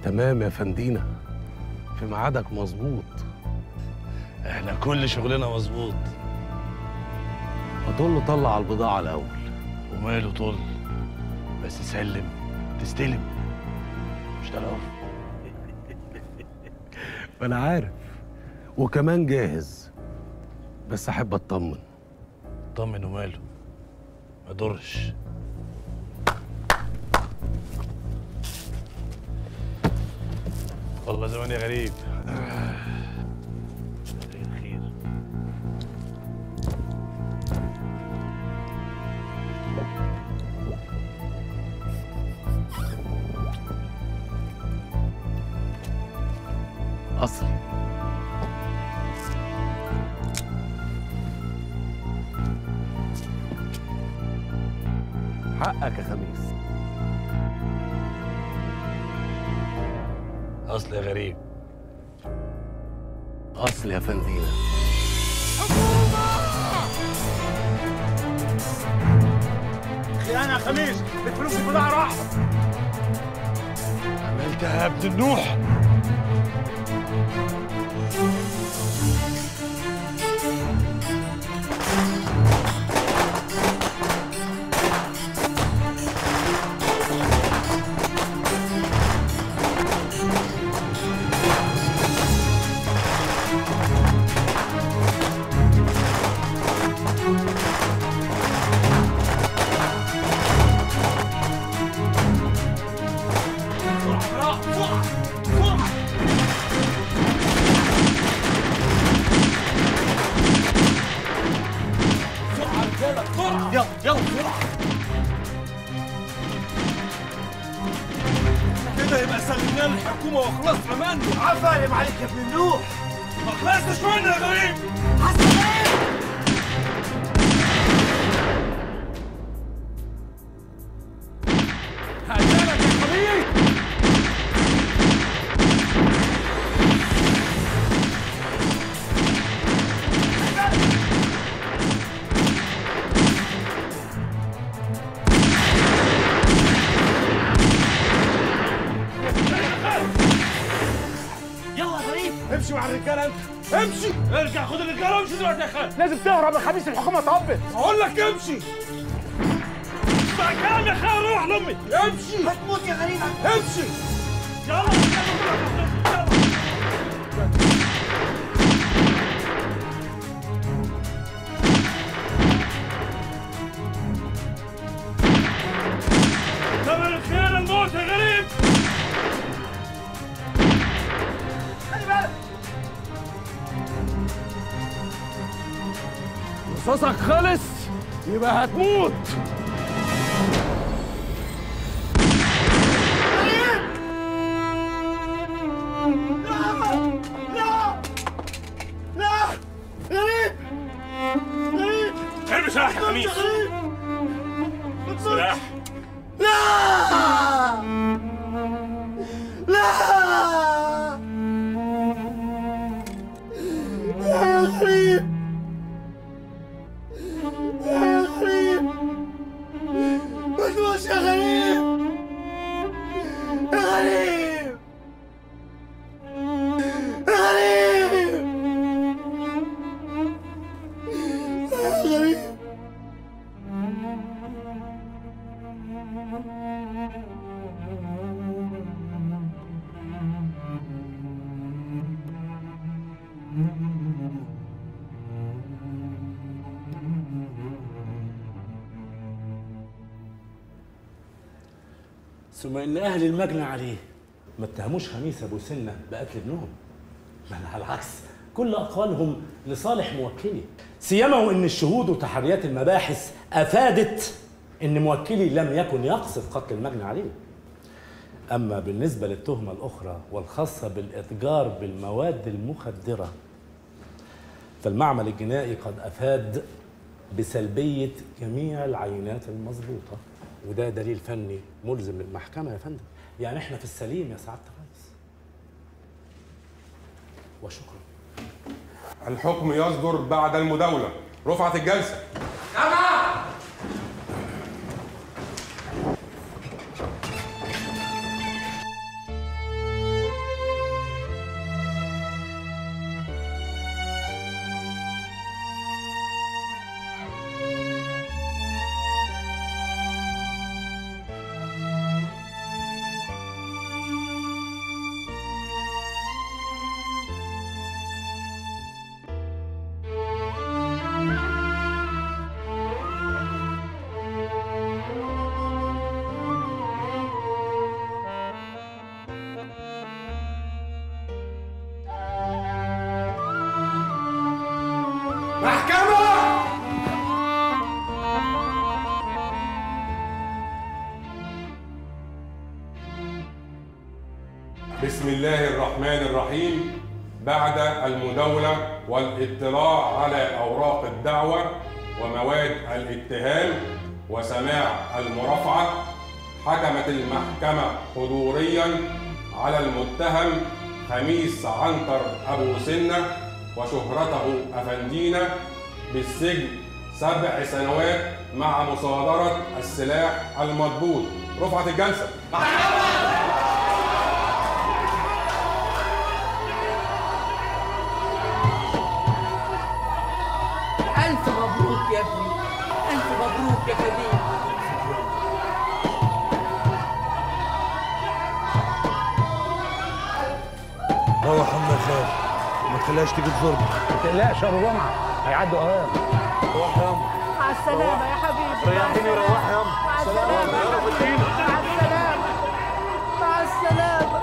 تمام يا فندينا في ميعادك مظبوط احنا كل شغلنا مظبوط هتقول له طلع البضاعة الأول وماله طول بس سلم تستلم مش ده الأول ما أنا عارف وكمان جاهز بس أحب أطمن طمن وماله ما يضرش والله زمان يا غريب خير أصل حقك يا خميس اصل يا غريب أصل يا فندينا خيانة يا خميس الفلوس البضاعة راحت عملتها يا ابن النوح يلا يلا بسرعة كده يبقى سلمنا للحكومة وخلصنا منه عفارم عليك يا ابن النوح ما خلصتش منه يا غريب هقتلك يا خبيث يلا يا غريب امشي مع الرجاله انت امشي ارجع خد الرجاله وامشي دلوقتي يا خالد لازم تهرب يا خميس الحكومه طبت اقول لك امشي اسمع كلام يا خالد روح لامي امشي هتموت يا غريب امشي يلا يلا ثمن الخيانه الموت يا غريب خلي بالك رصاصك خلص يبقى هتموت ارمي سلاح يا خميس سلاح ثم ان اهل المجنى عليه ما اتهموش خميس ابو سنه بقتل ابنهم بل على العكس كل اقوالهم لصالح موكلي سيما وان الشهود وتحريات المباحث افادت ان موكلي لم يكن يقصد قتل المجنى عليه اما بالنسبه للتهمه الاخرى والخاصه بالاتجار بالمواد المخدره فالمعمل الجنائي قد افاد بسلبيه جميع العينات المظبوطه وده دليل فني ملزم للمحكمه يا فندم يعني احنا في السليم يا سعاده الرئيس وشكرا الحكم يصدر بعد المداولة رفعت الجلسة بسم الله الرحمن الرحيم بعد المداولة والاطلاع على أوراق الدعوة ومواد الاتهام وسماع المرافعة حكمت المحكمة حضوريا على المتهم خميس عنتر أبو سنة وشهرته أفندينا بالسجن سبع سنوات مع مصادرة السلاح المضبوط رفعت الجلسة ألف مبروك يا ابني ألف مبروك يا كبير روح عم خال ما تخليهاش تيجي تزورنا ما تقلقش يا ابو جمعه هيعدوا اوام روح يا مع السلامة يا حبيبي ريحيني روح يا مع السلامة مع السلامة مع السلامة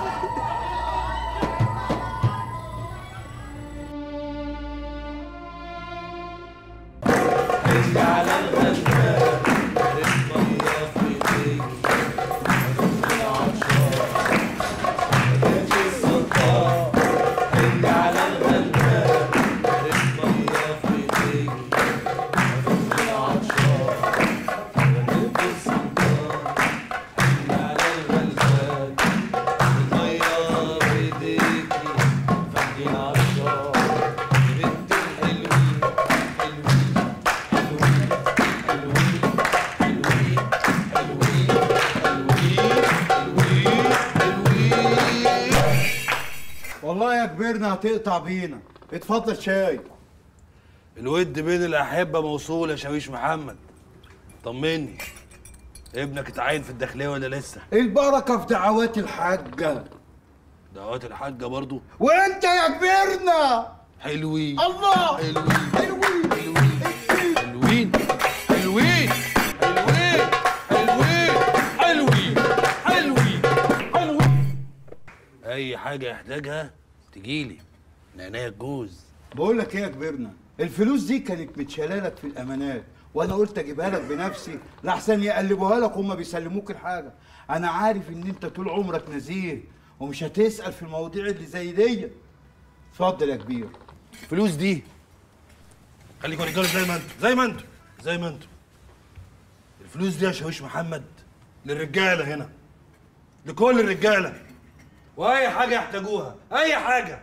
والله يا كبرنا هتقطع بينا اتفضل شاي الود بين الأحبة موصول يا شاويش محمد طمني ابنك اتعين في الداخلية ولا لسه؟ البركة في دعوات الحاجة دعوات الحاجة برضو وانت يا كبرنا حلوين الله حلوين حلوين حلوين حلوين حلوين حلوين حلوين حلوين حلوين أي حاجة يحتاجها تجيلي من عينيا الجوز بقول لك ايه يا كبرنا الفلوس دي كانت متشاله لك في الامانات وانا قلت اجيبها لك بنفسي لحسن يقلبوها لك وهم بيسلموك الحاجه انا عارف ان انت طول عمرك نزيه ومش هتسال في المواضيع اللي زي دي اتفضل يا كبير الفلوس دي خليكوا رجاله زي ما انتوا زي ما انتوا زي ما انتوا الفلوس دي يا شاويش محمد للرجاله هنا لكل الرجاله واي حاجه يحتاجوها اي حاجه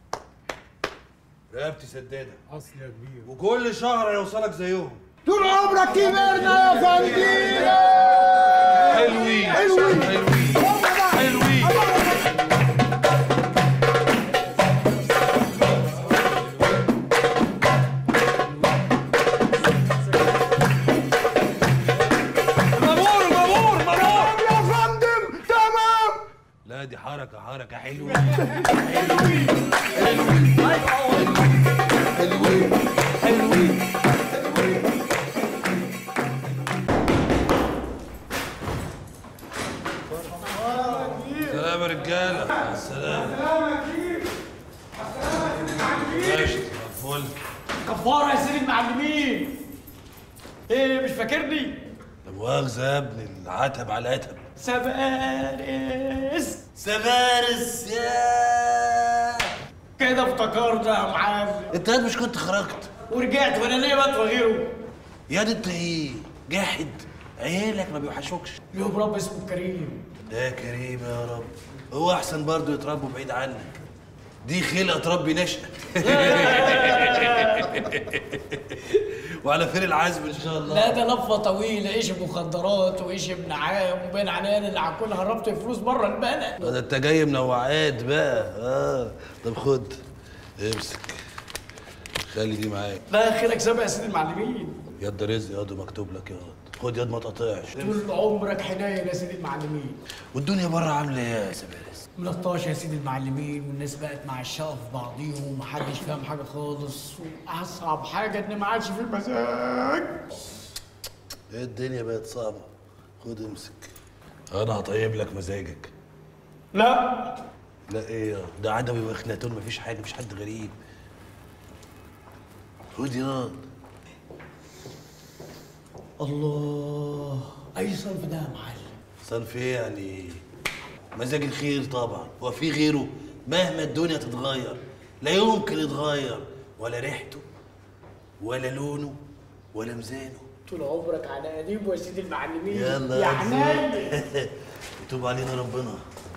رقبتي سداده اصل يا كبير وكل شهر هيوصلك زيهم طول عمرك كبرنا يا فندينا حلوين حلوين. حلوين حلوين مبور مبور مبور يا فندم تمام لا دي حركة حركة حلوة سلام يا رجالة مع السلامة ماشي فل كفارة يا سيدي المعلمين ايه مش فاكرني لا مؤاخذة يا ابني العتب على العتب سبارس سبارس يا كده افتكرت يا معلم انت قد مش كنت خرجت ورجعت وانا ليه بقى غيره يا دي انت ايه جاحد عيالك ما بيوحشوكش يوم رب اسمه كريم يا كريم يا رب هو احسن برضه يتربوا بعيد عنك دي خلقه تربي نشأة وعلى خير العزم ان شاء الله لا ده لفه طويله ايش مخدرات وايش ابن عام وبين عنان اللي هكون هربت فلوس بره البلد ده انت جاي منوعات بقى اه طب خد امسك خلي دي معاك لا خيرك سابق يا سيدي المعلمين يد رزق ياض مكتوب لك ياض خد ياض ما تقطعش طول عمرك حنين يا سيدي المعلمين والدنيا بره عامله ايه يا سبارس ملطاش يا سيدي المعلمين والناس بقت مع الشقة في بعضيهم ومحدش فاهم حاجة خالص وأصعب حاجة إن ما عادش في مزاج ايه الدنيا بقت صعبه خد امسك انا هطيب لك مزاجك لا لا ايه يا ده عدوي واخناتون مفيش حاجه مفيش حد غريب خد ياض الله أي صنف ده يا معلم صنف ايه يعني مزاج الخير طبعا هو في غيره مهما الدنيا تتغير لا يمكن يتغير ولا ريحته ولا لونه ولا ميزانه طول عمرك على قديم يا سيدي المعلمين يلا يا يا حنان زين. يتوب علينا ربنا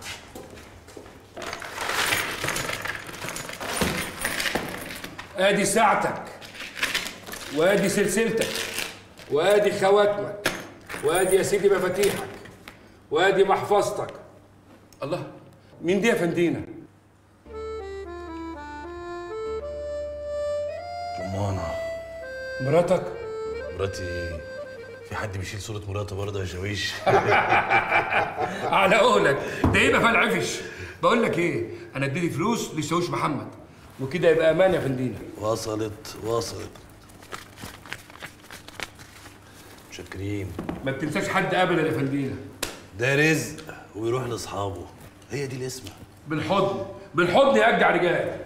ادي ساعتك وادي سلسلتك وادي خواتمك وادي يا سيدي مفاتيحك وادي محفظتك الله مين دي يا فندينا رمانة مراتك مراتي في حد بيشيل صورة مراته برضه يا شاويش على قولك ده يبقى فالعفش بقول لك ايه انا اديتي فلوس للشاويش محمد وكده يبقى امان يا فندينا وصلت وصلت شاكرين ما تنساش حد ابدا يا فندينا ده رزق ويروح لاصحابه هي دي الاسمه بالحضن بالحضن يرجع رجال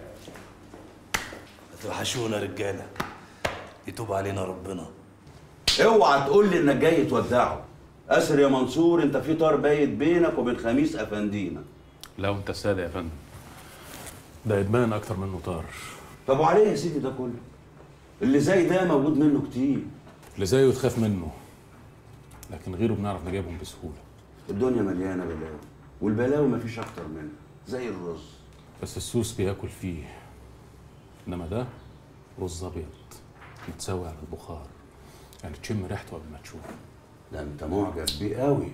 هتوحشونا رجاله يتوب علينا ربنا اوعى تقول لي انك جاي تودعه اسر يا منصور انت في طار بايت بينك وبين خميس افندينا لو انت السادة يا فندم ده ادمان اكتر منه طار طب وعليه يا سيدي ده كله اللي زي ده موجود منه كتير اللي زيه تخاف منه لكن غيره بنعرف نجيبهم بسهولة الدنيا مليانه بلاوي والبلاوي مفيش اكتر منها زي الرز بس السوس بياكل فيه انما ده رز ابيض متسوي على البخار يعني تشم ريحته قبل ما تشوفه ده انت معجب بيه قوي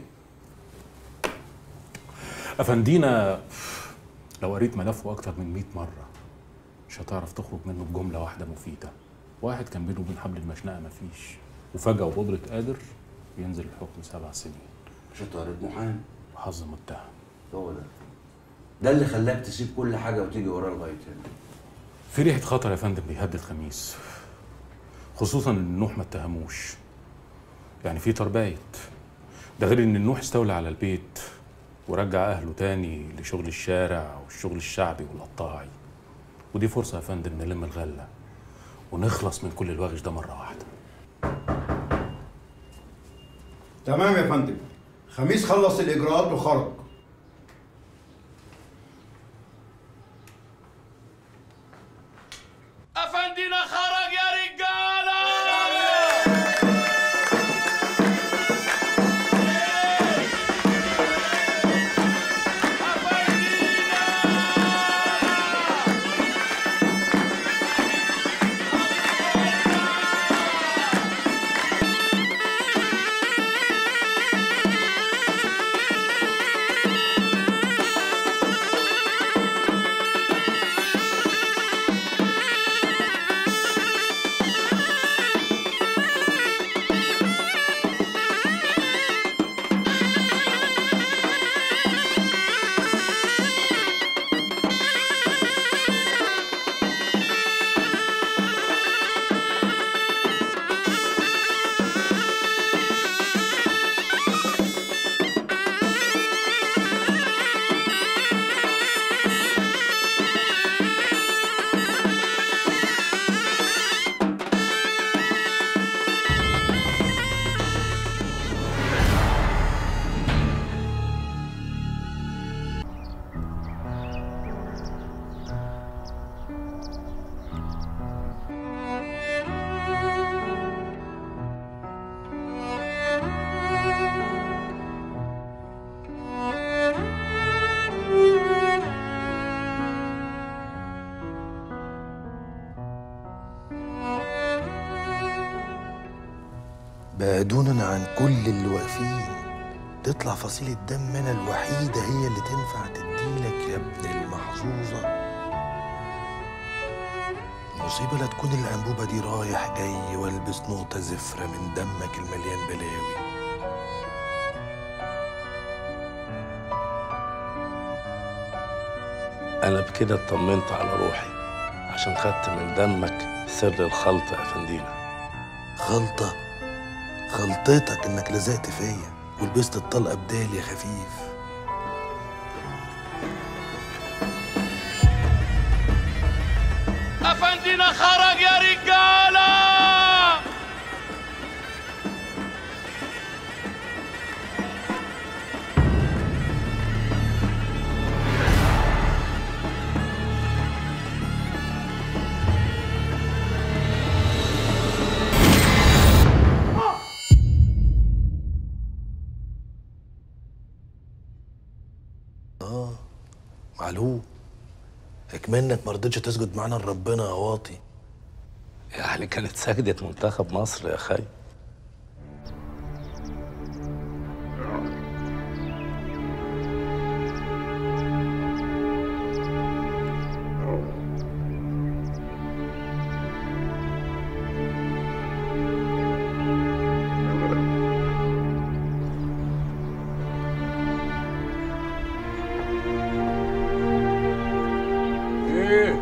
افندينا لو قريت ملفه اكتر من 100 مره مش هتعرف تخرج منه بجمله واحده مفيده واحد كان بينه وبين حبل المشنقه مفيش وفجاه وبقدره قادر ينزل الحكم سبع سنين مش هتعرض محامي وحظ متهم هو ده ده اللي خلاك تسيب كل حاجه وتيجي وراه لغايه هنا في ريحه خطر يا فندم بيهدد خميس خصوصا ان النوح ما اتهموش يعني في تربايت ده غير ان النوح استولى على البيت ورجع اهله تاني لشغل الشارع والشغل الشعبي والقطاعي ودي فرصه يا فندم نلم الغله ونخلص من كل الوغش ده مره واحده تمام يا فندم خميس خلص الاجراءات وخرج افندينا خرج يا رجاله بعدونا عن كل اللي واقفين تطلع فصيلة دم أنا الوحيدة هي اللي تنفع تديلك يا ابن المحظوظة مصيبة لا تكون الأنبوبة دي رايح جاي والبس نقطة زفرة من دمك المليان بلاوي أنا بكده اطمنت على روحي عشان خدت من دمك سر الخلطة يا فندينا خلطة خلطتك إنك لزقت فيا ولبست الطلقة بدالي يا خفيف افندينا خرج يا رجاله اه معلوم اكمنك ما رضيتش تسجد معانا لربنا يا واطي يعني كانت سجدة منتخب مصر يا خي ايه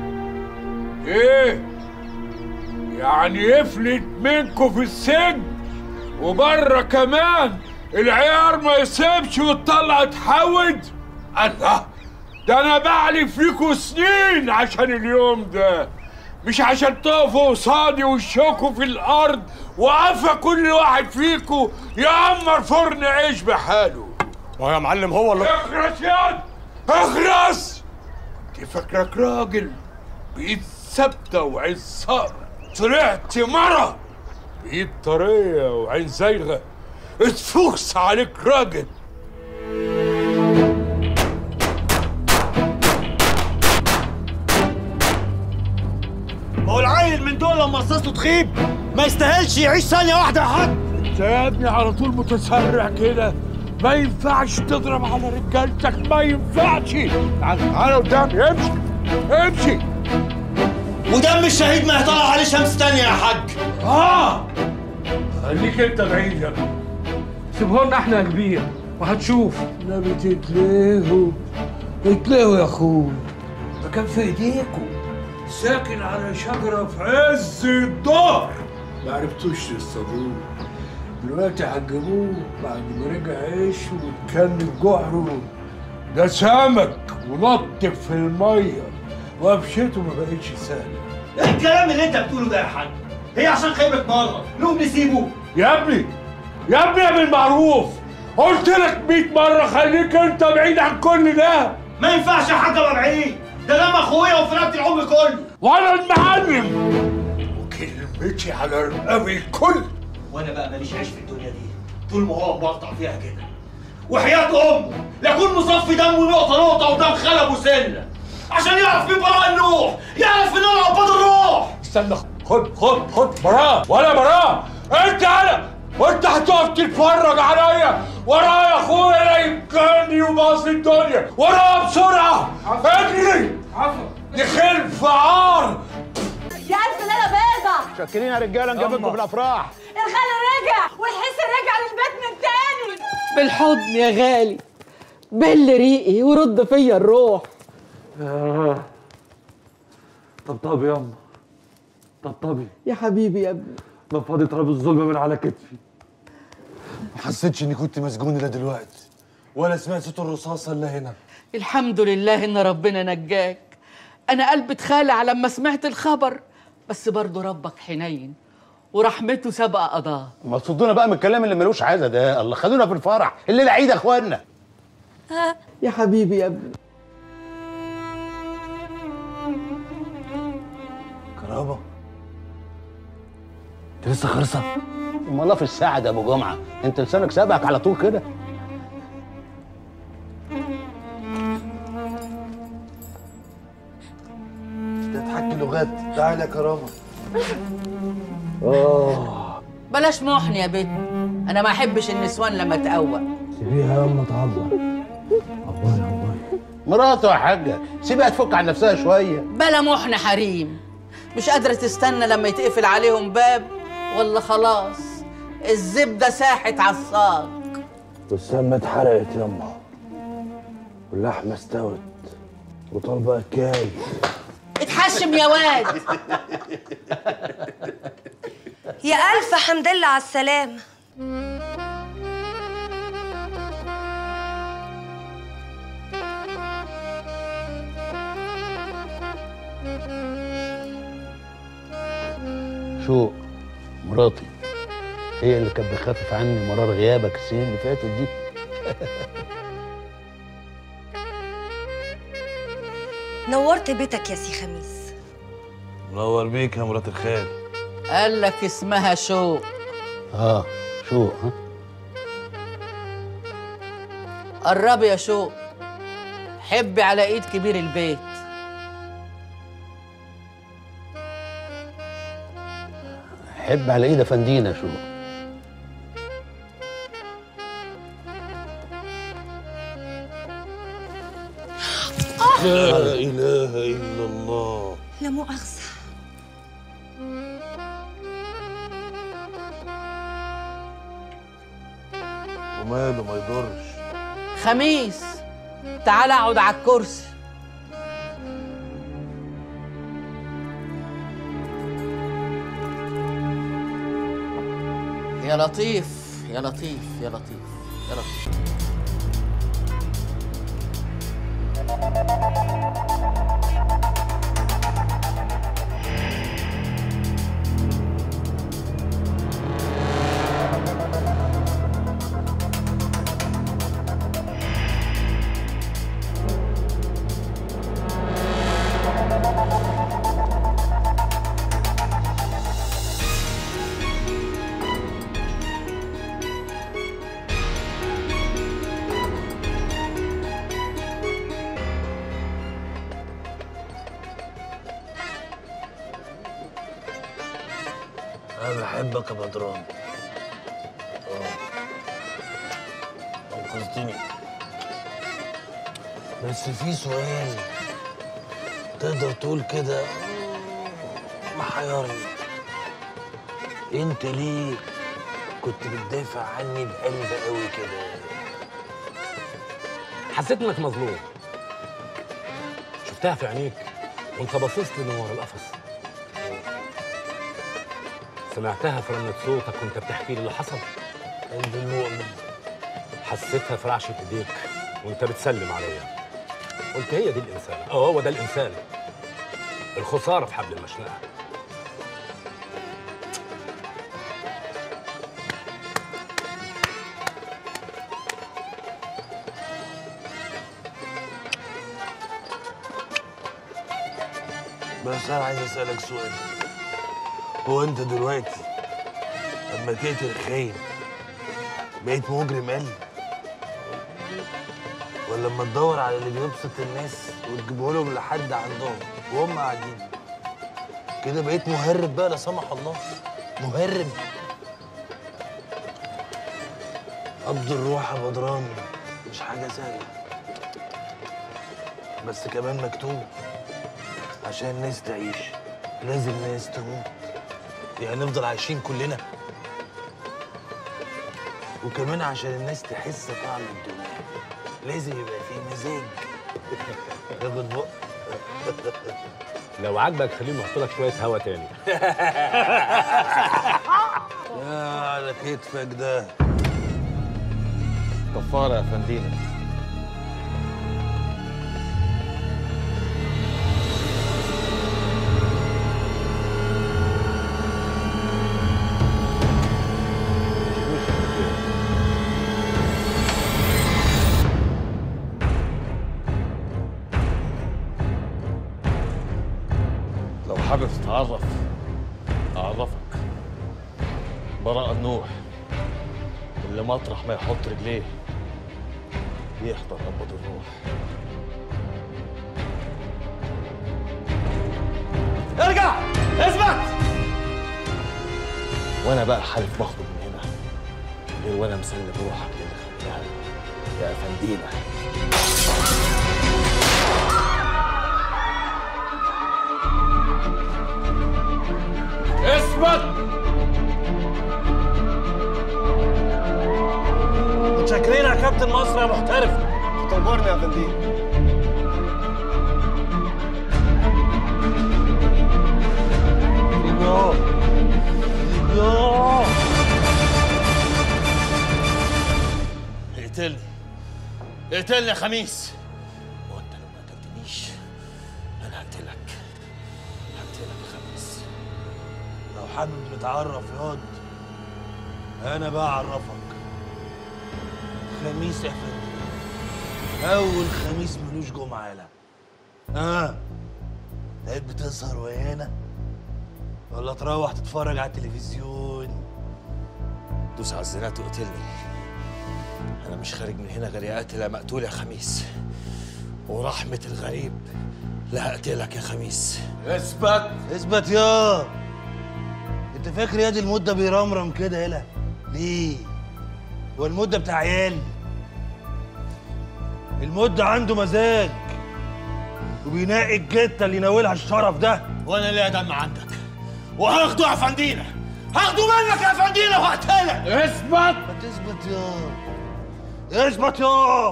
ايه يعني يفلت منكم في السجن وبره كمان العيار ما يسيبش وتطلع تحود الله ده انا بعلي فيكوا سنين عشان اليوم ده مش عشان تقفوا قصادي وشكوا في الارض وقفا كل واحد فيكوا يعمر فرن عيش بحاله ما يا معلم هو اللي اخرس يا اخرس انت فاكرك راجل بايد ثابته وعين صقر طلعت مرة بايد طريه وعين زايغه اتفوكس عليك راجل ما هو العيل من دول لما قصصته تخيب ما يستاهلش يعيش ثانية واحدة يا حاج انت يا ابني على طول متسرع كده ما ينفعش تضرب على رجالتك ما ينفعش تعال تعال قدامي امشي امشي ودم الشهيد ما يطلع عليه شمس تانية يا حاج اه خليك انت بعيد يا ابني سيبه لنا احنا يا كبير وهتشوف نبي تتلهوا اتلهوا يا اخوي ده كان في ايديكوا ساكن على شجرة في عز الظهر ما عرفتوش تصطادوه دلوقتي هتجيبوه بعد ما رجع عيش واتكلم جحره ده سمك ونط في المية وقفشته ما بقتش سهلة ايه الكلام اللي انت بتقوله ده يا حاج هي عشان خيبة مرة نقوم نسيبه يا ابني يا ابني يا ابن المعروف قلت لك 100 مرة خليك انت بعيد عن كل ده ما ينفعش يا حاج ابقى بعيد ده دم اخويا وفرقت العمر كله وانا المعلم وكلمتي على رقبي الكل وانا بقى ماليش عيش في الدنيا دي طول ما هو مقطع فيها كده وحياة امه لاكون مصفي دمه نقطة نقطة ودم خلب وسنة عشان يعرف مين براء النوح يعرف ان انا عباد الروح استنى خد خد خد براء ولا براء انت انا وانت هتقف تتفرج عليا ورايا اخويا لا يمكنني وباص الدنيا ورايا بسرعه اجري يخل عار يا ألف ليلة بيضة شاكرين يا رجالة نجيبكم في الافراح الخال رجع والحس رجع للبيت من تاني بالحضن يا غالي بل ريقي ورد فيا الروح آه. طبطبي ياما طبطبي يا حبيبي يا ابني نفضي تراب الظلم من على كتفي ما حسيتش اني كنت مسجون الا دلوقتي ولا سمعت صوت الرصاصه الا هنا الحمد لله ان ربنا نجاك انا قلبي اتخالع لما سمعت الخبر بس برضه ربك حنين ورحمته سبق قضاه ما تصدونا بقى من الكلام اللي ملوش عايزه ده الله خلونا في الفرح الليله عيد يا اخوانا يا حبيبي يا ابني كرامه انت لسه خرصه امال في الساعه ده ابو جمعه انت لسانك سابقك على طول كده ده تحكي لغات تعالى يا كرامه اه بلاش محن يا بنت انا ما احبش النسوان لما تقوى سيبيها يا اما تعضل عباي عباي مراته يا حاجه سيبها تفك عن نفسها شويه بلا محن حريم مش قادرة تستنى لما يتقفل عليهم باب ولا خلاص الزبدة ساحت على الصاج والسمة اتحرقت يما واللحمة استوت وطالبة أكاي اتحشم يا واد يا ألف حمد لله على السلامة شو مراتي هي اللي كانت بتخفف عني مرار غيابك السنين اللي فاتت دي نورت بيتك يا سي خميس منور بيك يا مرات الخال قال لك اسمها شوق اه شو ها قربي يا شوق حبي على ايد كبير البيت حب على ايد افندينا شو لا اله الا الله لا مؤاخذة وماله ما يضرش خميس تعال اقعد على الكرسي يا لطيف يا لطيف يا لطيف يا لطيف انا بحبك يا بدران اه انقذتني بس في سؤال تقدر تقول كده محيرني انت ليه كنت بتدافع عني بقلب قوي كده حسيت انك مظلوم شفتها في عينيك وانت باصص لي من ورا القفص سمعتها في رنة صوتك وانت بتحكي لي اللي حصل قلب المؤمن حسيتها في رعشة ايديك وانت بتسلم عليا قلت هي دي الانسان اه هو ده الانسان الخسارة في حبل المشنقة بس انا عايز اسالك سؤال هو انت دلوقتي لما تقتل خاين بقيت مجرم قل ولا لما تدور على اللي بيبسط الناس وتجيبه لهم لحد عندهم وهم قاعدين كده بقيت مهرب بقى لا سمح الله مهرب قبض الروح يا بدران مش حاجه سهله بس كمان مكتوب عشان الناس تعيش لازم ناس تموت يعني نفضل عايشين كلنا وكمان عشان الناس تحس طعم الدنيا لازم يبقى في مزاج ياخد بق لو عاجبك خليني احط لك شوية هوا تاني يا على كتفك ده كفارة يا فندينا لو حابب تتعرف أعرفك براء النوح اللي مطرح ما يحط رجليه يحضر قبض الروح ارجع اثبت وانا بقى حالف مخرج من هنا غير وانا مسلم روحك للي خلقها يا افندينا اثبت متشكرين يا كابتن مصر يا محترف تنورني يا فندم يوه يوه اقتلني اقتلني يا خميس وانت لو ما قتلتنيش انا هقتلك هقتلك يا خميس لو حابب نتعرف ياض انا بقى اعرفك خميس يا فندم اول خميس ملوش جمعه لا اه بقيت بتسهر ويانا ولا تروح تتفرج على التلفزيون دوس على الزنات وقتلني انا مش خارج من هنا غير يا قاتل يا مقتول يا خميس ورحمة الغريب لا أقتلك يا خميس اثبت اثبت يا انت فاكر يا دي المده بيرمرم كده يلا ليه هو المده بتاع عيال المده عنده مزاج وبينقي الجته اللي يناولها الشرف ده وانا ليا دم عندك وهاخده يا فندينا هاخده منك يا فندينا وهقتلك اثبت ما تثبت يا اثبت يا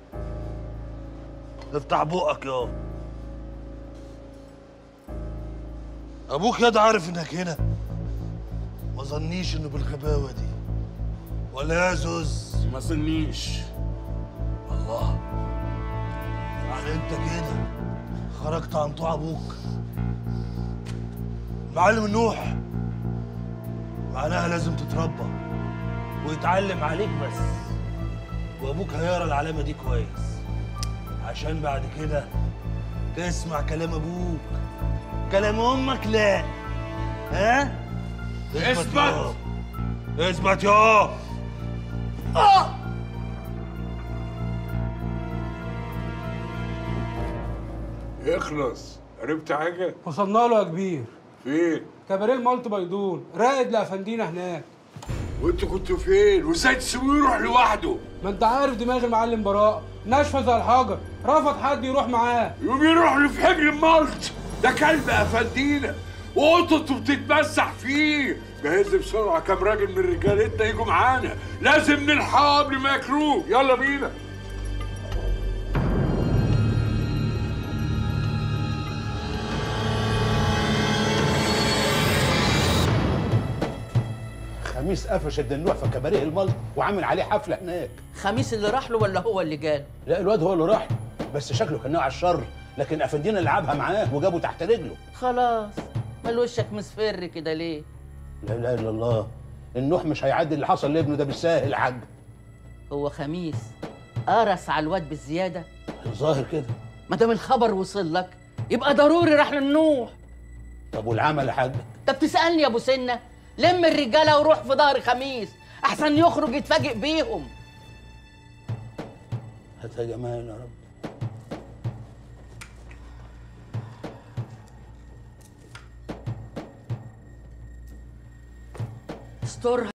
افتح بقك يا ابوك ياد عارف انك هنا ما ظنيش انه بالغباوه دي ولا يا زوز ما ظنيش الله يعني انت كده خرجت عن طوع ابوك المعلم النوح معناها لازم تتربى ويتعلم عليك بس وابوك هيقرا العلامه دي كويس عشان بعد كده تسمع كلام ابوك كلام امك لا ها اثبت. يا. اثبت يا آه. اخلص عرفت حاجه وصلنا له يا كبير فين كباريه المالت بيدون راقد لافندينا هناك وانتوا كنتوا فين وازاي تسيبوه يروح لوحده ما انت عارف دماغ المعلم براء ناشفه زي الحجر رفض حد يروح معاه يقوم يروح له في حجر المالت ده كلب افندينا وقطته بتتمسح فيه جهز بسرعه كام راجل من رجالتنا يجوا معانا لازم نلحقه قبل ما ياكلوه يلا بينا خميس قفش الدلوع في كباريه الملط وعامل عليه حفله هناك خميس اللي راح له ولا هو اللي جاله لا الواد هو اللي راح بس شكله كان نوع على الشر لكن افندينا لعبها معاه وجابه تحت رجله خلاص مال وشك مصفر كده ليه لا اله الا الله النوح مش هيعدي اللي حصل لابنه ده بالساهل يا حاج هو خميس قرص على الواد بالزياده الظاهر كده ما دام الخبر وصل لك يبقى ضروري راح للنوح طب والعمل يا حاج انت بتسالني يا ابو سنه لم الرجاله وروح في ظهر خميس احسن يخرج يتفاجئ بيهم هات يا جمال يا رب استرها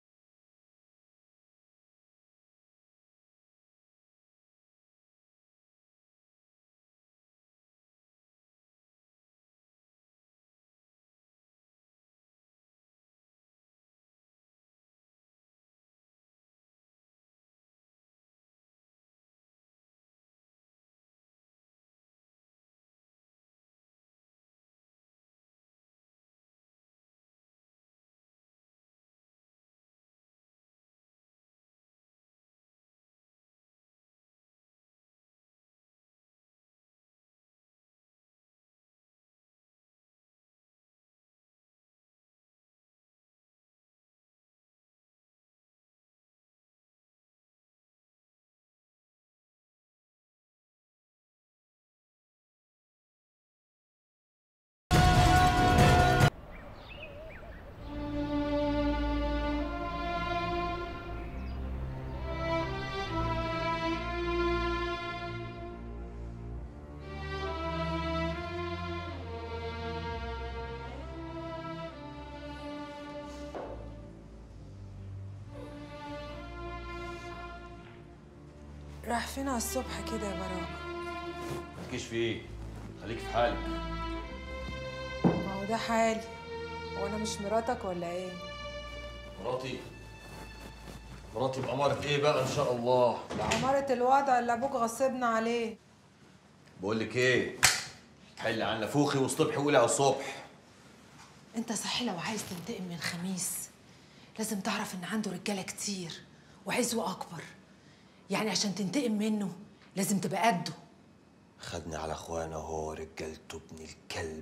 راح فين على الصبح كده يا براء تكيش في ايه خليك في حالك ما هو ده حالي هو انا مش مراتك ولا ايه مراتي مراتي بأمارة ايه بقى ان شاء الله بأمارة الوضع اللي ابوك غصبنا عليه بقول لك ايه حل عن نفوخي واصطبحي وقولي على الصبح انت صحيح لو عايز تنتقم من خميس لازم تعرف ان عنده رجاله كتير وعزوه اكبر يعني عشان تنتقم منه لازم تبقى قده خدني على اخوانا هو رجالته ابن الكلب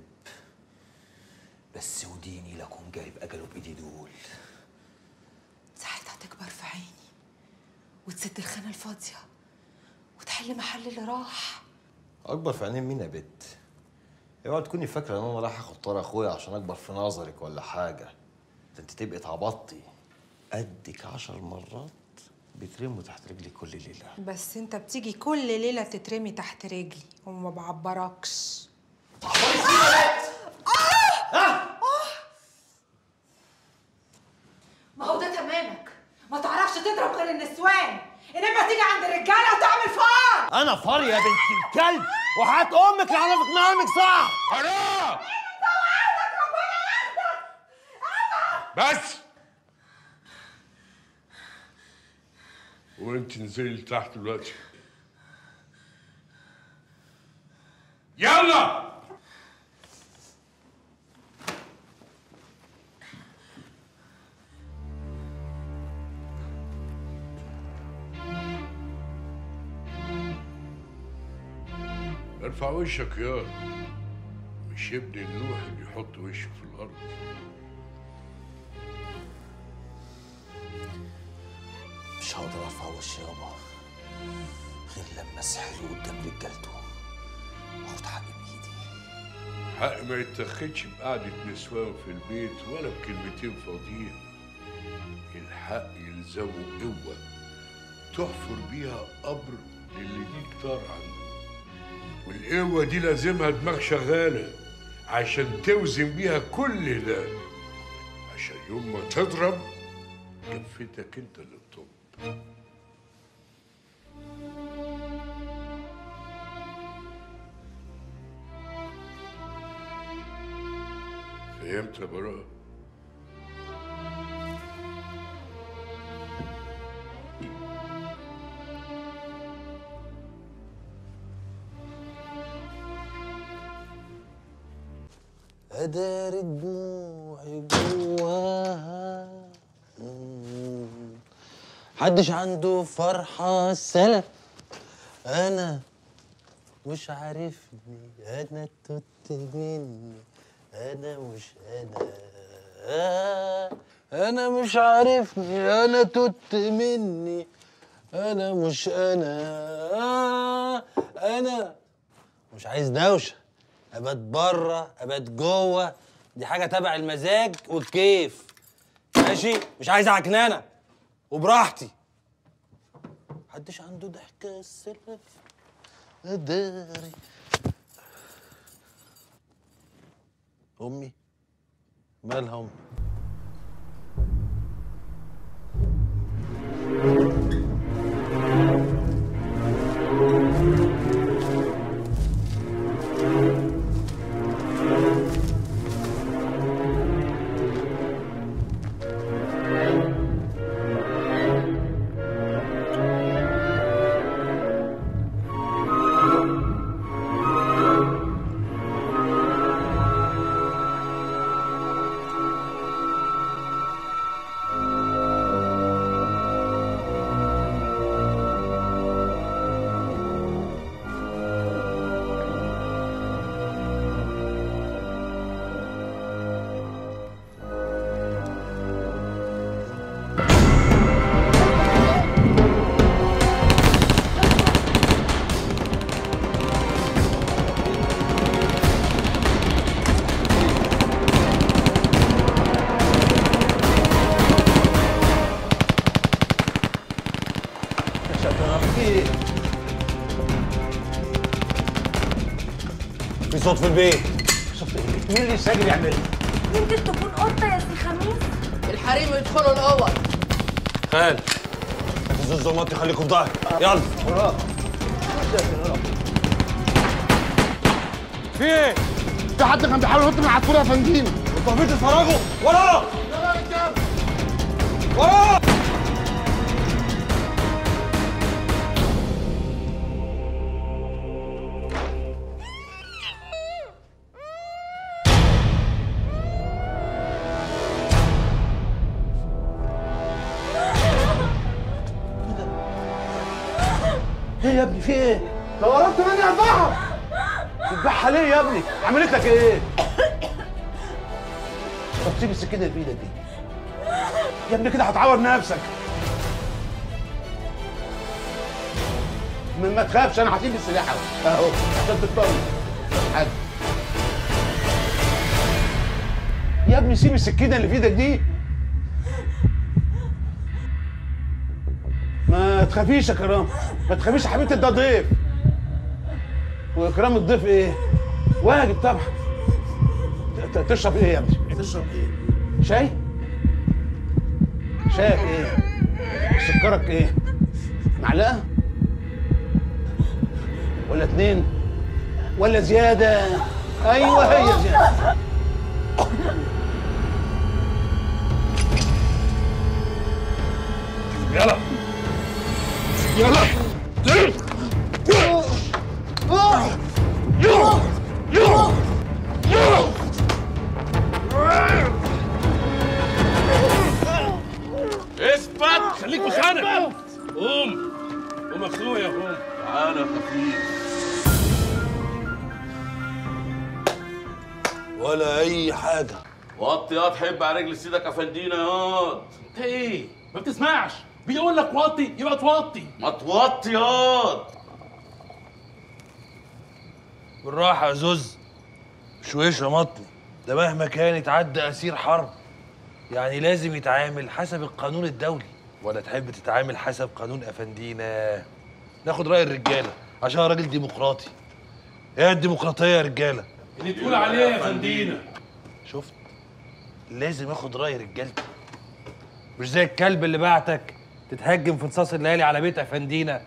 بس وديني لكم جايب اجله بايدي دول ساعتها تكبر في عيني وتسد الخانه الفاضيه وتحل محل اللي راح اكبر في عينين مين يا بت اوعى تكوني فاكره ان انا رايح اخد طار اخويا عشان اكبر في نظرك ولا حاجه ده انت تبقي اتعبطتي قدك عشر مرات بيترموا تحت رجلي كل ليله بس انت بتيجي كل ليله تترمي تحت رجلي وما بعبركش ما هو ده تمامك ما تعرفش تضرب غير النسوان انما تيجي عند الرجاله وتعمل فار انا فار يا بنت الكلب وهات امك لعرفك مقامك صح حرام بس وانت نزلي تحت دلوقتي يلا ارفع وشك يا مش ابن النوح اللي يحط وشه في الارض مش هقدر ارفع وشي يابا غير لما اسحله قدام رجالته واخد حقي بايدي حق ما يتاخدش بقعدة نسوان في البيت ولا بكلمتين فاضيين الحق يلزمه قوة تحفر بيها قبر للي ليك طار عنده والقوة دي لازمها دماغ شغالة عشان توزن بيها كل ده عشان يوم ما تضرب كفتك انت اللي تطب فهمت يا براء اداري دموعي جواها مم. محدش عنده فرحة سلام انا مش عارفني انا توت مني انا مش انا انا مش عارفني انا توت مني انا مش انا انا مش عايز دوشه ابات بره ابات جوه دي حاجه تبع المزاج والكيف ماشي مش عايز عكنانه وبراحتي محدش عنده ضحكه السلف اداري امي مالها امي في في صوت في البيت صوت في البيت مين اللي ساجل يعملها؟ يمكن تكون قطه يا سي خميس الحريم يدخلوا الاوض خال نفذوا الظلمات خليكم في ظهري يلا وراك في ايه؟ في حد كان بيحاول ينط من على الطول يا فندم انتوا واقفين تتفرجوا ورا ورا ايه يا ابني في ايه؟ لو قربت مني هذبحها تذبحها ليه يا ابني؟ عملت لك ايه؟ طب سيب السكينه اللي في ايدك دي يا ابني كده هتعور نفسك من ما تخافش انا هسيب السلاح اهو اهو عشان تطمن حاجه يا ابني سيب السكينه اللي في ايدك دي ما تخافيش يا كرام ما تخافيش يا حبيبتي ده ضيف وكرام الضيف ايه واجب طبعا ت- ت- تشرب ايه يا ابني تشرب ايه شاي شايك ايه سكرك ايه معلقه ولا اتنين ولا زياده ايوه هي زياده يلا يلا اثبت خليك مكانك قوم قوم يا اخويا قوم تعالى خفيف ولا اي حاجه وطي ياض حب على رجل سيدك افندينا ياض انت ايه ما بتسمعش بيقول لك وطي يبقى توطي ما توطي ياض بالراحه يا زوز شويش يا مطني ده مهما كان يتعدى اسير حرب يعني لازم يتعامل حسب القانون الدولي ولا تحب تتعامل حسب قانون افندينا ناخد راي الرجاله عشان أنا راجل ديمقراطي ايه الديمقراطيه يا رجاله اللي تقول عليه يا فندينا شفت لازم اخد راي رجالتي مش زي الكلب اللي بعتك تتهجم في نصاص الليالي على بيت افندينا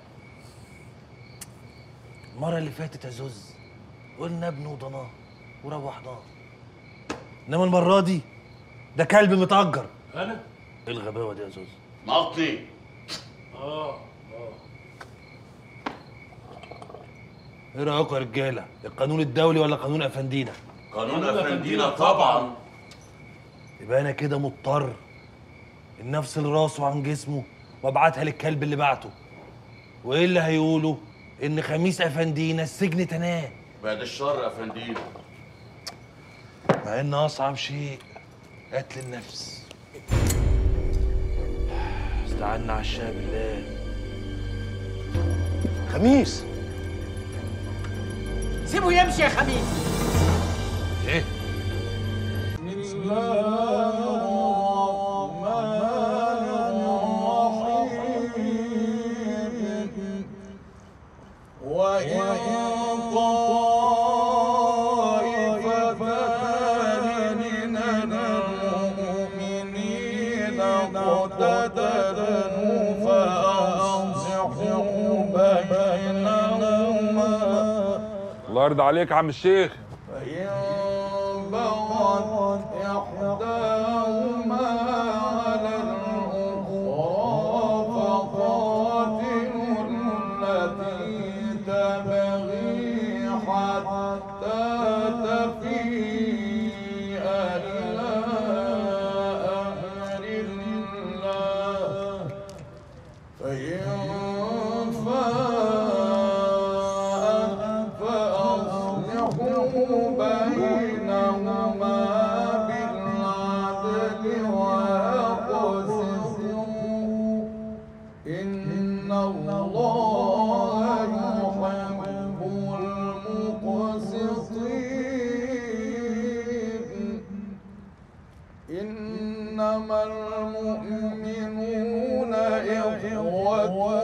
المره اللي فاتت يا زوز قلنا ابن وضناه وروحناه انما المره دي ده كلب متأجر انا ايه الغباوه دي يا زوز نطي اه اه ايه رايكم يا رجاله القانون الدولي ولا قانون افندينا قانون افندينا طبعا يبقى انا كده مضطر ان افصل راسه عن جسمه وابعتها للكلب اللي بعته وايه اللي هيقولوا ان خميس افندينا السجن تناه بعد الشر افندينا مع ان اصعب شيء قتل النفس استعنا على الشاه بالله خميس سيبه يمشي يا خميس ايه وإن طائفتان من المؤمنين اقتتلوا فأصلحوا بينهما الله يرضى عليك يا عم الشيخ فإن بغت إحداهما على الأخرى فقاتلوا التي تبغي حتى تفيء إلى أمر الله فإن فاءت فأصلحوا بينهما بالعدل وأقسطوا إن الله يحب المقسطين إنما المؤمنون إخوة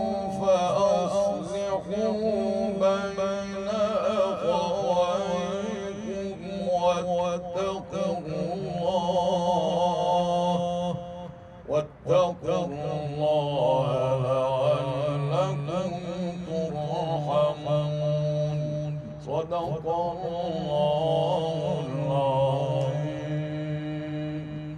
فأصلحوا بين أخويكم واتقوا الله واتقوا الله لعلكم ترحمون صدق الله العظيم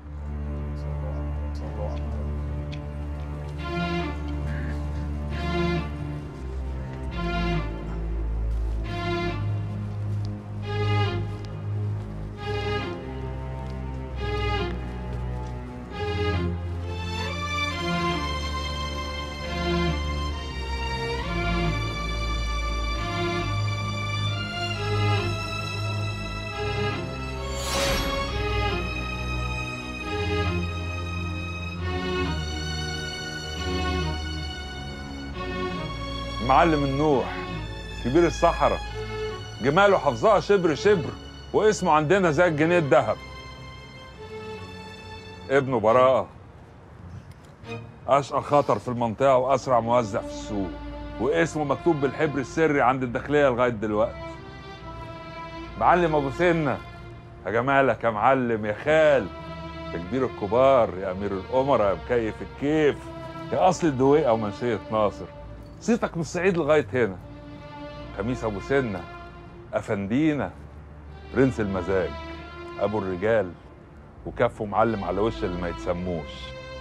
معلم النوح كبير الصحراء جماله حافظها شبر شبر واسمه عندنا زي الجنيه الذهب ابنه براءة اشقى خطر في المنطقه واسرع موزع في السوق واسمه مكتوب بالحبر السري عند الداخليه لغايه دلوقتي معلم ابو سنه يا جمالك يا معلم يا خال يا كبير الكبار يا امير الامراء يا مكيف الكيف يا اصل الدويقه ومنشيه ناصر صيتك من الصعيد لغايه هنا خميس ابو سنه افندينا برنس المزاج ابو الرجال وكفه معلم على وش اللي ما يتسموش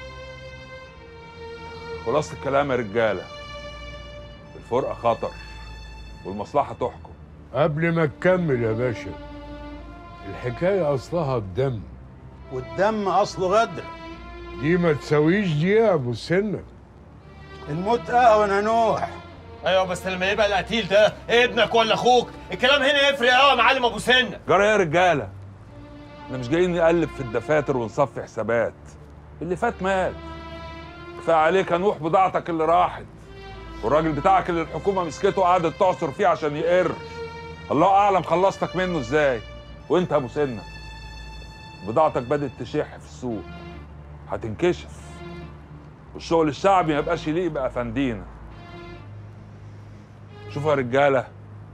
خلاصة الكلام يا رجاله الفرقه خطر والمصلحه تحكم قبل ما تكمل يا باشا الحكاية أصلها الدم والدم اصله غدر دي ما تساويش دي يا أبو السنة الموت اهون يا نوح ايوه بس لما يبقى القتيل ده ابنك ولا اخوك الكلام هنا يفرق قوي يا معلم ابو سنه جرى إيه يا رجاله احنا مش جايين نقلب في الدفاتر ونصفي حسابات اللي فات مات كفايه عليك يا نوح بضاعتك اللي راحت والراجل بتاعك اللي الحكومه مسكته وقعدت تعصر فيه عشان يقر الله اعلم خلصتك منه ازاي وانت يا ابو سنه بضاعتك بدات تشح في السوق هتنكشف والشغل الشعبي ما يبقاش يليق بافندينا شوفوا يا رجاله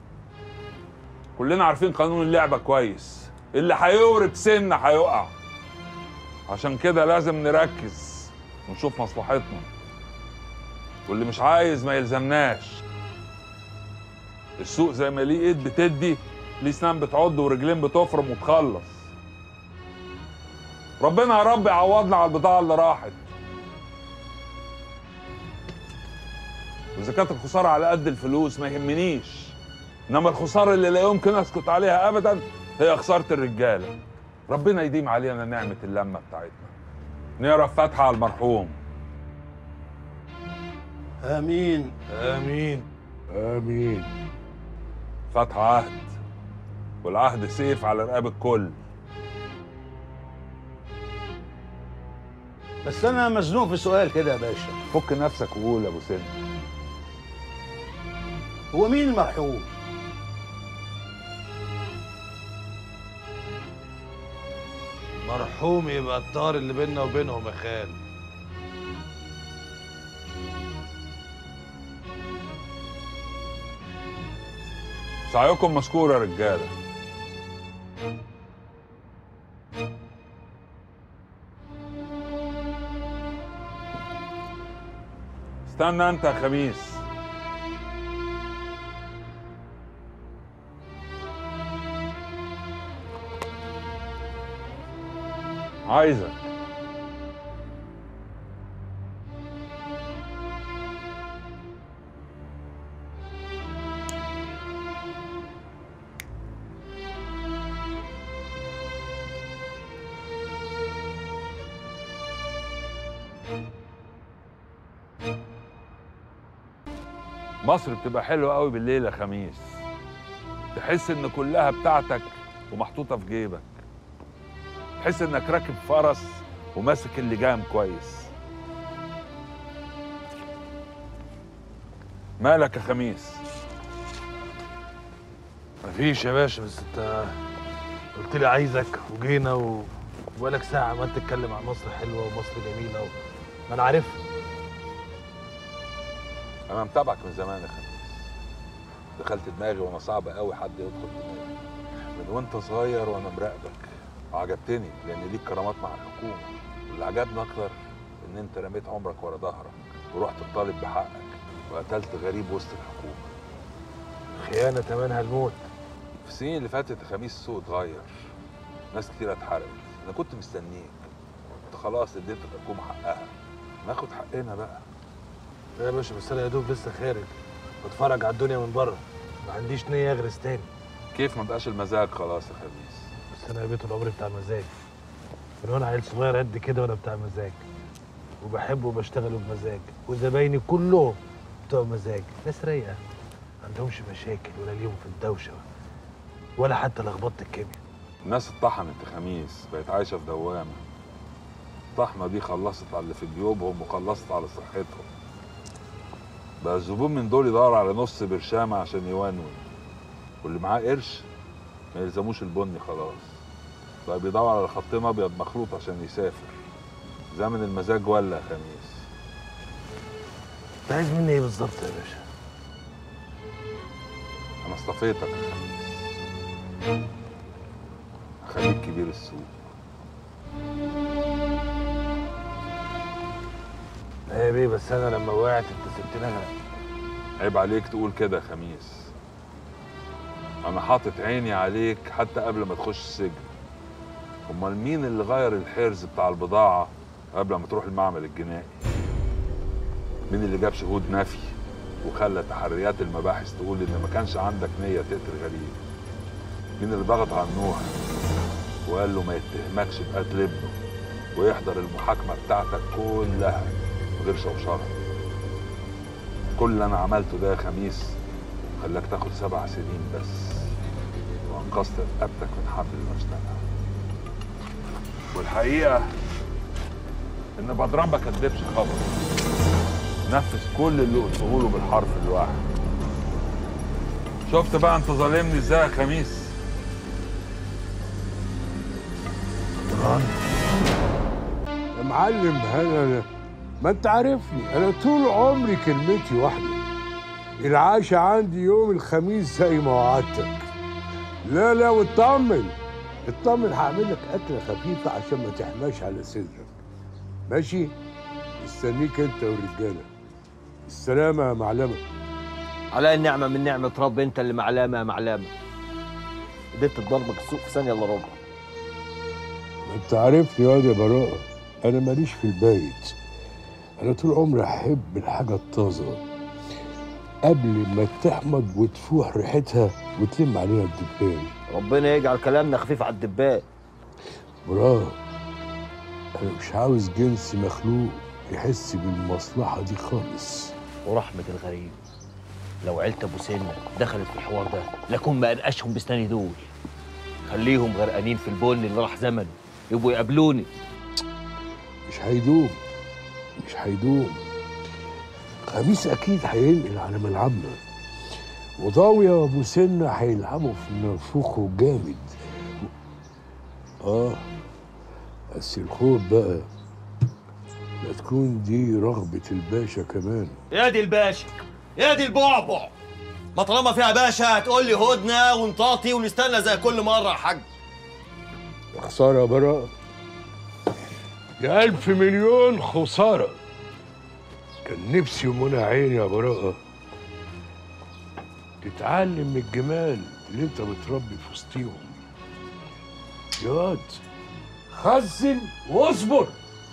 كلنا عارفين قانون اللعبه كويس اللي هيورب سنه هيقع عشان كده لازم نركز ونشوف مصلحتنا واللي مش عايز ما يلزمناش السوق زي ما ليه ايد بتدي ليه سنان بتعض ورجلين بتفرم وتخلص ربنا يا رب يعوضنا على البضاعه اللي راحت واذا كانت الخساره على قد الفلوس ما يهمنيش انما الخساره اللي لا يمكن اسكت عليها ابدا هي خساره الرجاله ربنا يديم علينا نعمه اللمه بتاعتنا نقرا فاتحه على المرحوم امين امين امين فتح عهد والعهد سيف على رقاب الكل بس انا مزنوق في سؤال كده يا باشا فك نفسك وقول يا ابو سن هو مين المرحوم مرحوم يبقى الطار اللي بيننا وبينهم يا خال سعيكم مشكور يا رجاله استنى انت يا خميس عايزك مصر بتبقى حلوة قوي بالليل يا خميس تحس ان كلها بتاعتك ومحطوطة في جيبك تحس انك راكب فرس وماسك اللجام كويس مالك يا خميس مفيش يا باشا بس انت قلت لي عايزك وجينا و... وبقالك ساعة عمال تتكلم عن مصر حلوة ومصر جميلة و... ما انا عارفها انا متابعك من زمان يا خميس دخلت دماغي وانا صعب قوي حد يدخل دماغي من وانت صغير وانا مراقبك وعجبتني لان ليك كرامات مع الحكومه واللي عجبني اكتر ان انت رميت عمرك ورا ظهرك ورحت تطالب بحقك وقتلت غريب وسط الحكومه خيانة تمنها الموت في السنين اللي فاتت يا خميس السوق اتغير ناس كتير اتحرقت انا كنت مستنيك انت خلاص اديت الحكومه حقها ناخد حقنا بقى لا يا باشا بس انا يا دوب لسه خارج بتفرج على الدنيا من بره ما عنديش نية اغرس تاني كيف ما بقاش المزاج خلاص يا خميس بس انا يا بيت العمر بتاع مزاج من وانا عيل صغير قد كده وانا بتاع مزاج وبحب وبشتغل بمزاج وزبايني كلهم بتوع مزاج ناس رايقه ما عندهمش مشاكل ولا ليهم في الدوشه ولا حتى لخبطه الكيمياء الناس اتطحنت يا خميس بقت عايشه في دوامه الطحنه دي خلصت على اللي في جيوبهم وخلصت على صحتهم بقى الزبون من دول يدور على نص برشامه عشان يونون واللي معاه قرش ما يلزموش البني خلاص بقى بيدور على خطين ابيض مخلوط عشان يسافر زمن المزاج ولا يا خميس انت عايز مني ايه بالظبط يا باشا انا اصطفيتك يا خميس هخليك كبير السوق لا يا بيه بس انا لما وقعت انت سبتني اغرق عيب عليك تقول كده يا خميس انا حاطط عيني عليك حتى قبل ما تخش السجن امال مين اللي غير الحرز بتاع البضاعه قبل ما تروح المعمل الجنائي مين اللي جاب شهود نفي وخلى تحريات المباحث تقول ان ما كانش عندك نيه تقتل غريب مين اللي ضغط على نوح وقال له ما يتهمكش بقتل ابنه ويحضر المحاكمه بتاعتك كلها من غير شوشره كل اللي انا عملته ده يا خميس خلاك تاخد سبع سنين بس وانقذت رقبتك من حبل المشنقه والحقيقه ان بدران ما كدبش خبر نفذ كل اللي قلته له بالحرف الواحد شفت بقى انت ظالمني ازاي يا خميس يا معلم انا ما انت عارفني انا طول عمري كلمتي واحده العاشة عندي يوم الخميس زي ما وعدتك لا لا واطمن اطمن هعمل لك اكله خفيفه عشان ما تحماش على صدرك ماشي استنيك انت والرجاله السلامه يا معلمه على النعمة من نعمة رب انت اللي معلامة يا معلامة قدرت تضربك السوق في ثانية الا ربع ما انت عارفني يا يا براءه انا ماليش في البيت انا طول عمري احب الحاجه الطازه قبل ما تحمض وتفوح ريحتها وتلم عليها الدبان ربنا يجعل كلامنا خفيف على الدبان برافو انا مش عاوز جنس مخلوق يحس بالمصلحه دي خالص ورحمة الغريب لو عيلة ابو سنة دخلت في الحوار ده لكون ما انقشهم بسناني دول خليهم غرقانين في البن اللي راح زمنه يبقوا يقابلوني مش هيدوم مش هيدوم خميس اكيد هينقل على ملعبنا وضاوية وابو سنة هيلعبوا في نافوخه جامد اه بس الخوف بقى لا تكون دي رغبة الباشا كمان يا دي الباشا يا دي البعبع ما طالما فيها باشا هتقول لي هدنة ونطاطي ونستنى زي كل مرة يا حاج خسارة يا براء يا ألف مليون خسارة كان نفسي ومنى عيني يا براءة تتعلم من الجمال اللي انت متربي في وسطيهم يا واد خزن واصبر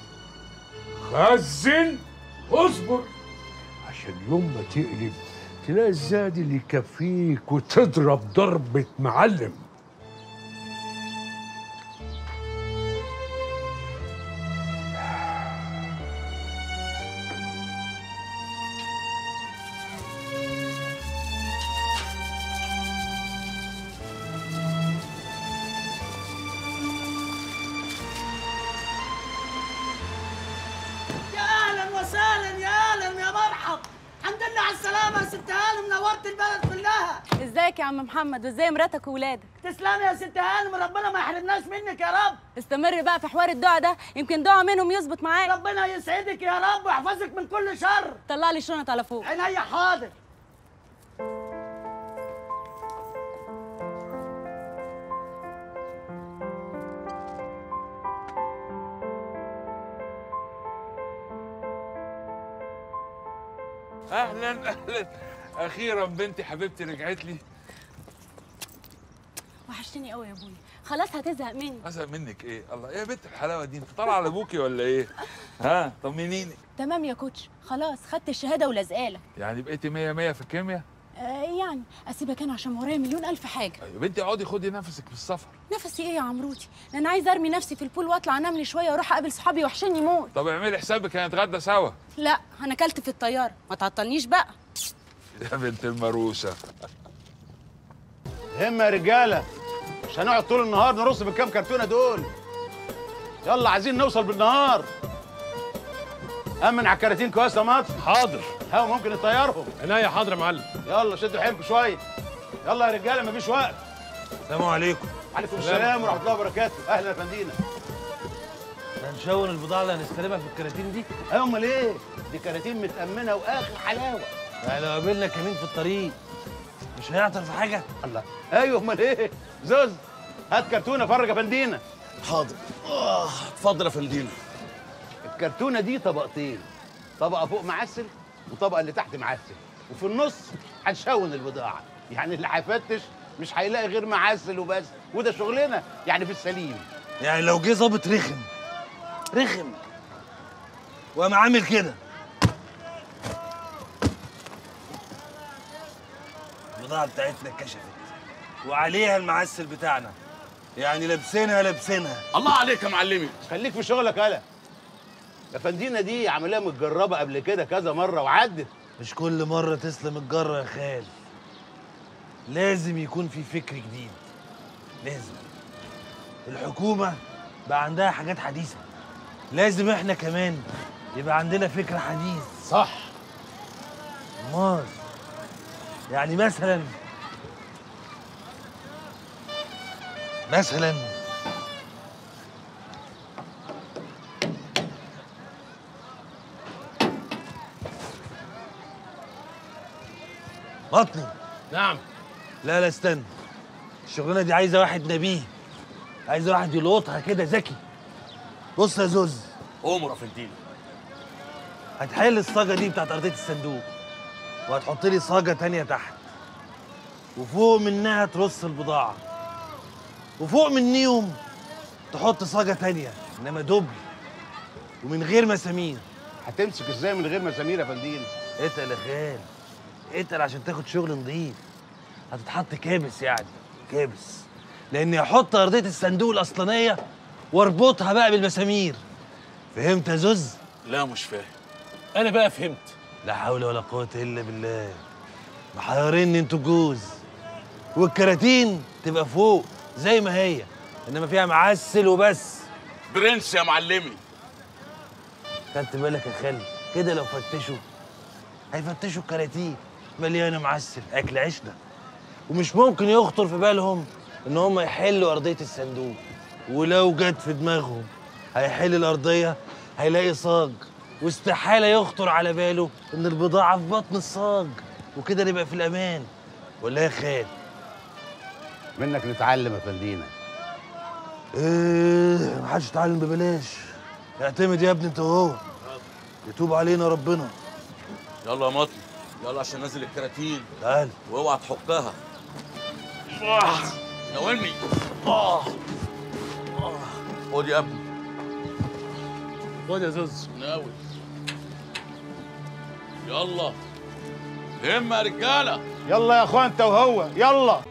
خزن واصبر عشان يوم ما تقلب تلاقي الزاد اللي يكفيك وتضرب ضربة معلم يا اهلا وسهلا يا اهلا يا مرحب الحمد لله على السلامه يا ست هانم نورت البلد كلها ازيك يا عم محمد وازاي مراتك وولادك تسلمي يا ست هانم ربنا ما يحرمناش منك يا رب استمر بقى في حوار الدعاء ده يمكن دعاء منهم يظبط معاك ربنا يسعدك يا رب ويحفظك من كل شر طلع لي شنط على فوق عينيا حاضر اهلا اهلا اخيرا بنتي حبيبتي رجعت لي وحشتني قوي يا ابويا خلاص هتزهق مني ازهق منك ايه الله ايه يا بنت الحلاوه دي انت طالعه على ابوكي ولا ايه ها طمنيني تمام يا كوتش خلاص خدت الشهاده ولازقالك يعني بقيتي 100 100 في الكيمياء آه يعني اسيبك انا عشان ورايا مليون الف حاجه يا بنتي اقعدي خدي نفسك في السفر نفسي ايه يا عمروتي ده انا عايزه ارمي نفسي في البول واطلع انام لي شويه واروح اقابل صحابي وحشني موت طب اعملي حسابك هنتغدى سوا لا انا اكلت في الطياره ما تعطلنيش بقى يا بنت المروسه همة يا رجالة مش هنقعد طول النهار نرص بالكام كرتونة دول يلا عايزين نوصل بالنهار أمن على الكراتين كويس يا مطر حاضر هوا ممكن نطيرهم عناية حاضر يا معلم يلا شدوا حيلكم شوية يلا يا رجالة مفيش وقت السلام عليكم عليكم السلام ورحمة الله وبركاته أهلا يا فندينا نشون البضاعه اللي هنستلمها في الكراتين دي ايوه امال ايه دي كراتين متامنه واخر حلاوه يعني لو قابلنا كمين في الطريق مش هيعطل في حاجه الله ايوه امال ايه زوز هات كرتونه فرج يا فندينا حاضر آه، اتفضل يا فندينا الكرتونه دي طبقتين طبقه فوق معسل وطبقه اللي تحت معسل وفي النص هنشون البضاعه يعني اللي هيفتش مش هيلاقي غير معسل وبس وده شغلنا يعني في السليم يعني لو جه ظابط رخم رخم وقام عامل كده البضاعه بتاعتنا اتكشفت وعليها المعسل بتاعنا يعني لابسينها لابسينها الله عليك يا معلمي خليك في شغلك يالا يا فندينا دي عمليه متجربه قبل كده كذا مره وعدت مش كل مره تسلم الجره يا خال لازم يكون في فكر جديد لازم الحكومه بقى عندها حاجات حديثه لازم احنا كمان يبقى عندنا فكر حديث صح امال يعني مثلا مثلا بطني نعم لا لا استنى الشغلانه دي عايزه واحد نبيه عايزه واحد يلقطها كده ذكي بص يا زوز امر يا فندينا هتحل الصاجه دي بتاعت ارضيه الصندوق وهتحط لي صاجه تانية تحت وفوق منها ترص البضاعه وفوق منيهم تحط صاجه تانية انما دبل ومن غير مسامير هتمسك ازاي من غير مسامير يا فندينا اتقل يا خال اتقل عشان تاخد شغل نظيف هتتحط كابس يعني كابس لاني هحط ارضيه الصندوق الاصلانيه واربطها بقى بالمسامير فهمت يا زوز لا مش فاهم انا بقى فهمت لا حول ولا قوه الا بالله محيريني انتوا جوز والكراتين تبقى فوق زي ما هي انما فيها معسل وبس برنس يا معلمي خدت بالك يا خالي كده لو فتشوا هيفتشوا الكراتين مليانه معسل اكل عيشنا ومش ممكن يخطر في بالهم ان هم يحلوا ارضيه الصندوق ولو جت في دماغهم هيحل الارضيه هيلاقي صاج واستحاله يخطر على باله ان البضاعه في بطن الصاج وكده نبقى في الامان ولا يا خال منك نتعلم يا فندينا ايه محدش يتعلم ببلاش اعتمد يا ابني انت وهو يتوب علينا ربنا يلا يا مطلي يلا عشان نازل الكراتين تعال واوعى تحكها ناولني آه. آه. خد يا ابني خد يا زوز ناول يلا همة يا رجالة يلا يا اخوان انت وهو يلا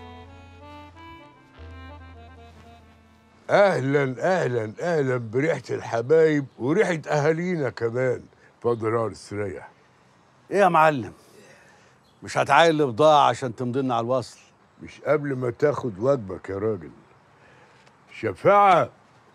اهلا اهلا اهلا بريحه الحبايب وريحه اهالينا كمان اتفضل اقعد استريح ايه يا معلم مش هتعاين البضاعة عشان تمضي لنا على الوصل مش قبل ما تاخد واجبك يا راجل شفاعة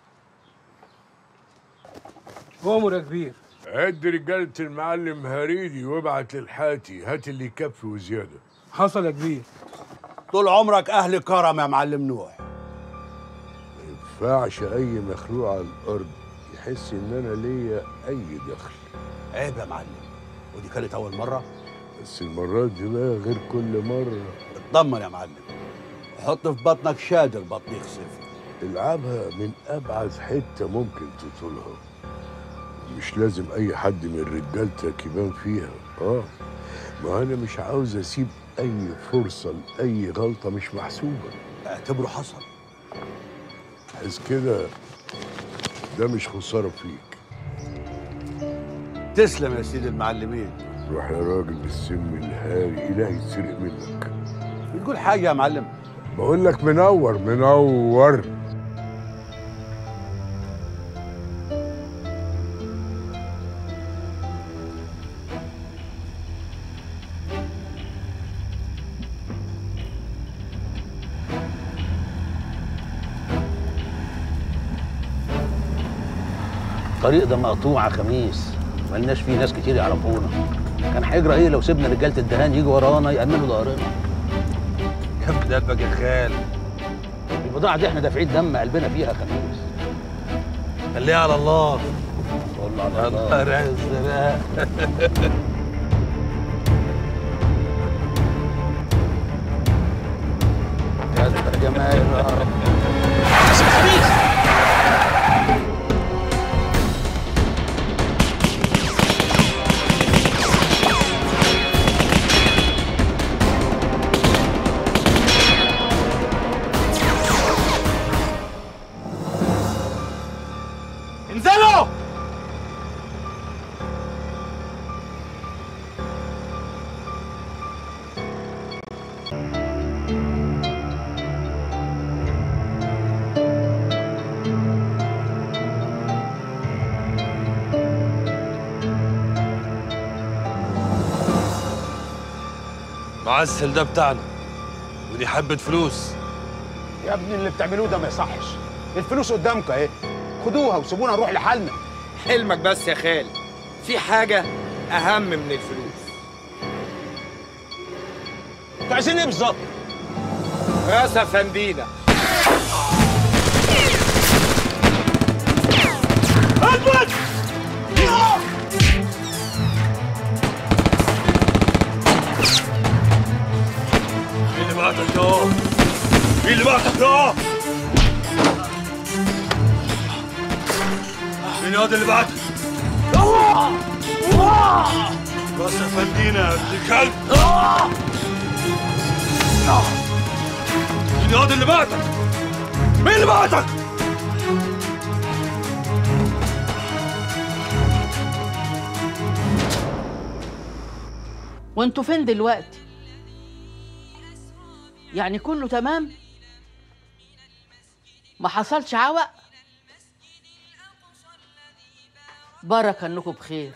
امر يا كبير عد رجالة المعلم هريدي وابعت للحاتي هات اللي يكفي وزيادة حصل يا كبير طول عمرك اهل كرم يا معلم نوح ينفعش أي مخلوق على الأرض يحس إن أنا ليا أي دخل عيب يا معلم ودي كانت اول مرة بس المرات دي بقى غير كل مرة اطمن يا معلم حط في بطنك شادر بطن يخسف العبها من أبعد حتة ممكن تطولها مش لازم أي حد من رجالتك يبان فيها آه ما أنا مش عاوز أسيب أي فرصة لأي غلطة مش محسوبة اعتبره حصل بحيث كده ده مش خسارة فيك تسلم يا سيدي المعلمين روح يا راجل بالسم الهاري إلهي يتسرق منك بتقول حاجة يا معلم بقول لك منور منور الطريق ده مقطوع يا خميس ملناش فيه ناس كتير يعرفونا كان هيجرى ايه لو سيبنا رجاله الدهان يجوا ورانا يأمنوا ظهرنا كم قلبك يا خال البضاعه دي احنا دافعين دم قلبنا فيها يا خميس خليها على الله والله على الله رايق الزراء يا جماعه يا رب انزلوا معسل ده بتاعنا ودي حبة فلوس يا ابني اللي بتعملوه ده ما يصحش الفلوس قدامكم اهي خدوها وسيبونا نروح لحالنا حلمك بس يا خالد في حاجة أهم من الفلوس انتوا عايزين ايه بالظبط؟ راس أفندينا اثبت مين اللي بعتك يا مين اللي بعتك يا مين هذا اللي بعتك راس فندينا يا ابن الكلب مين هذا اللي بعتك مين اللي بعتك وانتوا فين دلوقتي يعني كله تمام ما حصلش عوق بركة انكم بخير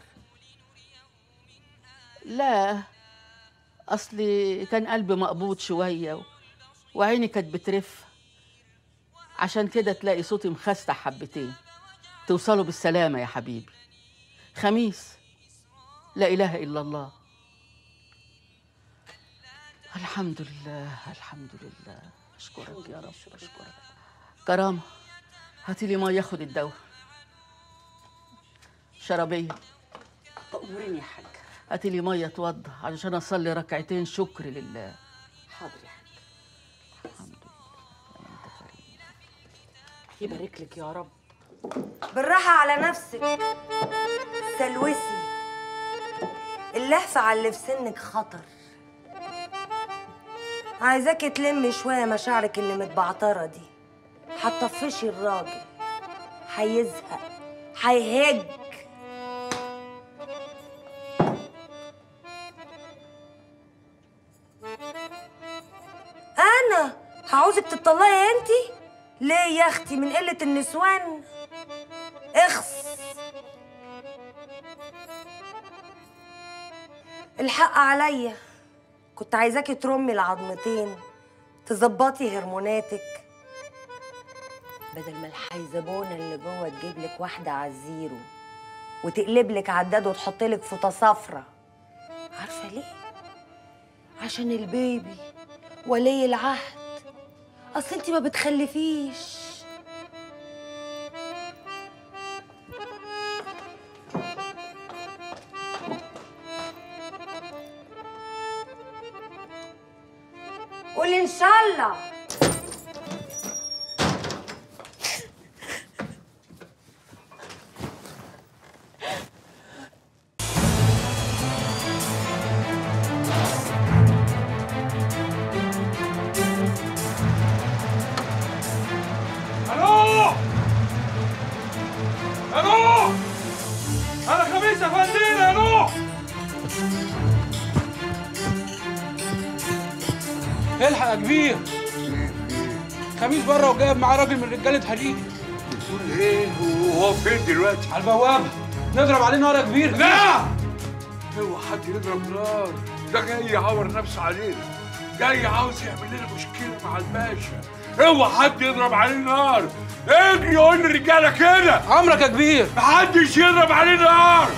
لا اصلي كان قلبي مقبوض شوية و... وعيني كانت بترف عشان كده تلاقي صوتي مخستع حبتين توصلوا بالسلامة يا حبيبي خميس لا إله إلا الله الحمد لله الحمد لله أشكرك يا رب أشكرك كرامة هاتي لي مية خد الدواء شرابية تأمرني يا حاج هاتي لي مية اتوضى علشان أصلي ركعتين شكر لله حاضر يا حاج يبارك لك يا رب بالراحة على نفسك سلوسي اللهفة على اللي في سنك خطر عايزاكي تلمي شوية مشاعرك اللي متبعترة دي هتطفشي الراجل هيزهق هيهج انا هعوزك تطلقي انتي ليه يا اختي من قلة النسوان اخس الحق عليا كنت عايزاكي ترمي العظمتين تظبطي هرموناتك بدل ما الحيزبونه اللي جوه تجيب لك واحده على الزيرو وتقلب لك عداد وتحط لك فوطه صفرة عارفه ليه عشان البيبي ولي العهد اصل انت ما بتخلفيش قول ان شاء الله الو الو انا خميس يا فندينا الو الحق يا كبير خميس بره وجايب معاه راجل من رجاله هليل بتقول ايه وهو فين دلوقتي؟ على البوابه نضرب عليه نار يا كبير لا اوعى حد يضرب نار ده جاي يعور نفسه علينا جاي عاوز يعمل لنا مشكله مع الباشا اوعى حد يضرب عليه نار اجري قول للرجاله كده عمرك يا كبير محدش يضرب عليه نار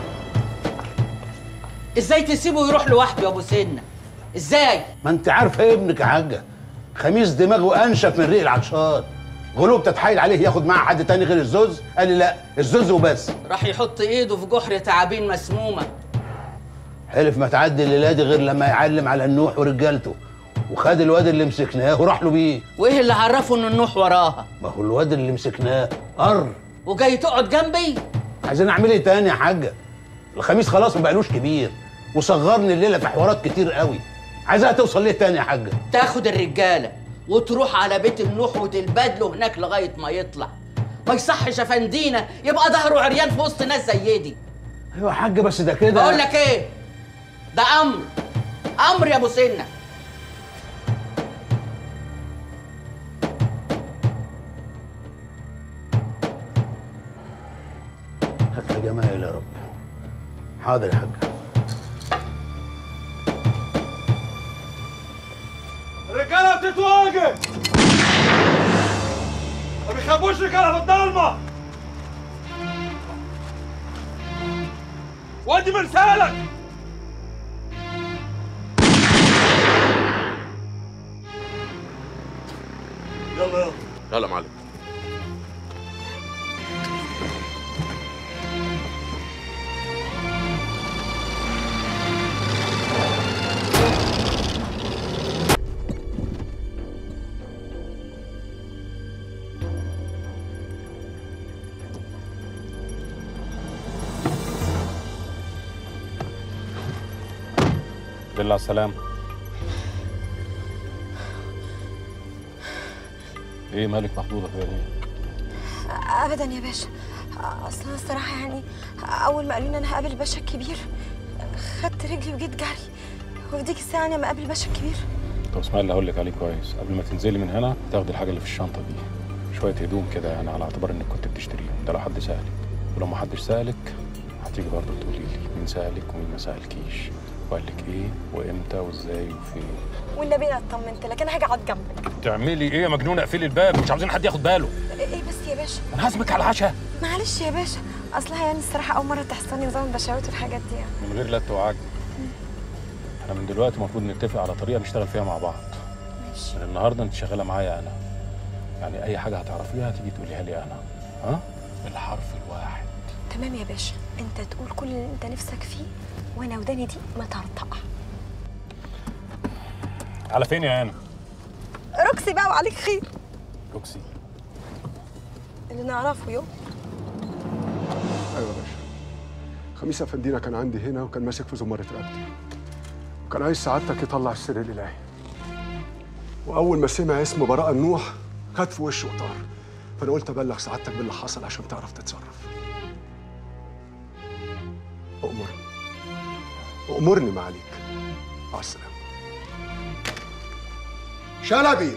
ازاي تسيبه يروح لوحده يا ابو سنه ازاي ما انت عارفه ابنك يا حاجه خميس دماغه انشف من ريق العطشان غلوب تتحايل عليه ياخد معاه حد تاني غير الزوز قال لي لا الزوز وبس راح يحط ايده في جحر تعابين مسمومه حلف ما تعدي الليله دي غير لما يعلم على النوح ورجالته وخد الواد اللي مسكناه وراح له بيه وايه اللي عرفه ان النوح وراها ما هو الواد اللي مسكناه قر وجاي تقعد جنبي عايزين اعمل ايه تاني يا حاجه الخميس خلاص ما بقالوش كبير وصغرني الليله في حوارات كتير قوي عايزها توصل ليه تاني يا حاجه تاخد الرجاله وتروح على بيت النوح وتلبدله هناك لغايه ما يطلع ما يصحش يا فندينا يبقى ظهره عريان في وسط ناس زي دي ايوه يا حاجه بس ده كده بقول لك ايه ده امر امر يا ابو سنه هات يا جمايل يا رب حاضر يا حاجه الرجاله بتتواجد ما بيخافوش رجاله في الضلمه ودي مرسالك يلا يلا يلا يا معلم بالله على السلامة ايه مالك محظوظة كده ليه؟ ابدا يا باشا اصل انا الصراحه يعني اول ما قالوا لي انا هقابل الباشا الكبير خدت رجلي وجيت جري وفي ديك الساعه انا ما اقابل الباشا الكبير طب اسمعي اللي هقول لك عليه كويس قبل ما تنزلي من هنا تاخدي الحاجة اللي في الشنطة دي شوية هدوم كده يعني على اعتبار انك كنت بتشتريهم ده لو حد سألك ولو ما حدش سألك هتيجي برضه تقولي لي مين سألك ومين ما سألكيش وقال لك ايه وامتى وازاي وفين والنبي انا اطمنت لك انا هاجي اقعد جنبك تعملي ايه يا مجنونة اقفلي الباب مش عاوزين حد ياخد باله ايه بس يا باشا انا هسمك على العشاء معلش يا باشا اصلها يعني الصراحه اول مره تحصلني نظام البشاوات والحاجات دي يعني من غير لت وعجل احنا من دلوقتي المفروض نتفق على طريقه نشتغل فيها مع بعض ماشي من النهارده انت شغاله معايا انا يعني اي حاجه هتعرفيها تيجي تقوليها لي انا ها بالحرف الواحد تمام يا باشا انت تقول كل اللي انت نفسك فيه وانا وداني دي ما ترطق على فين يا انا روكسي بقى وعليك خير روكسي اللي نعرفه يوم ايوه يا باشا خميس افندينا كان عندي هنا وكان ماسك في زمارة رقبتي وكان عايز سعادتك يطلع السر الالهي واول ما سمع اسم براءة النوح خد في وشه وطار فانا قلت ابلغ سعادتك باللي حصل عشان تعرف تتصرف أؤمر أؤمرني معاليك مع السلامة شلبي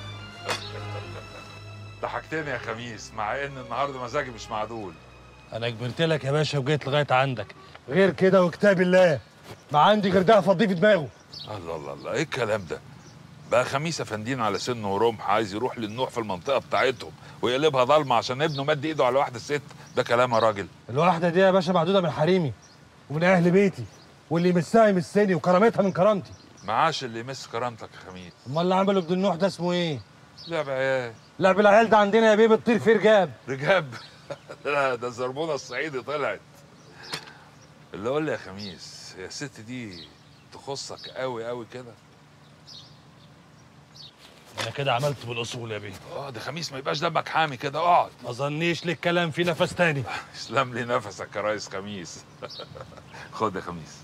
ضحكتني يا خميس مع ان النهارده مزاجي مش معدول انا كبرت لك يا باشا وجيت لغايه عندك غير كده وكتاب الله ما عندي غير ده افضيه في دماغه الله الله الله ايه الكلام ده بقى خميس افندين على سنه ورمح عايز يروح للنوح في المنطقه بتاعتهم ويقلبها ضلمه عشان ابنه مد ايده على واحده ست ده كلام يا راجل الواحده دي يا باشا معدوده من حريمي ومن اهل بيتي واللي يمسها يمسني وكرامتها من كرامتي معاش اللي يمس كرامتك يا خميس امال اللي عمله ابن النوح ده اسمه ايه لعب عيال لعب العيال ده عندنا يا بيه بتطير فيه رجاب رجاب لا ده الزربونه الصعيدي طلعت اللي قول لي يا خميس هي الست دي تخصك قوي قوي كده انا كده عملت بالاصول يا بيه اه ده خميس ما يبقاش دمك حامي كده اقعد ما ظنيش لك كلام في نفس تاني اسلم لي نفسك يا ريس خميس خد يا خميس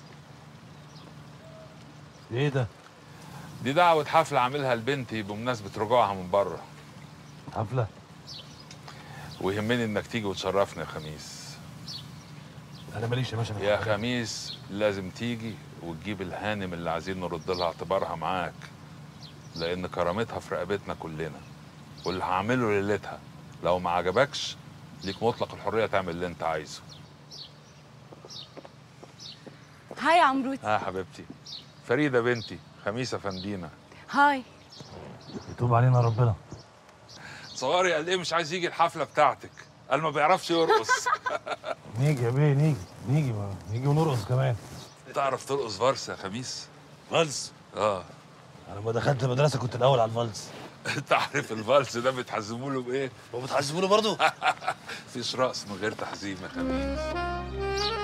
ايه ده دي دعوة حفلة عاملها لبنتي بمناسبة رجوعها من بره حفله ويهمني انك تيجي وتشرفني يا خميس انا ماليش يا باشا في يا الحفلات. خميس لازم تيجي وتجيب الهانم اللي عايزين نرد لها اعتبارها معاك لان كرامتها في رقبتنا كلنا واللي هعمله ليلتها لو ما عجبكش ليك مطلق الحريه تعمل اللي انت عايزه هاي يا عمروتي ها يا حبيبتي فريده بنتي خميسه فندينا هاي يتوب علينا ربنا صغاري قال ايه مش عايز يجي الحفله بتاعتك قال ما بيعرفش يرقص نيجي يا بيه نيجي نيجي نيجي ونرقص كمان تعرف ترقص فارس يا خميس فالس اه انا لما دخلت المدرسه كنت الاول على الفالس انت عارف الفالس ده بتحزموا له بايه؟ هو بتحزموا له برضه؟ مفيش رقص من غير تحزيم يا خميس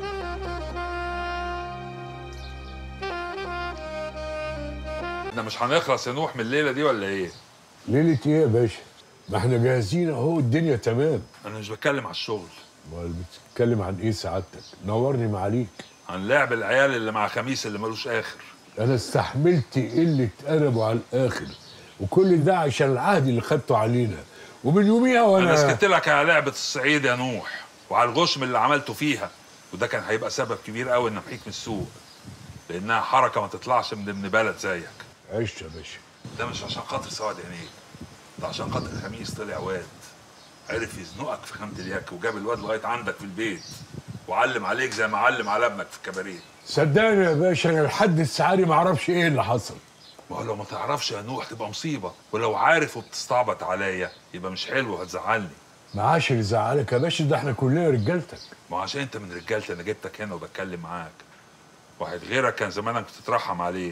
احنا مش هنخلص يا نوح من الليله دي ولا ايه؟ ليلة ايه يا باشا؟ ما احنا جاهزين اهو الدنيا تمام انا مش بتكلم على الشغل امال بتتكلم عن ايه سعادتك؟ نورني معاليك عن لعب العيال اللي مع خميس اللي ملوش اخر انا استحملت قلة ادبه على الاخر وكل ده عشان العهد اللي خدته علينا ومن يوميها وانا انا سكت لك على لعبه الصعيد يا نوح وعلى الغشم اللي عملته فيها وده كان هيبقى سبب كبير قوي ان امحيك من السوق لانها حركه ما تطلعش من ابن بلد زيك عشت يا باشا ده مش عشان خاطر سواد عينيك ده عشان خاطر خميس طلع واد عرف يزنقك في خامة اليك وجاب الواد لغايه عندك في البيت وعلم عليك زي ما علم على ابنك في الكباريه صدقني يا باشا انا لحد الساعه دي ما اعرفش ايه اللي حصل ما هو لو ما تعرفش يا نوح تبقى مصيبه ولو عارف وبتستعبط عليا يبقى مش حلو هتزعلني ما عاش اللي زعلك يا باشا ده احنا كلنا رجالتك ما هو عشان انت من رجالتي انا جبتك هنا وبتكلم معاك واحد غيرك كان زمانك بتترحم عليه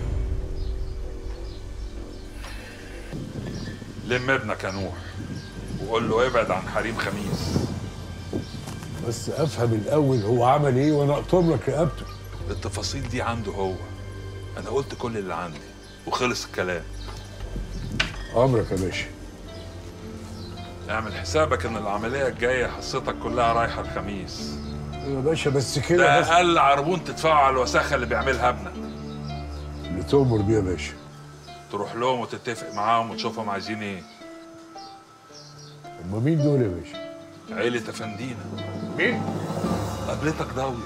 لم ابنك يا نوح وقول له ابعد عن حريم خميس بس افهم الاول هو عمل ايه وانا اقطم لك رقبته التفاصيل دي عنده هو انا قلت كل اللي عندي وخلص الكلام امرك يا باشا اعمل حسابك ان العمليه الجايه حصتك كلها رايحه الخميس يا باشا بس كده ده بس اقل عربون تدفعه على الوساخه اللي بيعملها ابنك اللي تؤمر بيه يا باشا تروح لهم وتتفق معاهم وتشوفهم عايزين ايه هم مين دول يا باشا؟ عيلة افندينا مين؟ قابلتك ضاوية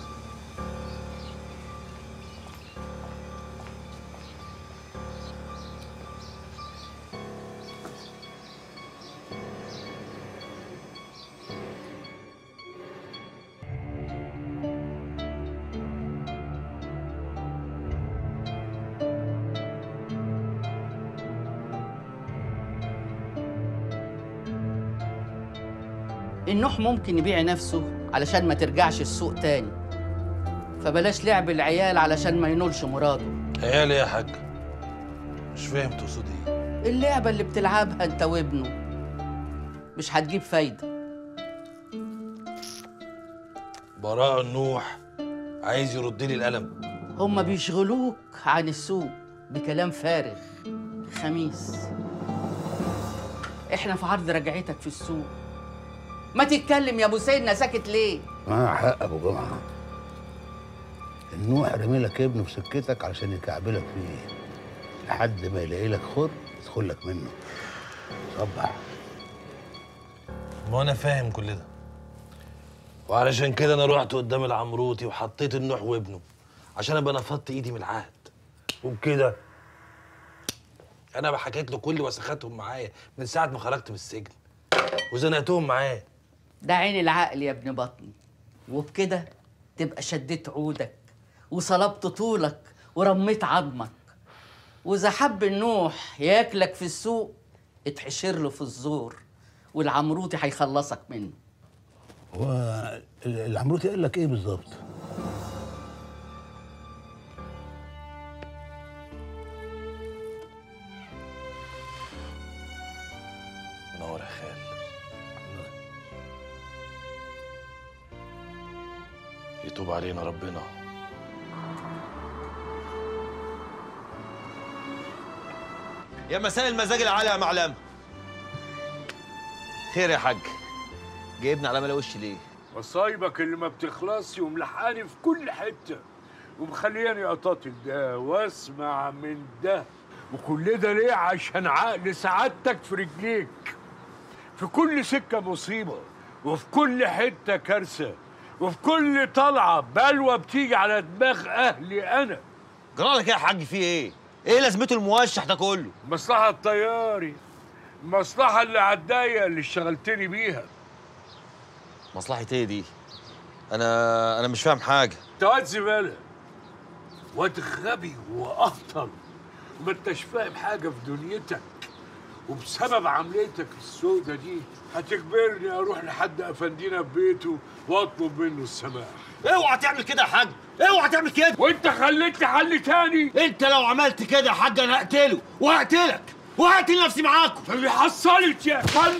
النوح ممكن يبيع نفسه علشان ما ترجعش السوق تاني فبلاش لعب العيال علشان ما ينولش مراده عيال ايه يا حاج مش فاهم تقصد ايه اللعبة اللي بتلعبها انت وابنه مش هتجيب فايدة براء النوح عايز يرد لي القلم هما بيشغلوك عن السوق بكلام فارغ خميس احنا في عرض رجعتك في السوق ما تتكلم يا ابو سيدنا ساكت ليه معاه حق ابو جمعه النوح رمي لك ابنه في سكتك علشان يكعبلك فيه لحد ما يلاقي لك خر يدخل لك منه صبح ما انا فاهم كل ده وعلشان كده انا رحت قدام العمروتي وحطيت النوح وابنه عشان ابقى نفضت ايدي من العهد وبكده انا بقى حكيت له كل وسخاتهم معايا من ساعه ما خرجت من السجن وزنقتهم معاه ده عين العقل يا ابن بطني وبكده تبقى شديت عودك وصلبت طولك ورميت عظمك واذا حب النوح ياكلك في السوق اتحشر له في الزور والعمروتي هيخلصك منه هو العمروتي قال لك ايه بالظبط؟ نور يا خال يتوب علينا ربنا يا مساء المزاج العالي يا معلم خير يا حاج جايبني على ملا وشي ليه مصايبك اللي ما بتخلصش وملحقاني في كل حته ومخلياني اطاطل ده واسمع من ده وكل ده ليه عشان عقل سعادتك في رجليك في كل سكه مصيبه وفي كل حته كارثه وفي كل طلعه بلوه بتيجي على دماغ اهلي انا جرالك ايه يا حاج في ايه ايه لازمته الموشح ده كله مصلحه الطياري المصلحه اللي عالدايه اللي اشتغلتني بيها مصلحة ايه دي انا انا مش فاهم حاجه انت واد زباله واد غبي واهطل ما انتش فاهم حاجه في دنيتك وبسبب عمليتك السودة دي هتجبرني اروح لحد افندينا في بيته واطلب منه السماح اوعى تعمل كده يا حاج اوعى تعمل كده وانت خليتني حل تاني انت لو عملت كده يا حاج انا هقتله وهقتلك وهقتل نفسي معاكم اللي حصلت يا فندم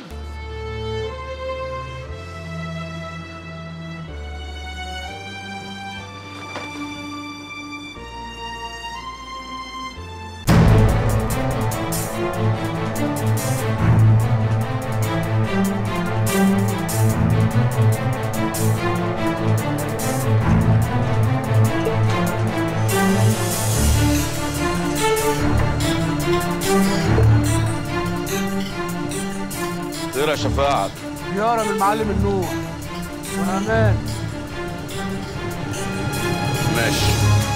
خير يا شفاعة زيارة من معلم النور وأمان ماشي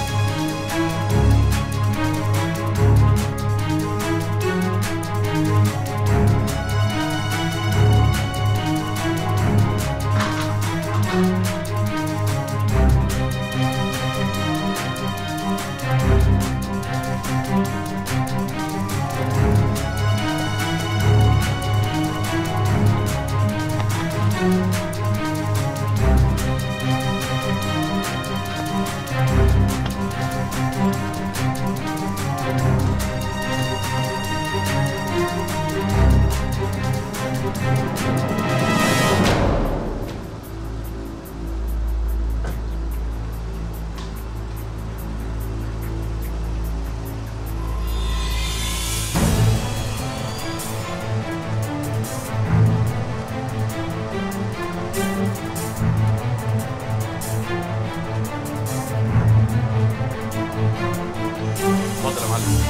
اتفضل يا معلم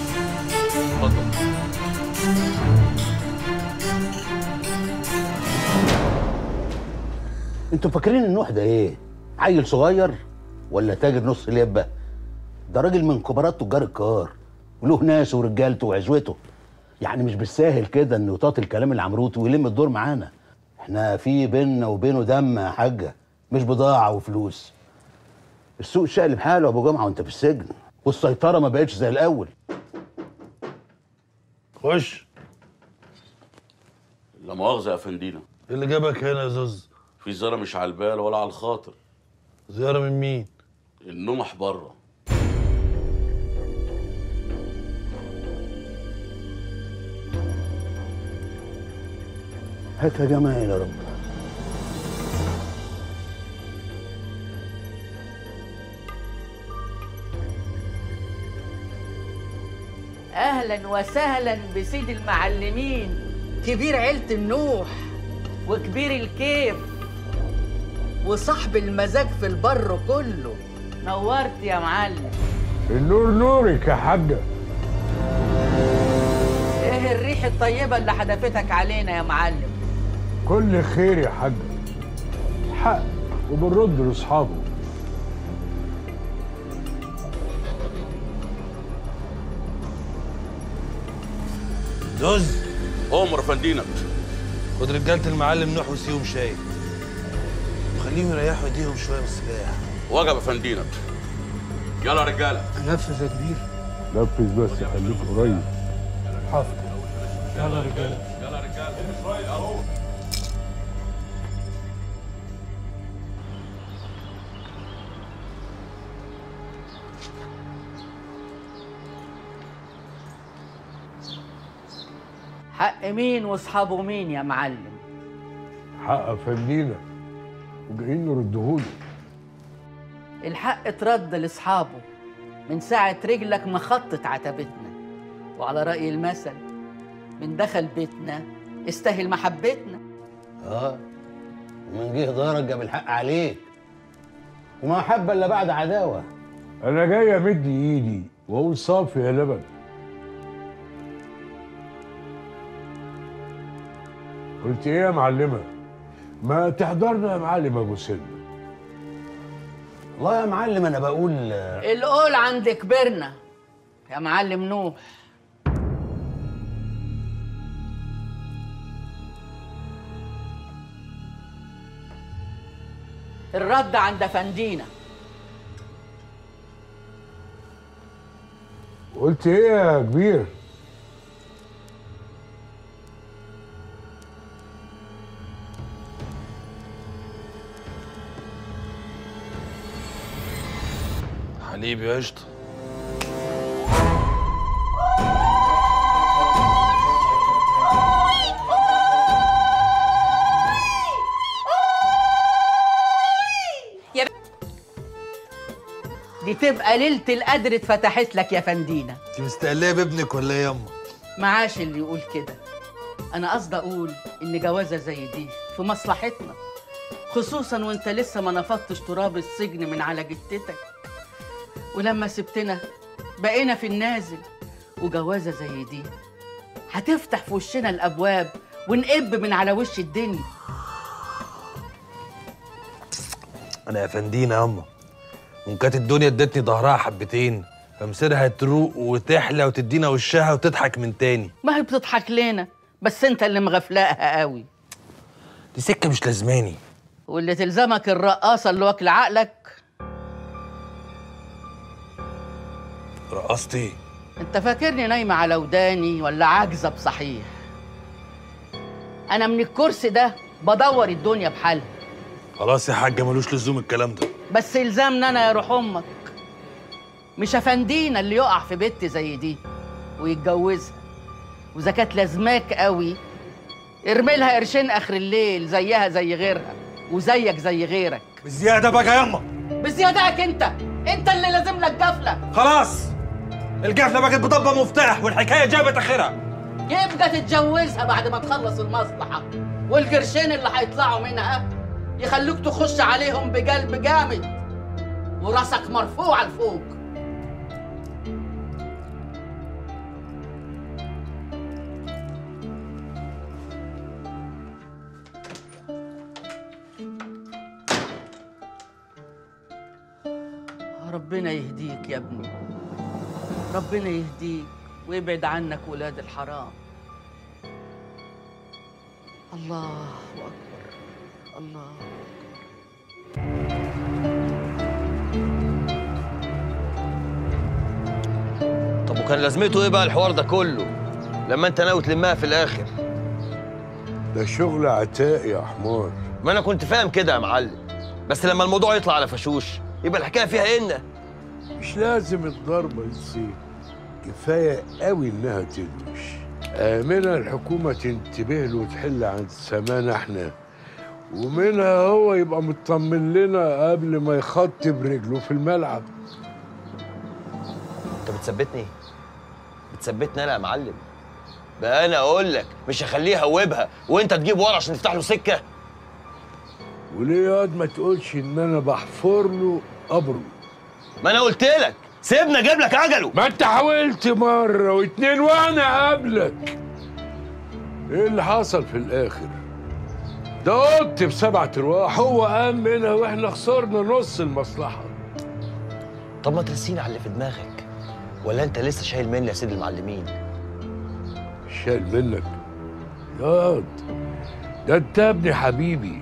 اتفضل انتوا فاكرين النوح ده ايه؟ عيل صغير ولا تاجر نص لبه؟ ده راجل من كبارات تجار الكار وله ناس ورجالته وعزوته يعني مش بالساهل كده انه يطاط الكلام العمروتي ويلم الدور معانا احنا في بيننا وبينه دم يا حاجه مش بضاعه وفلوس السوق شقلب حاله ابو جمعه وانت في السجن والسيطره ما بقتش زي الاول خش لا مؤاخذة يا فندينا ايه اللي جابك هنا يا زوز في زيارة مش على البال ولا على الخاطر زيارة من مين؟ النمح بره هات يا جماعه يا رب اهلا وسهلا بسيد المعلمين كبير عيلة النوح وكبير الكيف وصاحب المزاج في البر كله نورت يا معلم النور نورك يا حاجه ايه الريح الطيبة اللي حدفتك علينا يا معلم كل خير يا حاجه حق وبنرد لاصحابه زوز عمر فندينا خد رجالة المعلم نوح وسيهم شاي وخليهم يريحوا ايديهم شوية من السلاح وجب يا فندينا يلا يا رجالة انفذ يا كبير نفذ بس خليك قريب حاضر يلا يا رجاله يلا يا رجالة اهو حق مين واصحابه مين يا معلم حق فندينا وجايين نردهوله الحق اترد لاصحابه من ساعة رجلك ما خطت عتبتنا وعلى رأي المثل من دخل بيتنا استاهل محبتنا اه ومن جه دارك جاب الحق عليك وما حب الا بعد عداوه انا جاي امد ايدي واقول صافي يا لبن قلت ايه يا معلمه ما تحضرنا يا معلم ابو سلمى والله يا معلم انا بقول القول عند كبرنا يا معلم نوح الرد عند فندينا قلت ايه يا كبير حليب يا قشطة وتبقى ليله القدر اتفتحت لك يا فندينا انت مستقليه بابنك ولا ايه ياما معاش اللي يقول كده انا قصدي اقول ان جوازه زي دي في مصلحتنا خصوصا وانت لسه ما نفضتش تراب السجن من على جتتك ولما سبتنا بقينا في النازل وجوازه زي دي هتفتح في وشنا الابواب ونقب من على وش الدنيا انا يا فندينا ياما وان كانت الدنيا ادتني ظهرها حبتين فمصيرها تروق وتحلى وتدينا وشها وتضحك من تاني ما هي بتضحك لنا بس انت اللي مغفلاها قوي دي سكه مش لازماني واللي تلزمك الرقاصه اللي واكله عقلك رقصتي انت فاكرني نايمه على وداني ولا عاجزه بصحيح انا من الكرسي ده بدور الدنيا بحالها خلاص يا حاجه ملوش لزوم الكلام ده بس يلزمنا انا يا روح امك مش افندينا اللي يقع في بنت زي دي ويتجوزها واذا كانت لازماك قوي ارمي لها قرشين اخر الليل زيها زي غيرها وزيك زي غيرك بزياده بقى ياما بزيادتك انت انت اللي لازم لك جفله خلاص القفله بقت بضبه مفتاح والحكايه جابت اخرها يبقى تتجوزها بعد ما تخلص المصلحه والقرشين اللي هيطلعوا منها يخلوك تخش عليهم بقلب جامد وراسك مرفوع لفوق ربنا يهديك يا ابني ربنا يهديك ويبعد عنك ولاد الحرام الله أكبر الله طب وكان لازمته ايه بقى الحوار ده كله لما انت ناوي تلمها في الاخر ده شغل عتاق يا حمار ما انا كنت فاهم كده يا معلم بس لما الموضوع يطلع على فشوش يبقى الحكايه فيها ان مش لازم الضربة تصيب كفاية قوي إنها تدوش آمنة الحكومة تنتبه له وتحل عند سمانا احنا ومنها هو يبقى مطمن لنا قبل ما يخط برجله في الملعب انت بتثبتني بتثبتني انا يا معلم بقى انا اقول لك مش هخليه يهوبها وانت تجيب ورا عشان تفتح له سكه وليه ياض ما تقولش إن أنا بحفر له قبره ما انا قلت لك سيبنا اجيب لك عجله ما انت حاولت مرة واتنين وانا قبلك ايه اللي حصل في الاخر ده قط بسبعة ارواح هو قام منها واحنا خسرنا نص المصلحة طب ما ترسيني على اللي في دماغك ولا انت لسه شايل مني يا سيد المعلمين شايل منك ياض ده انت يا ابني حبيبي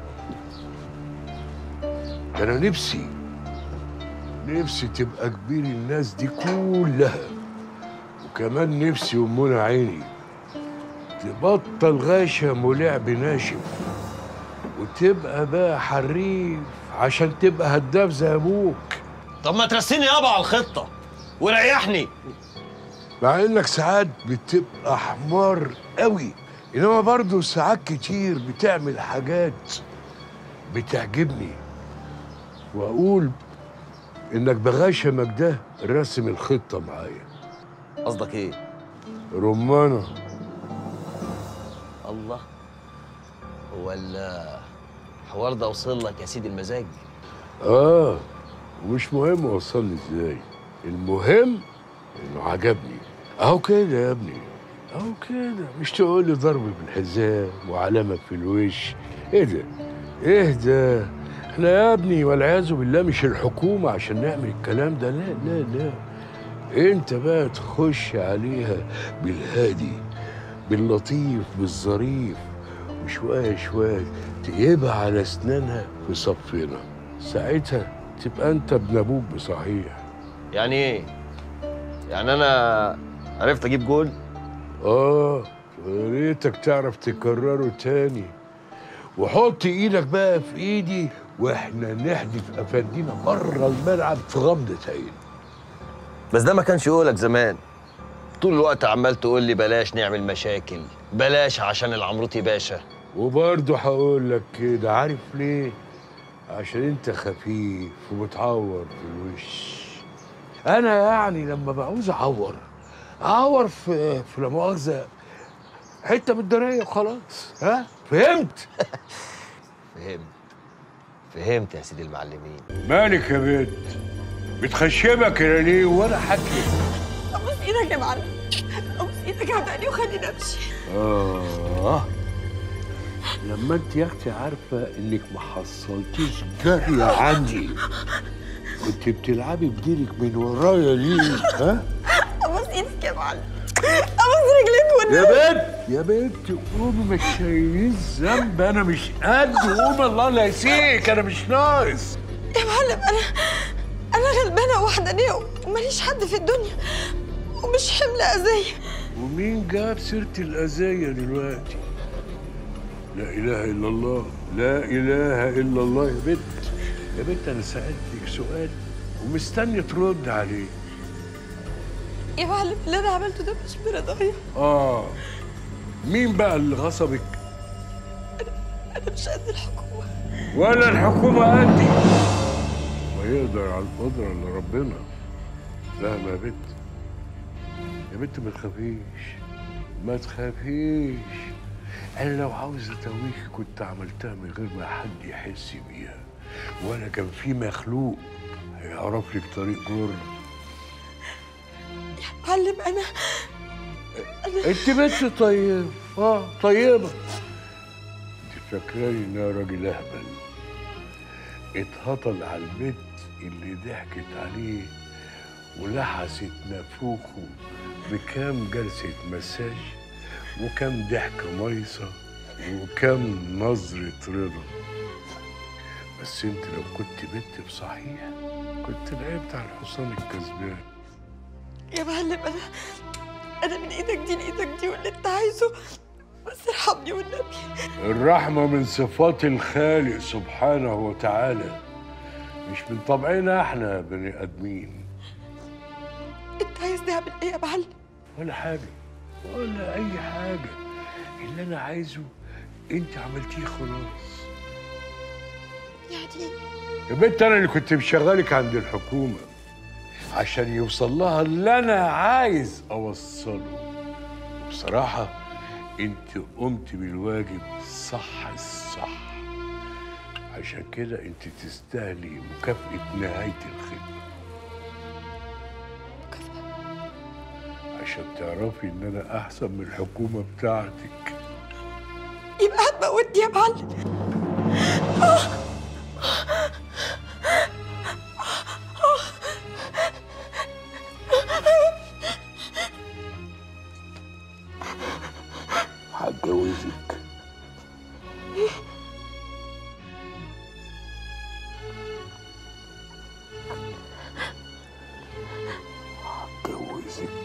ده انا نفسي نفسي تبقى كبير الناس دي كلها وكمان نفسي ومنى عيني تبطل غشم ولعب ناشف وتبقى بقى حريف عشان تبقى هداف زي ابوك طب ما ترسيني يابا على الخطه وريحني مع انك ساعات بتبقى حمار قوي انما برضه ساعات كتير بتعمل حاجات بتعجبني واقول انك بغشمك ده راسم الخطه معايا قصدك ايه رمانه الله هو الحوار ده وصل لك يا سيدي المزاج اه ومش مهم وصلني ازاي المهم انه عجبني اهو كده يا ابني اهو كده مش تقول لي ضرب بالحزام وعلامه في الوش ايه ده ايه ده احنا يا ابني والعياذ بالله مش الحكومه عشان نعمل الكلام ده لا لا لا انت بقى تخش عليها بالهادي باللطيف بالظريف وشويه شويه تجيبها على اسنانها في صفنا ساعتها تبقى انت ابن ابوك بصحيح يعني ايه يعني انا عرفت اجيب جول اه يا ريتك تعرف تكرره تاني وحط ايدك بقى في ايدي واحنا نحدف افندينا بره الملعب في غمضه عين بس ده ما كانش يقولك زمان طول الوقت عمال تقول لي بلاش نعمل مشاكل بلاش عشان العمروتي باشا وبرضه هقول لك كده عارف ليه عشان انت خفيف وبتعور في الوش انا يعني لما بعوز اعور اعور في في لا مؤاخذه حته من الدنيا وخلاص ها فهمت فهمت فهمت يا سيدي المعلمين مالك يا بنت بتخشبك كده ليه ولا حكي ابوس ايدك يا معلم ابوس ايدك عتقني وخليني امشي اه لما انت يا اختي عارفه انك ما حصلتيش جاريه عندي كنت بتلعبي بديلك من ورايا ليه ها ابوس ايدك يا معلم ابوس رجليك والنبي يا بنت يا بنت قومي مش شايلين ذنب انا مش قد قومي الله لا يسيك انا مش ناقص يا معلم انا انا غلبانه وحدانيه وماليش حد في الدنيا ومش حمل اذيه ومين جاب سيرة الأذية دلوقتي؟ لا إله إلا الله لا إله إلا الله يا بنت يا بنت أنا سألتك سؤال ومستني ترد عليه يا معلم اللي انا عملته ده مش برضايا آه مين بقى اللي غصبك؟ انا مش قد الحكومه ولا الحكومة قدي ويقدر على القدرة إلا ربنا لا ما يا بنت يا بنت ما تخافيش ما تخافيش أنا لو عاوز أتويك كنت عملتها من غير ما حد يحس بيها ولا كان في مخلوق هيعرف لك طريق جر يا معلم انا انا انت بنت طيبة اه طيبة انت فاكراني ان انا راجل اهبل اتهطل على البنت اللي ضحكت عليه ولحست نافوخه بكام جلسة مساج وكام ضحكة ميصة وكام نظرة رضا بس انت لو كنت بنت بصحيح كنت لعبت على الحصان الكسبان يا معلم انا انا من ايدك دي لايدك دي واللي انت عايزه بس ارحمني والنبي الرحمة من صفات الخالق سبحانه وتعالى مش من طبعنا احنا بني ادمين انت عايز نعمل ايه يا معلم ولا حاجة ولا أي حاجة اللي أنا عايزه أنت عملتيه خلاص يعني يا بنت أنا اللي كنت مشغلك عند الحكومة عشان يوصل لها اللي أنا عايز أوصله بصراحة أنت قمت بالواجب صح الصح عشان كده أنت تستاهلي مكافأة نهاية الخدمة عشان تعرفي ان انا احسن من الحكومه بتاعتك يبقى هتموتني يا معلم آه. هتجوزك هتجوزك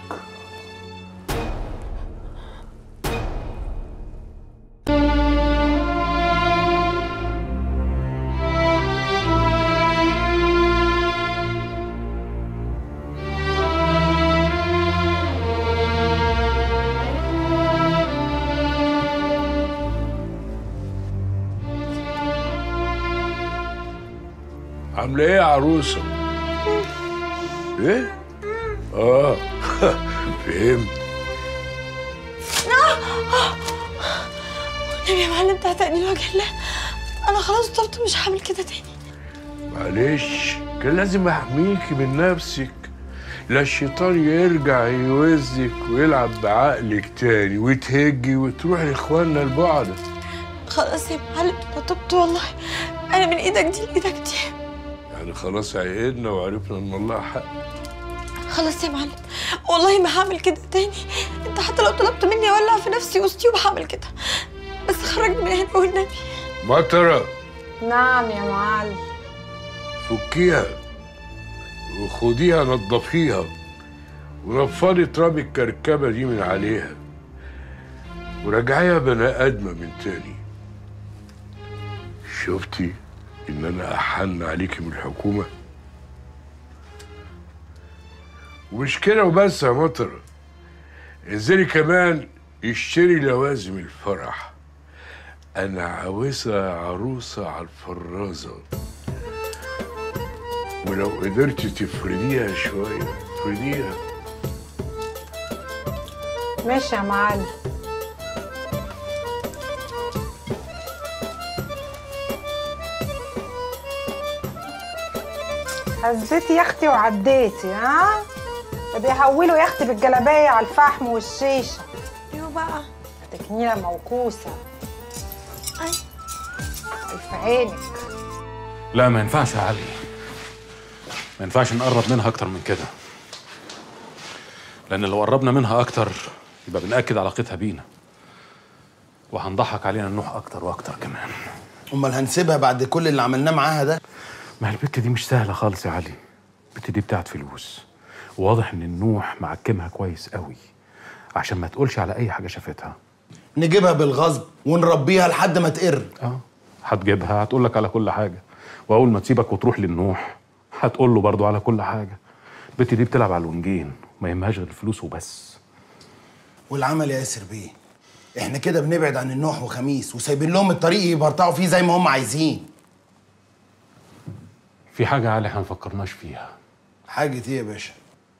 عامله ايه يا عروسه ايه اه فهمت والنبي يا معلم تعتقني لوجه الله انا خلاص طلبت مش هعمل كده تاني معلش كان لازم احميكي من نفسك لا الشيطان يرجع يوزك ويلعب بعقلك تاني وتهجي وتروح لاخواننا البعد خلاص يا معلم انا تبت والله انا من ايدك دي لايدك دي يعني خلاص عقدنا وعرفنا ان الله حق خلاص يا معلم والله ما هعمل كده تاني انت حتى لو طلبت مني اولع في نفسي وسطيوب هعمل كده بس خرجني من هنا والنبي مطرة نعم يا معلم فكيها وخديها نضفيها ونفضي تراب الكركبة دي من عليها ورجعيها بني آدمة من تاني شفتي إن أنا أحن عليكي من الحكومة ومش كده وبس يا مطرة انزلي كمان اشتري لوازم الفرح أنا عاوزة عروسة على الفرازة ولو قدرت تفرديها شويه تفرديها ماشي يا معلم هزيتي يا اختي وعديتي ها بيحولوا يا اختي بالجلابيه على الفحم والشيشه يو بقى تكنيله موكوسه اي في عينك لا ما ينفعش يا علي ما ينفعش نقرب منها اكتر من كده لان لو قربنا منها اكتر يبقى بنأكد علاقتها بينا وهنضحك علينا النوح اكتر واكتر كمان امال هنسيبها بعد كل اللي عملناه معاها ده ما البت دي مش سهله خالص يا علي البت دي بتاعت فلوس وواضح ان النوح معكمها كويس قوي عشان ما تقولش على اي حاجه شافتها نجيبها بالغصب ونربيها لحد ما تقر اه هتجيبها هتقول لك على كل حاجه واول ما تسيبك وتروح للنوح هتقول له برضه على كل حاجه البت دي بتلعب على الونجين ما يهمهاش غير الفلوس وبس والعمل يا ياسر بيه احنا كده بنبعد عن النوح وخميس وسايبين لهم الطريق يبرطعوا فيه زي ما هم عايزين في حاجه يا علي احنا ما فكرناش فيها حاجة ايه يا باشا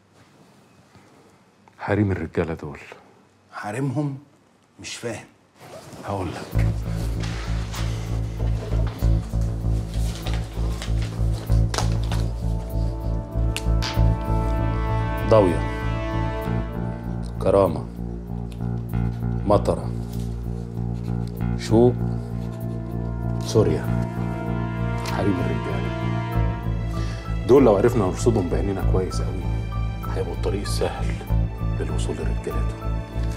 حريم الرجاله دول حارمهم مش فاهم هقول لك ضاوية كرامة مطرة شوق سوريا حريم الرجالة دول لو عرفنا نرصدهم بعينينا كويس قوي هيبقوا الطريق السهل للوصول لرجالتهم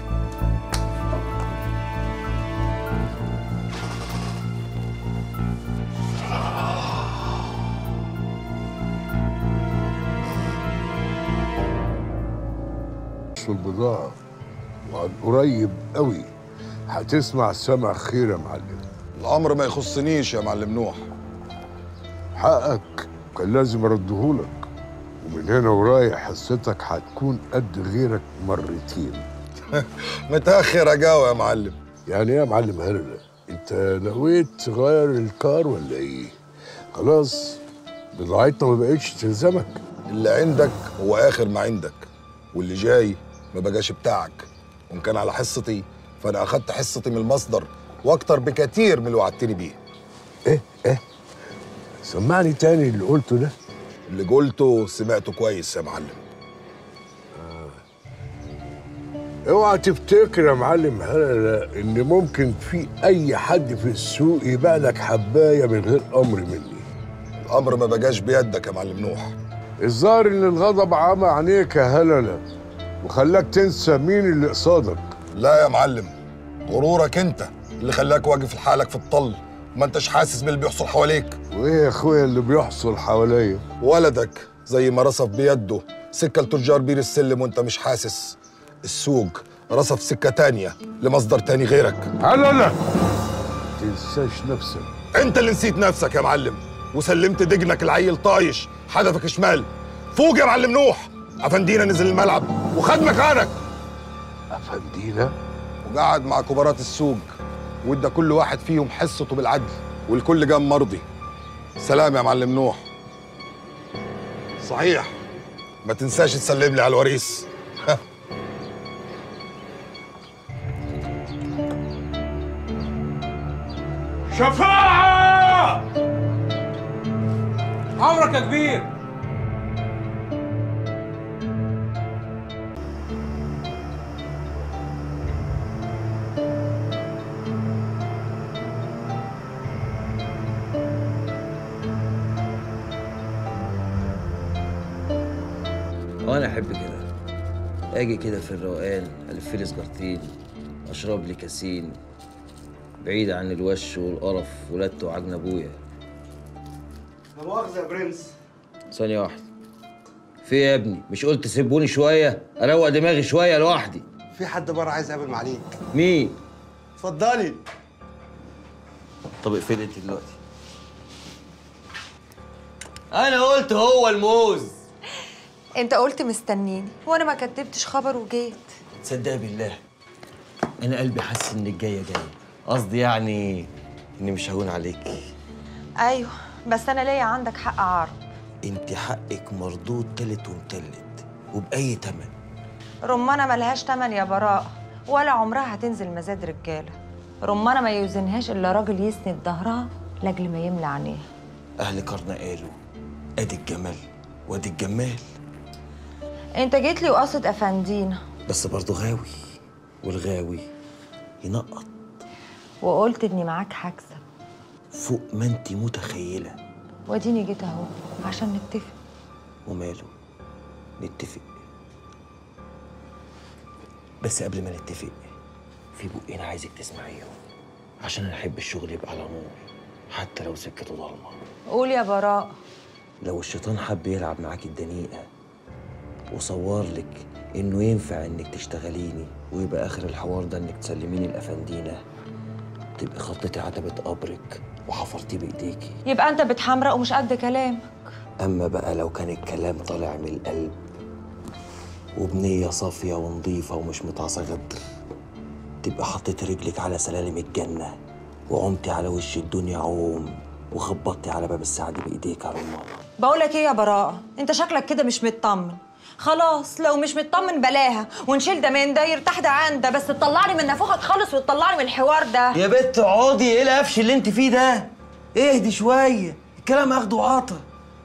نص البضاعة وعن قريب قوي هتسمع سمع خير يا معلم الامر ما يخصنيش يا معلم نوح حقك كان لازم اردهولك ومن هنا ورايح حصتك هتكون قد غيرك مرتين متاخر اجاوب يا معلم يعني ايه يا معلم هرلة انت نويت تغير الكار ولا ايه خلاص بضاعتنا ما بقتش تلزمك اللي عندك هو اخر ما عندك واللي جاي ما بقاش بتاعك وان كان على حصتي فانا اخدت حصتي من المصدر واكتر بكتير من اللي وعدتني بيه ايه ايه سمعني تاني اللي قلته ده اللي قلته سمعته كويس يا معلم اوعى تفتكر يا معلم هلا ان ممكن في اي حد في السوق يبيع لك حبايه من غير امر مني الامر ما بقاش بيدك يا معلم نوح الظاهر ان الغضب عمى عينيك يا هلله وخلاك تنسى مين اللي قصادك لا يا معلم غرورك انت اللي خلاك واقف لحالك في الطل ما انتش حاسس باللي بيحصل حواليك وايه يا اخويا اللي بيحصل حواليا ولدك زي ما رصف بيده سكه لتجار بير السلم وانت مش حاسس السوق رصف سكه تانية لمصدر تاني غيرك هلله تنساش نفسك انت اللي نسيت نفسك يا معلم وسلمت دجنك العيل طايش حدفك شمال فوق يا معلم نوح افندينا نزل الملعب وخد مكانك افندينا وقعد مع كبارات السوق وادى كل واحد فيهم حصته بالعدل والكل قام مرضي سلام يا معلم نوح صحيح ما تنساش تسلم لي على الوريث شفاعة عمرك يا كبير وانا احب كده اجي كده في الروقان الف لي سجارتين اشرب لي كاسين بعيد عن الوش والقرف ولادته وعجن ابويا لا مؤاخذة يا برنس ثانية واحدة في إيه يا ابني مش قلت سيبوني شوية اروق دماغي شوية لوحدي في حد بره عايز يقابل معاليك مين اتفضلي طب اقفل انت دلوقتي انا قلت هو الموز انت قلت مستنيني وانا ما كتبتش خبر وجيت تصدق بالله انا قلبي حاسس انك جايه جايه قصدي يعني اني مش هون عليكي ايوه بس انا ليا عندك حق عرض انت حقك مردود تالت ومتلت وبأي تمن رمانة ملهاش تمن يا براء ولا عمرها هتنزل مزاد رجالة رمانة ما يوزنهاش إلا راجل يسند ظهرها لأجل ما يملى عينيها أهل قرن قالوا أدي الجمال وأدي الجمال أنت جيت لي وقصد أفندينا بس برضه غاوي والغاوي ينقط وقلت إني معاك هكسب فوق ما انت متخيلة واديني جيت أهو عشان نتفق وماله نتفق بس قبل ما نتفق في بقين عايزك تسمعيهم عشان انا احب الشغل يبقى على نور حتى لو سكته ضلمه قول يا براء لو الشيطان حب يلعب معاك الدنيئه وصور لك انه ينفع انك تشتغليني ويبقى اخر الحوار ده انك تسلميني الافندينه تبقي خطتي عتبه قبرك وحفرتيه بايديكي يبقى أنت بتحمرق ومش قد كلام أما بقى لو كان الكلام طالع من القلب وبنية صافية ونظيفة ومش متعصى غدر تبقى حطيت رجلك على سلالم الجنة وعمتي على وش الدنيا عوم وخبطتي على باب السعد بإيديك يا رمانة بقولك إيه يا براء أنت شكلك كده مش مطمن خلاص لو مش مطمن بلاها ونشيل ده من ده يرتاح ده عن ده بس تطلعني من نافوخك خالص وتطلعني من الحوار ده يا بت اقعدي ايه القفش اللي انت فيه ده اهدي شوية الكلام اخده وعطا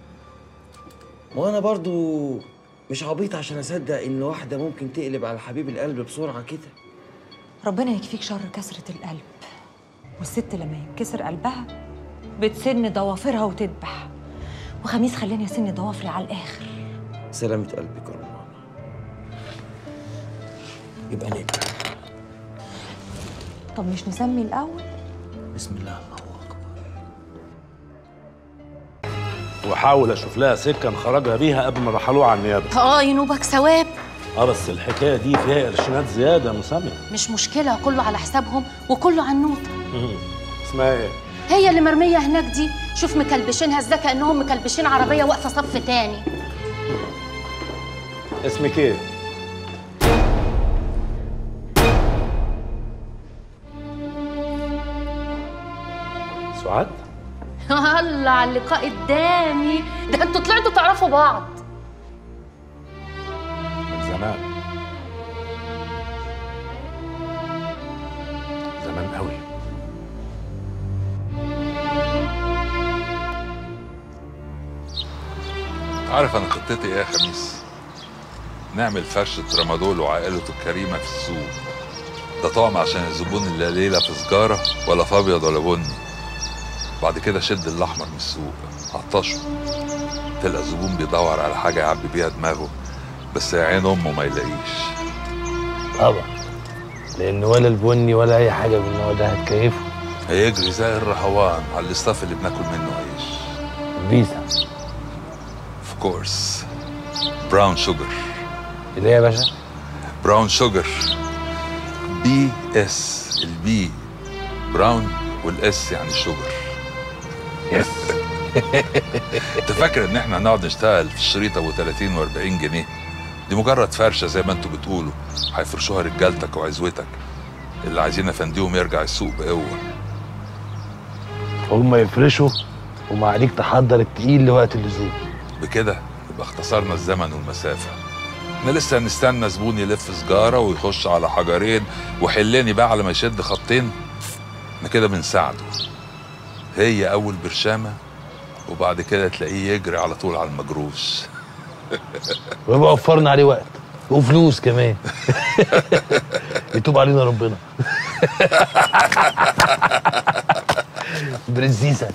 وانا برضو مش عبيط عشان اصدق ان واحدة ممكن تقلب على حبيب القلب بسرعة كده ربنا يكفيك شر كسرة القلب والست لما ينكسر قلبها بتسن ضوافرها وتذبح وخميس خلاني اسن ضوافري على الاخر سلامة قلبك يا رمانة يبقى نبدأ طب مش نسمي الاول بسم الله الله واحاول اشوف لها سكه نخرجها بيها قبل ما رحلوها على النيابه اه ينوبك ثواب اه بس الحكايه دي فيها قرشينات زياده يا مسامي مش مشكلة كله على حسابهم وكله على النوت اسمها ايه هي اللي مرمية هناك دي شوف مكلبشينها ازاي كأنهم مكلبشين عربية واقفة صف تاني اسمك ايه سعاد الله على اللقاء قدامي ده انتوا طلعتوا تعرفوا بعض من زمان زمان قوي عارف انا خطتي ايه يا خميس نعمل فرشة رمادول وعائلته الكريمة في السوق ده طعم عشان الزبون اللي ليلة في سجارة ولا في أبيض ولا بني بعد كده شد الأحمر من السوق عطشه تلقى الزبون بيدور على حاجة يعبي بيها دماغه بس يا عين أمه ما يلاقيش طبعا لان ولا البني ولا اي حاجه من النوع ده هتكيفه هيجري زي الرهوان على الاستاف اللي بناكل منه عيش فيزا اوف كورس براون شوجر اللي هي يا باشا براون شوجر بي اس البي براون والاس يعني شوجر يس انت فاكر ان احنا هنقعد نشتغل في الشريط ابو 30 و40 جنيه دي مجرد فرشه زي ما انتوا بتقولوا هيفرشوها رجالتك وعزوتك اللي عايزين افنديهم يرجع السوق بقوه هم يفرشوا وما عليك تحضر التقيل لوقت اللزوم بكده يبقى اختصرنا الزمن والمسافه احنا لسه هنستنى زبون يلف سجاره ويخش على حجرين وحلاني بقى على ما يشد خطين احنا كده بنساعده هي اول برشامه وبعد كده تلاقيه يجري على طول على المجروش ويبقى وفرنا عليه وقت وفلوس كمان يتوب علينا ربنا برنسيسة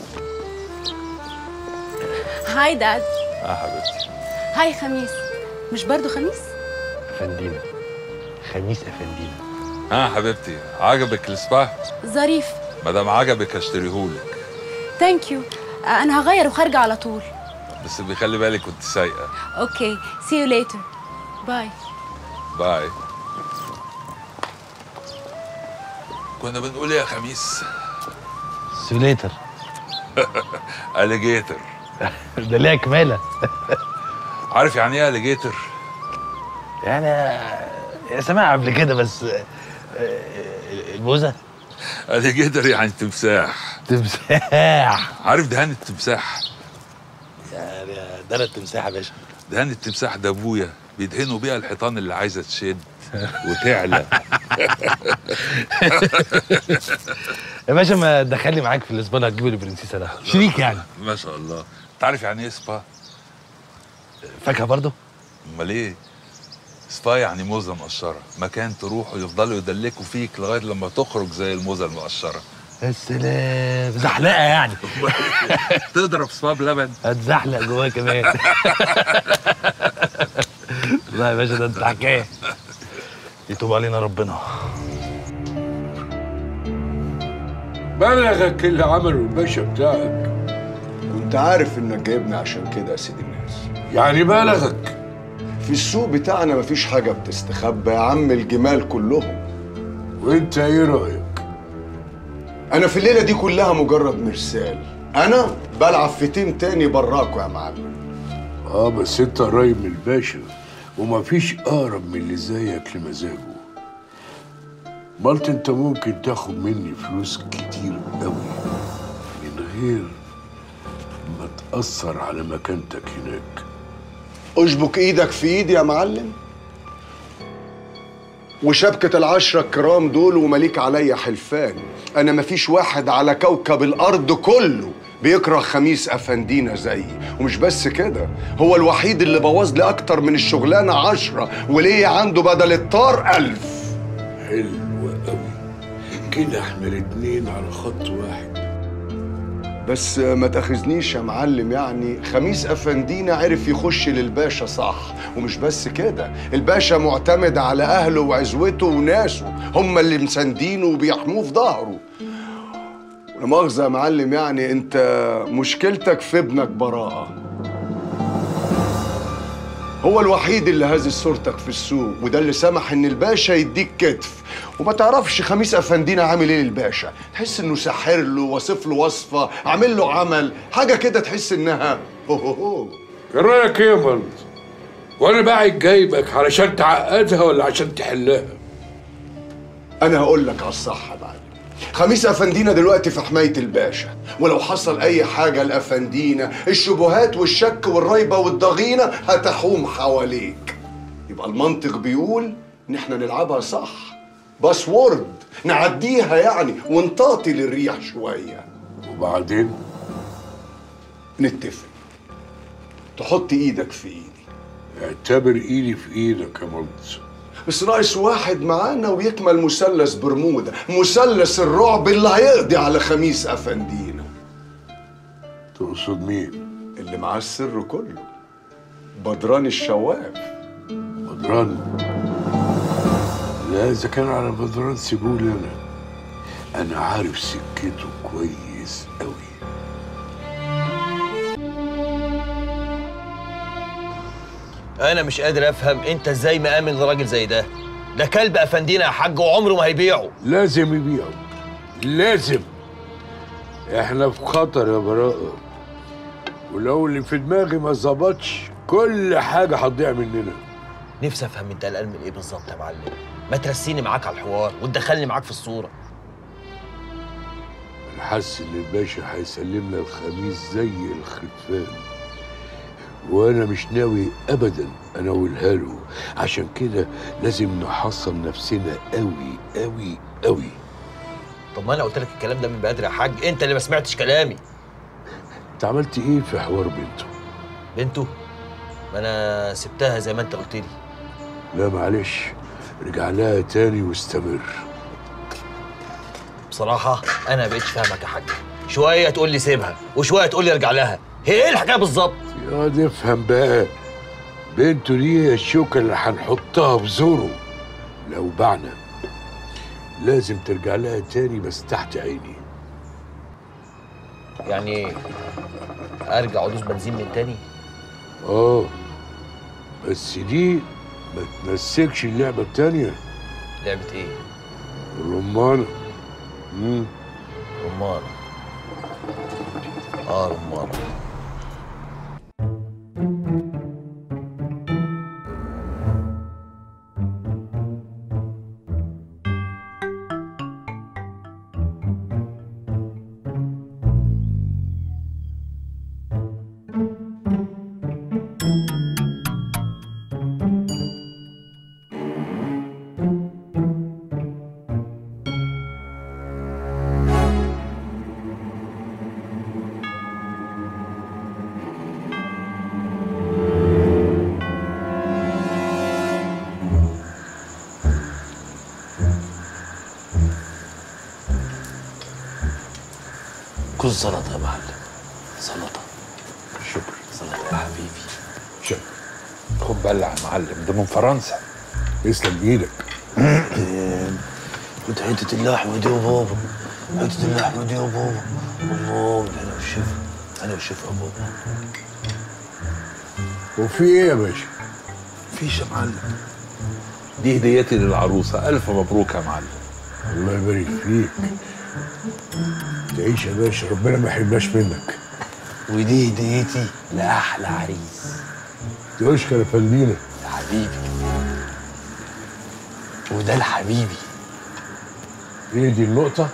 هاي داد اه حبيبتي هاي خميس مش برضو خميس افندينا خميس افندينا ها حبيبتي عجبك السبا ظريف ما دام عجبك هشتريهولك ثانك يو انا هغير وخارجه على طول بس بيخلي بالك كنت سايقه اوكي سي يو ليتر باي باي كنا بنقول ايه يا خميس سوليتر اليجيتر ده ليها كمالة عارف يعني ايه اليجيتر يعني يا سامعها قبل كده بس الموزة اليجيتر يعني تمساح تمساح عارف دهان التمساح يعني ده انا التمساح يا باشا دهان التمساح ده ابويا بيدهنوا بيها الحيطان اللي عايزه تشد وتعلى يا باشا ما تدخلني معاك في الاسبان هتجيب البرنسيسه ده شريك يعني ما شاء الله انت عارف يعني ايه سبا فاكهه برضه امال ايه سبا يعني موزه مقشره مكان تروح ويفضلوا يدلكوا فيك لغايه لما تخرج زي الموزه المقشره يا سلام زحلقه يعني تضرب سبا بلبن هتزحلق جواها كمان لا يا باشا ده انت حكايه يتوب علينا ربنا بلغك اللي عمله الباشا بتاعك كنت عارف انك جايبني عشان كده يا سيد الناس يعني بلغك في السوق بتاعنا مفيش حاجة بتستخبى يا عم الجمال كلهم وانت ايه رأيك؟ انا في الليلة دي كلها مجرد مرسال انا بلعب في تيم تاني براكوا يا معلم اه بس انت قريب من الباشا ومفيش اقرب من اللي زيك لمزاجه مالت انت ممكن تاخد مني فلوس كتير قوي من غير ما تأثر على مكانتك هناك اشبك ايدك في ايدي يا معلم وشبكة العشرة الكرام دول ومليك عليا حلفان أنا مفيش واحد على كوكب الأرض كله بيكره خميس أفندينا زيي ومش بس كده هو الوحيد اللي بوظ لي أكتر من الشغلانة عشرة وليه عنده بدل الطار ألف حلو قوي كده احنا الاتنين على خط واحد بس ما تاخذنيش يا معلم يعني خميس افندينا عرف يخش للباشا صح ومش بس كده الباشا معتمد على اهله وعزوته وناسه هم اللي مساندينه وبيحموه في ظهره ولا مؤاخذة يا معلم يعني انت مشكلتك في ابنك براءة هو الوحيد اللي هز صورتك في السوق وده اللي سمح ان الباشا يديك كتف وما تعرفش خميس افندينا عامل ايه للباشا تحس انه ساحر له واصف له وصفه عامل له عمل حاجه كده تحس انها هو هو هو ايه رايك ايه يا مالت؟ وانا بقى جايبك علشان تعقدها ولا عشان تحلها؟ انا هقول لك على الصح يا معلم خميس افندينا دلوقتي في حمايه الباشا ولو حصل اي حاجه لافندينا الشبهات والشك والريبه والضغينه هتحوم حواليك يبقى المنطق بيقول ان احنا نلعبها صح باسورد نعديها يعني ونطاطي للريح شويه وبعدين نتفق تحط ايدك في ايدي اعتبر ايدي في ايدك يا مالت بس ناقص واحد معانا ويكمل مثلث برمودا مثلث الرعب اللي هيقضي على خميس افندينا تقصد مين؟ اللي معاه السر كله بدران الشواف بدران لا اذا كان على بدران سيبولي انا انا عارف سكته كويس قوي انا مش قادر افهم انت ازاي مآمن لراجل زي ده ده كلب افندينا يا حاج وعمره ما هيبيعه لازم يبيعه لازم احنا في خطر يا براءة ولو اللي في دماغي ما ظبطش كل حاجة هتضيع مننا نفسي افهم انت قلقان من ايه بالظبط يا معلم ما ترسيني معاك على الحوار وتدخلني معاك في الصوره انا حاسس ان الباشا هيسلمنا الخميس زي الخرفان وانا مش ناوي ابدا اناولها له عشان كده لازم نحصن نفسنا قوي قوي قوي طب ما انا قلت لك الكلام ده من بدري يا حاج انت اللي ما سمعتش كلامي انت عملت ايه في حوار بنته بنته ما انا سبتها زي ما انت قلت لي لا معلش رجع لها تاني واستمر بصراحه انا ما بقتش فاهمك يا حاج شويه تقول لي سيبها وشويه تقول لي ارجع لها هي ايه الحكايه بالظبط يا دي افهم بقى بنته دي هي الشوكة اللي هنحطها في زوره لو بعنا لازم ترجع لها تاني بس تحت عيني يعني ارجع ادوس بنزين من تاني اه بس دي ما تمسكش اللعبة التانية لعبه ايه الرمانة مم. رمانه اه رمانه كل سلطه يا معلم سلطه شكرا سلطه يا حبيبي شكرا خد بلع يا معلم ده من فرنسا يسلم ايدك خد حته اللحمه دي يا بابا حته اللحمه دي يا بابا الله ده انا والشفا انا والشفا يا بابا وفي ايه يا باشا؟ مفيش يا معلم دي هديتي للعروسه الف مبروك يا معلم الله يبارك فيك تعيش يا باشا ربنا ما يحرمناش منك ودي هديتي لاحلى عريس تشكر يا فندينا يا حبيبي وده لحبيبي ايه دي النقطة؟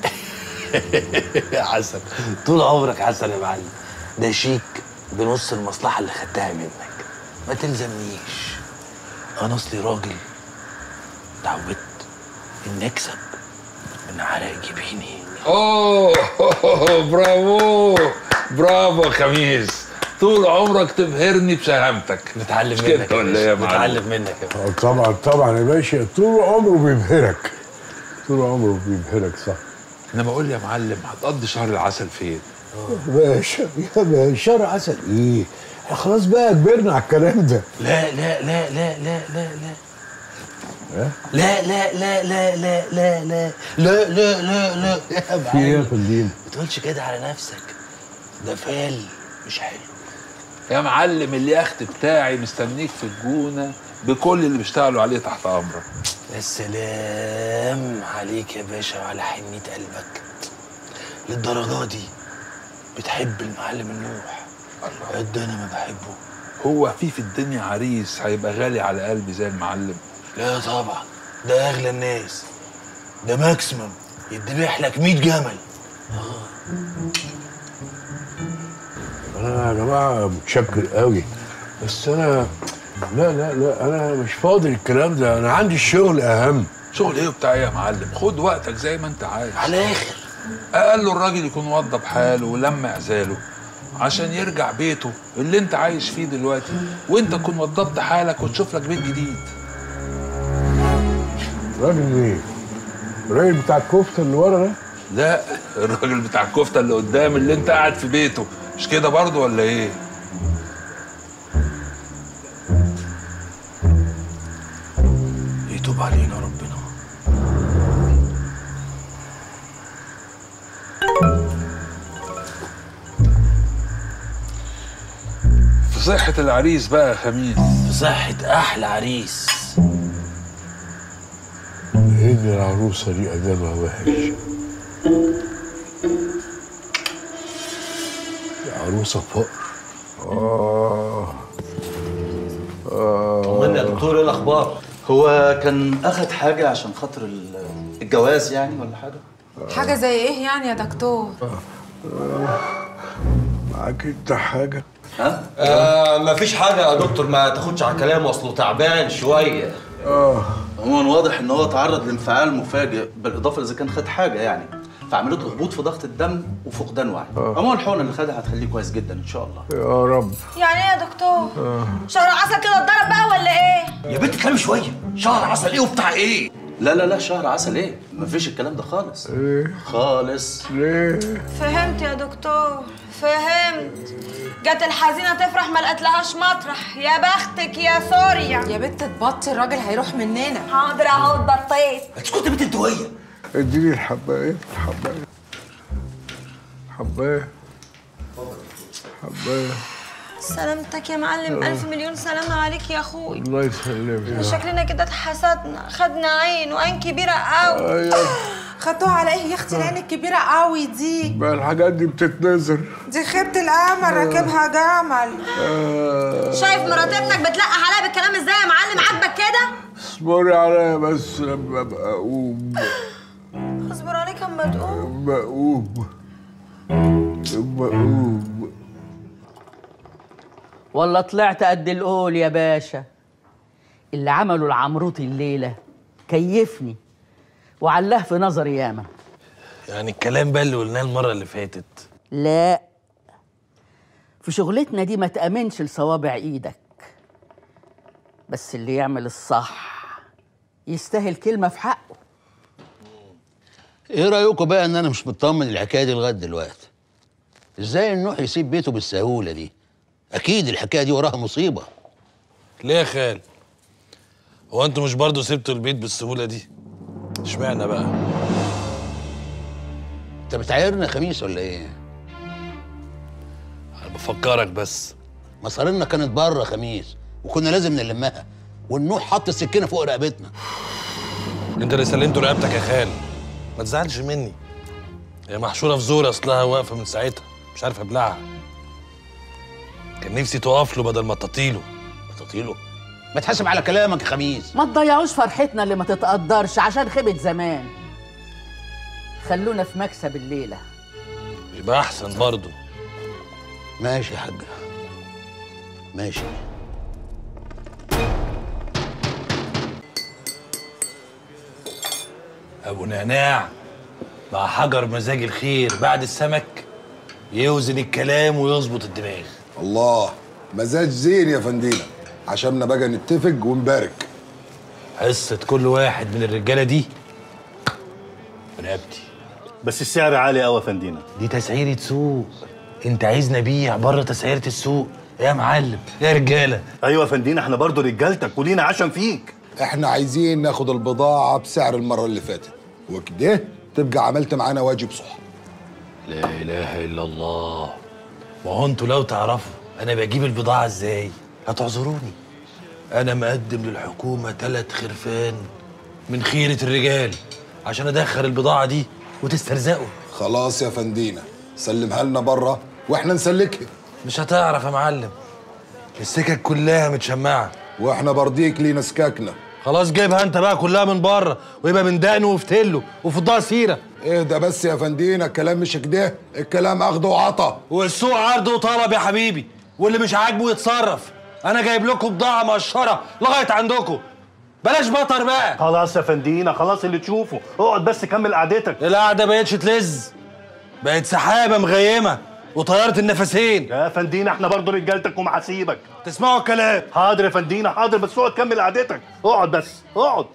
يا حسن طول عمرك حسن يا معلم ده شيك بنص المصلحة اللي خدتها منك ما تلزمنيش أنا أصلي راجل اتعودت إني أكسب من عرق جبيني اوه برافو برافو يا خميس طول عمرك تبهرني بشهامتك نتعلم مش منك كده يا ولا ايه يا باشا معلم نتعلم منك يا آه طبعا طبعا يا باشا طول عمره بيبهرك طول عمره بيبهرك صح انا بقول يا معلم هتقضي شهر العسل فين يا باشا يا باشا شهر عسل ايه؟ إحنا خلاص بقى كبرنا على الكلام ده لا لا لا لا لا لا لا ها؟ لا لا لا لا لا لا لا لا لا لا لا يا في ايه يا معلم فندينا؟ ما تقولش كده على نفسك ده فال مش حلو يا معلم اليخت بتاعي مستنيك في الجونه بكل اللي بيشتغلوا عليه تحت امرك يا سلام عليك يا باشا وعلى حنية قلبك للدرجة دي بتحب المعلم النوح قد انا ما بحبه هو في في الدنيا عريس هيبقى غالي على قلبي زي المعلم لا طبعا ده اغلى الناس ده ماكسيمم يدبح لك 100 جمل انا يا جماعه متشكر قوي بس انا لا لا لا انا مش فاضي الكلام ده انا عندي الشغل اهم شغل ايه بتاع ايه يا معلم خد وقتك زي ما انت عايز على الاخر اقل الراجل يكون وضب حاله ولم عزاله عشان يرجع بيته اللي انت عايش فيه دلوقتي وانت تكون وضبت حالك وتشوف لك بيت جديد راجل ايه؟ الراجل بتاع الكفته اللي ورا ده؟ لا الراجل بتاع الكفته اللي قدام اللي انت قاعد في بيته مش كده برضه ولا ايه يتوب علينا ربنا في صحة العريس بقى يا خميس في صحة احلى عريس ان العروسه دي ادامها وحش دي عروسه فقر اه طمني يا دكتور ايه الاخبار؟ هو كان اخد حاجه عشان خاطر ال- الجواز يعني ولا حاجه؟ حاجة زي ايه يعني يا دكتور؟ معاك انت حاجه ها؟ آه مفيش حاجة يا دكتور ما تاخدش على كلامه اصله تعبان شوية اه عموما واضح ان هو تعرض لانفعال مفاجئ بالاضافه اذا كان خد حاجه يعني فعملت له هبوط في ضغط الدم وفقدان وعي آه. عموما الحقنه اللي خدها هتخليه كويس جدا ان شاء الله يا رب يعني ايه يا دكتور؟ آه. شهر عسل كده اتضرب بقى ولا ايه؟ يا بنت اتكلمي شويه شهر عسل ايه وبتاع ايه لا لا لا شهر عسل ايه مفيش الكلام ده خالص ايه خالص ليه فهمت يا دكتور فهمت جت الحزينة تفرح ما لقتلهاش مطرح يا بختك يا سوريا يا بنت تبطي الراجل هيروح مننا حاضر اهو اتبطيت اسكتي بنت انت وهي اديني الحبايه الحبايه حبايه حبايه سلامتك يا معلم ألف مليون سلامة عليك يا أخوي الله يسلمك شكلنا كده اتحسدنا خدنا عين وعين كبيرة قوي ايوه خدوها على ايه يا اختي العين الكبيرة قوي دي؟ بقى الحاجات دي بتتنزل دي خيبة القمر راكبها جمل آه. شايف مرات ابنك بتلقح عليا بالكلام ازاي يا معلم عاجبك كده؟ اصبري عليا بس لما ابقى اقوم اصبر عليك اما تقوم لما اقوم لما اقوم والله طلعت قد القول يا باشا اللي عمله العمروطي الليله كيفني وعلاه في نظري ياما يعني الكلام بقى اللي قلناه المرة اللي فاتت لا في شغلتنا دي ما تأمنش لصوابع ايدك بس اللي يعمل الصح يستاهل كلمة في حقه ايه رايكم بقى ان انا مش مطمن الحكايه دي لغايه دلوقتي ازاي النوح يسيب بيته بالسهوله دي اكيد الحكايه دي وراها مصيبه ليه يا خال هو انتوا مش برضه سبتوا البيت بالسهوله دي اشمعنى بقى انت بتعايرنا خميس ولا ايه انا بفكرك بس مصارينا كانت بره خميس وكنا لازم نلمها والنوح حط السكينه فوق رقبتنا انت اللي سلمته رقبتك يا خال ما تزعلش مني هي محشوره في زور اصلها واقفه من ساعتها مش عارف ابلعها كان نفسي تقف له بدل ما تطيله تطيله ما تحاسب على كلامك يا خميس ما تضيعوش فرحتنا اللي ما تتقدرش عشان خيبة زمان خلونا في مكسب الليلة يبقى احسن برضه ماشي يا حاج ماشي ابو نعناع مع حجر مزاج الخير بعد السمك يوزن الكلام ويظبط الدماغ الله مزاج زين يا فندينا عشان بقى نتفق ونبارك حصة كل واحد من الرجالة دي رقبتي بس السعر عالي قوي يا فندينا دي تسعيرة سوق انت عايزني ابيع بره تسعيرة السوق يا معلم يا رجالة ايوه يا فندينا احنا برضو رجالتك ولينا عشم فيك احنا عايزين ناخد البضاعة بسعر المرة اللي فاتت وكده تبقى عملت معانا واجب صح لا اله الا الله ما هو انتوا لو تعرفوا انا بجيب البضاعة ازاي هتعذروني انا مقدم للحكومة تلات خرفان من خيرة الرجال عشان ادخل البضاعة دي وتسترزقوا خلاص يا فندينا سلمها لنا بره واحنا نسلكها مش هتعرف يا معلم السكك كلها متشمعة واحنا برضيك لينا سكاكنا خلاص جايبها انت بقى كلها من بره ويبقى من دقن وفتله وفضها سيره اهدى بس يا فندينا الكلام مش كده الكلام اخده وعطا والسوق عرض وطلب يا حبيبي واللي مش عاجبه يتصرف انا جايب لكم بضاعه مقشره لغايه عندكم بلاش بطر بقى خلاص يا فندينا خلاص اللي تشوفه اقعد بس كمل قعدتك القعده بقتش تلز بقت سحابه مغيمه وطياره النفسين يا فندينا احنا برضو رجالتك ومحاسيبك تسمعوا الكلام حاضر يا فندينا حاضر بس اقعد كمل قعدتك اقعد بس اقعد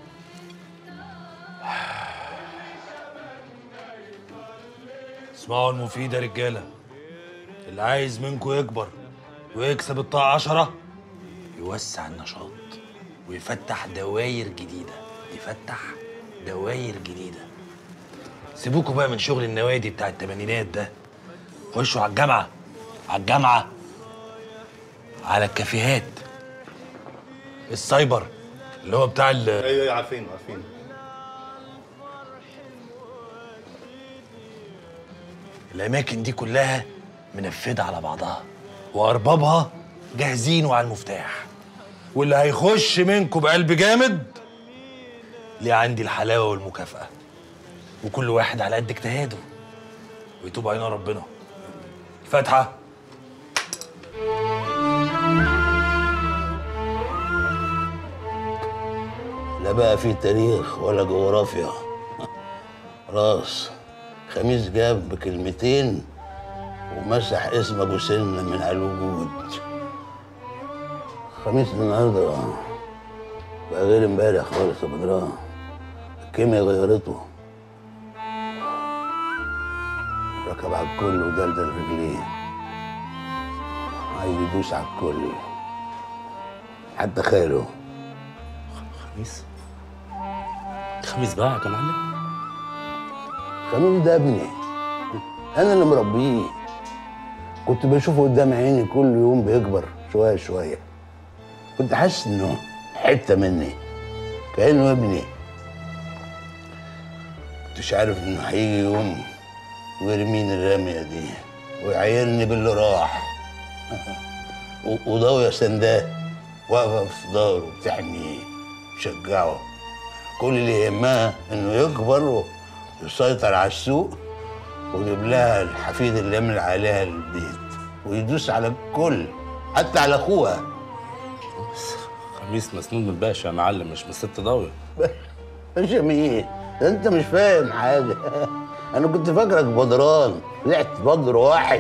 اسمعوا المفيد يا رجاله اللي عايز منكم يكبر ويكسب الطاقة عشرة يوسع النشاط ويفتح دواير جديدة يفتح دواير جديدة سيبوكوا بقى من شغل النوادي بتاع التمانينات ده خشوا على الجامعة على الجامعة على الكافيهات السايبر اللي هو بتاع ال ايوه ايوه عارفين عارفين الأماكن دي كلها منفذة على بعضها وأربابها جاهزين وعلى المفتاح واللي هيخش منكم بقلب جامد ليه عندي الحلاوة والمكافأة وكل واحد على قد اجتهاده ويتوب علينا ربنا فاتحة لا بقى في تاريخ ولا جغرافيا خلاص خميس جاب بكلمتين ومسح اسم ابو سنه من على الوجود خميس النهارده بقى غير امبارح خالص يا بدران الكيمياء غيرته ركب على الكل ودلدل رجليه عايز يدوس على الكل حتى خاله خميس خميس بقى يا معلم خميس ده ابني انا اللي مربيه كنت بشوفه قدام عيني كل يوم بيكبر شويه شويه كنت حاسس انه حته مني كانه ابني كنتش عارف انه هيجي يوم ويرميني الرميه دي ويعايرني باللي راح و- وضاوية سنداه واقفة في ظهره بتحميه تشجعه كل اللي يهمها انه يكبر ويسيطر على السوق ويجيب لها الحفيد اللي يملى عليها البيت ويدوس على الكل حتى على اخوها خميس مسنود من الباشا يا معلم مش من الست ضاوية باشا مين؟ ده انت مش فاهم حاجه انا كنت فاكرك بدران طلعت بدر واحد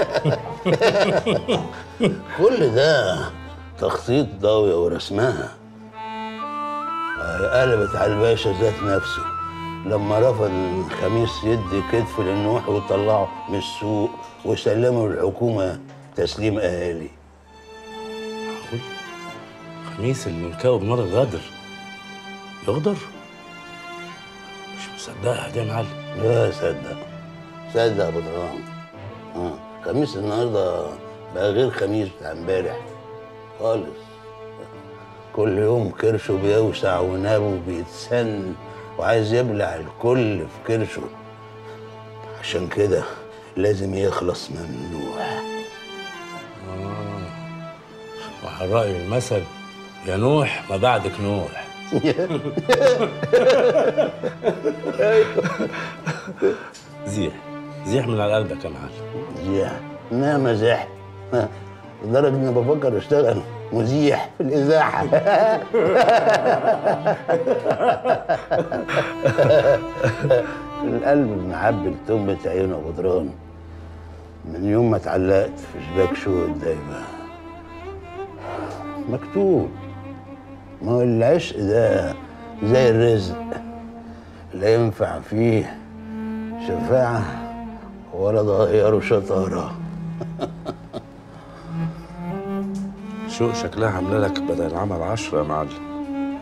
كل ده تخطيط ضاوية ورسمها هي قلبت على الباشا ذات نفسه لما رفض الخميس يدي كتف للنوح وطلعه من السوق وسلمه للحكومة تسليم أهالي خميس اللي مكاوب نار الغدر يغدر مش مصدقها دي يا معلم لا صدق صدق يا ابو درام اه خميس النهارده بقى غير خميس بتاع امبارح خالص كل يوم كرشه بيوسع ونابه بيتسن وعايز يبلع الكل في كرشه عشان كده لازم يخلص ممنوع وعلى رأي المثل يا نوح ما بعدك نوح زيح زيح من على قلبك يا معلم زيح ما مزاح لدرجة إني بفكر أشتغل مزيح في الإذاعة القلب معبي لتمة عينه غدران من يوم ما اتعلقت في شباك شوق دايما مكتوب ما هو العشق ده زي الرزق لا ينفع فيه شفاعة ولا ضغيره شطارة شوق شكلها عامله لك بدل العمل عشرة يا معلم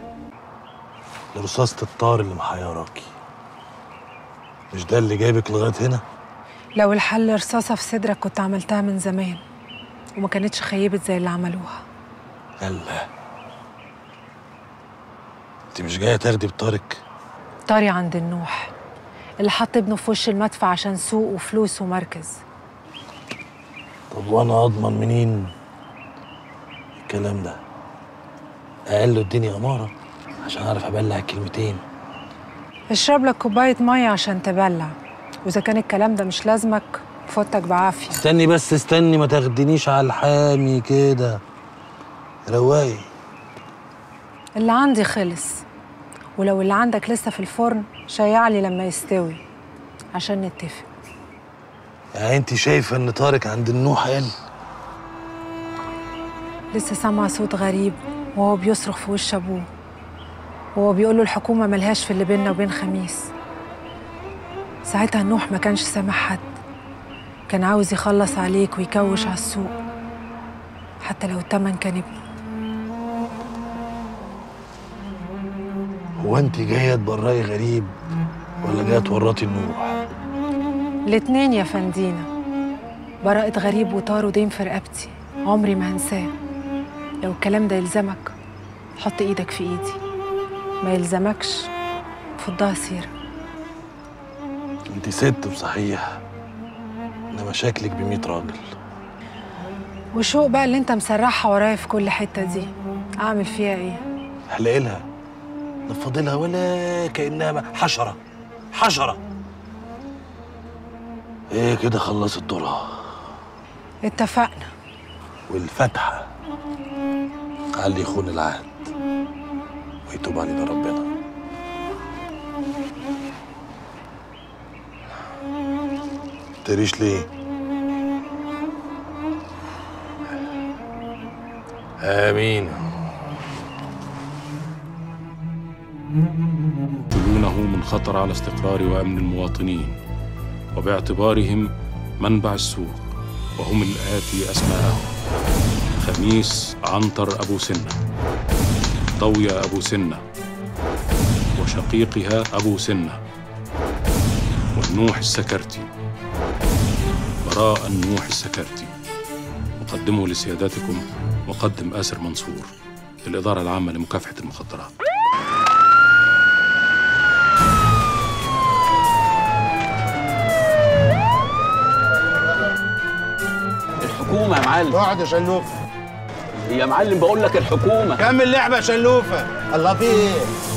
رصاصة الطار اللي محيراكي مش ده اللي جايبك لغاية هنا؟ لو الحل رصاصة في صدرك كنت عملتها من زمان وما كانتش خيبت زي اللي عملوها يلا انت مش جاية تاخدي بطارك طاري عند النوح اللي حط ابنه في وش المدفع عشان سوق وفلوس ومركز طب وانا اضمن منين الكلام ده اقل اديني اماره عشان اعرف ابلع الكلمتين اشرب لك كوباية مية عشان تبلع وإذا كان الكلام ده مش لازمك فوتك بعافية استني بس استني ما تاخدنيش على الحامي كده رواقي اللي عندي خلص ولو اللي عندك لسه في الفرن شيعلي لما يستوي عشان نتفق يعني انت شايفه ان طارق عند النوح قال لسه سامعة صوت غريب وهو بيصرخ في وش أبوه وهو بيقول له الحكومة ملهاش في اللي بيننا وبين خميس ساعتها نوح ما كانش سامع حد كان عاوز يخلص عليك ويكوش على السوق حتى لو التمن كان ابنه هو انت جايه تبرئي غريب ولا جايه تورطي النوح الاتنين يا فندينا براءة غريب وطار ودين في رقبتي عمري ما هنساه لو الكلام ده يلزمك حط ايدك في ايدي ما يلزمكش فضها سيرة انت ست بصحيح انما شكلك بميت راجل وشوق بقى اللي انت مسرحها ورايا في كل حتة دي اعمل فيها ايه احلق لها نفضلها ولا كانها ما- حشره حشره ايه كده خلصت دورها اتفقنا والفتحه على اللي يخون العهد ويتوب علينا ربنا تريش ليه امين يقتلونه من خطر على استقرار وامن المواطنين وباعتبارهم منبع السوء وهم الآتي أسماءهم خميس عنتر أبو سنة طوية أبو سنة وشقيقها أبو سنة والنوح السكرتي براء النوح السكرتي أقدمه لسيادتكم مقدم آسر منصور الإدارة العامة لمكافحة المخدرات الحكومة يا معلم اقعد يا شلوف يا معلم بقول لك الحكومة كمل لعبة يا شلوفة الله في ايه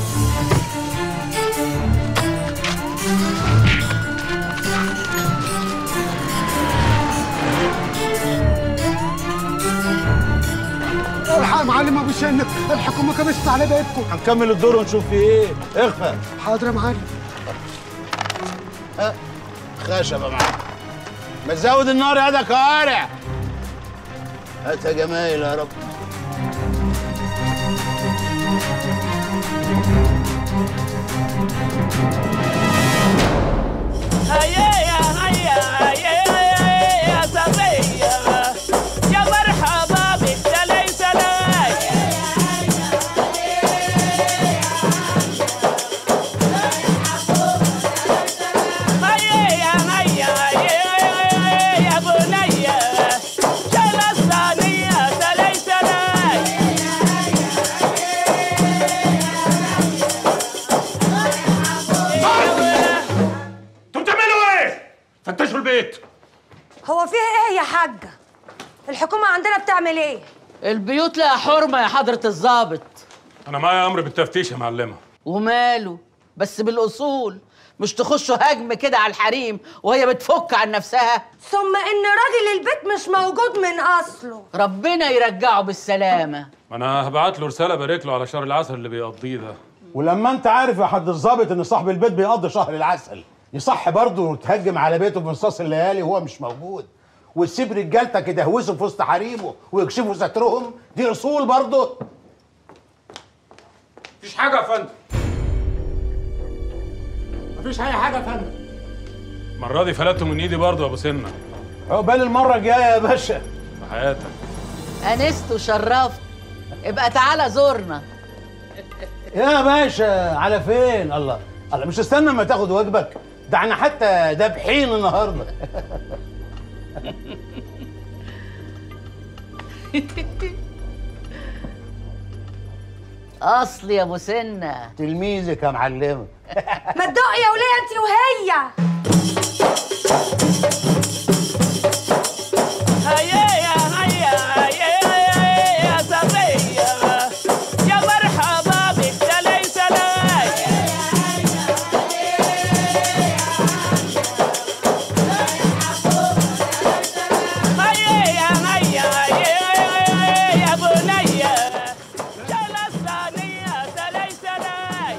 الحق يا معلم ابو شنب الحكومه كبست على بيتكم هنكمل الدور ونشوف في ايه اخفى حاضر يا معلم ها، خشبة معاك ما تزود النار يا ده كوارع هات يا جمايل يا رب هيا هيا هيا يا صبية يا مرحبا بك يا ليس لك هيا هيا هيا يا بني شل الصينية ليس لك انتوا بتعملوا ايه؟ فتشوا البيت هو فيها ايه يا حاجه الحكومه عندنا بتعمل ايه البيوت لها حرمة يا حضرة الضابط انا معايا امر بالتفتيش يا معلمه وماله بس بالأصول مش تخشوا هجم كده على الحريم وهي بتفك عن نفسها ثم ان راجل البيت مش موجود من اصله ربنا يرجعه بالسلامة ما انا هبعت له رساله بارك له على شهر العسل اللي بيقضيه ده ولما انت عارف يا حد الظابط ان صاحب البيت بيقضي شهر العسل يصح برضه تهجم على بيته في نصاص الليالي وهو مش موجود وتسيب رجالتك يدهوسوا في وسط حريمه ويكشفوا سترهم دي اصول برضه مفيش حاجه يا فندم مفيش اي حاجه يا فندم المره دي فلتته من ايدي برضه يا ابو سنه عقبال المره الجايه يا باشا في حياتك أنست وشرفت ابقى تعالى زورنا يا باشا على فين الله الله مش استنى ما تاخد واجبك ده احنا حتى دابحين النهارده أصل يا أبو سنة تلميذك يا معلمه ما تدقي يا وليه انت وهي هيا هيا هيا يا صبية يا مرحبا بك يا ليس لك هيا هيا هيا يا بني شل الصينية ليس لك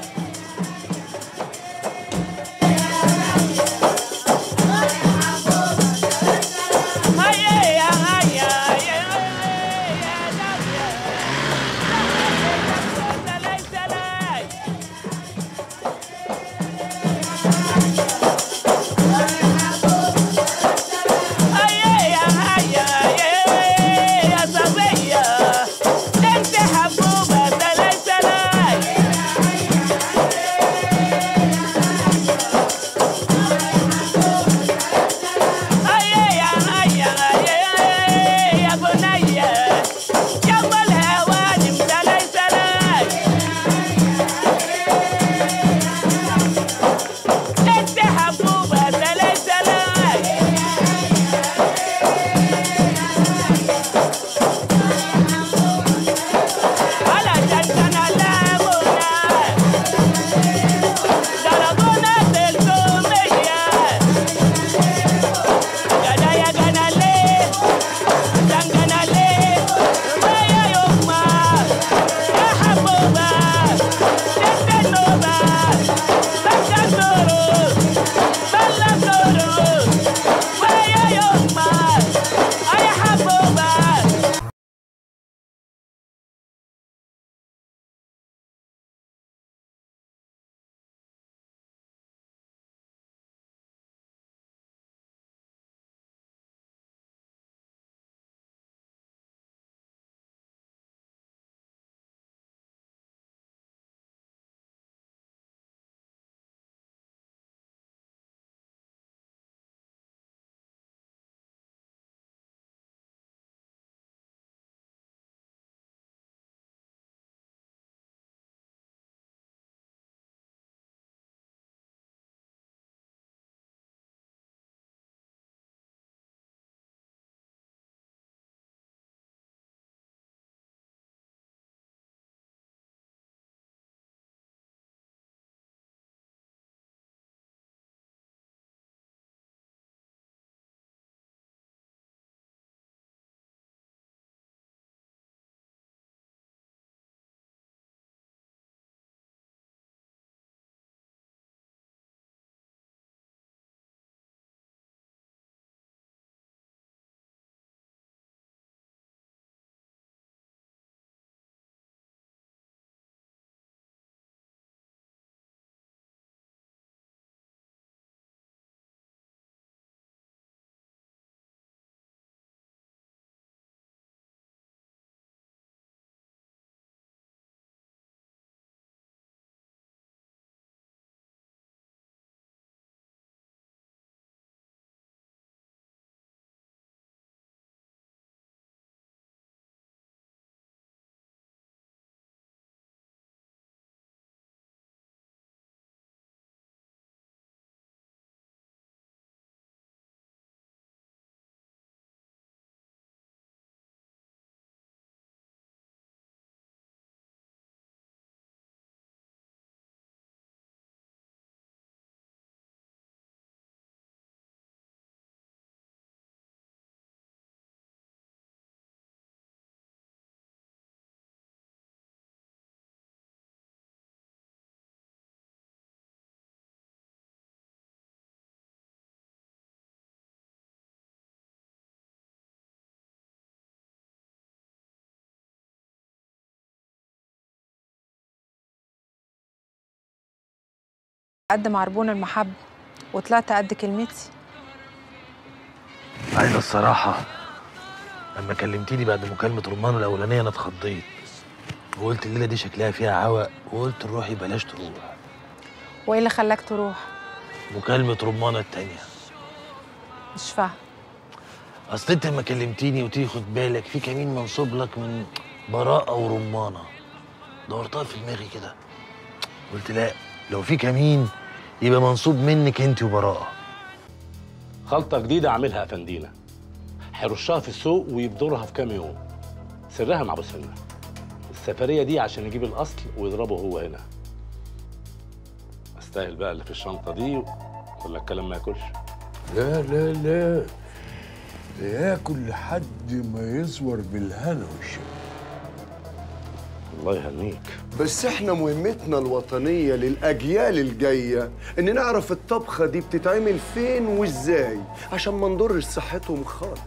قد معربون المحبة وطلعت قد كلمتي عايزة الصراحة لما كلمتيني بعد مكالمة رمان الأولانية أنا اتخضيت وقلت الليلة دي شكلها فيها عوق وقلت روحي بلاش تروح وايه اللي خلاك تروح مكالمة رمانة التانية مش فاهم أصل أنت لما كلمتيني قلت لي خد بالك في كمين منصوب لك من براءة ورمانة دورتها في دماغي كده قلت لا لو في كمين يبقى منصوب منك أنت وبراءة خلطة جديدة عاملها أفندينا هيرشها في السوق ويبدرها في كام يوم سرها مع أبو سنة السفرية دي عشان يجيب الأصل ويضربه هو هنا استاهل بقى اللي في الشنطة دي ولا الكلام ما ياكلش لا لا لا ده ياكل لحد ما يزور بالهنا والشفا الله يهنيك بس احنا مهمتنا الوطنية للأجيال الجاية إن نعرف الطبخة دي بتتعمل فين وإزاي عشان ما نضرش صحتهم خالص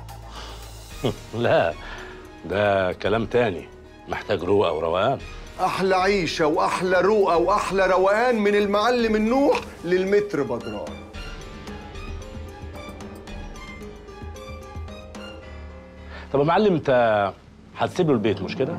لا ده كلام تاني محتاج روقة وروقان أحلى عيشة وأحلى روقة وأحلى روقان من المعلم النوح للمتر بدران طب يا معلم انت هتسيب له البيت مش كده؟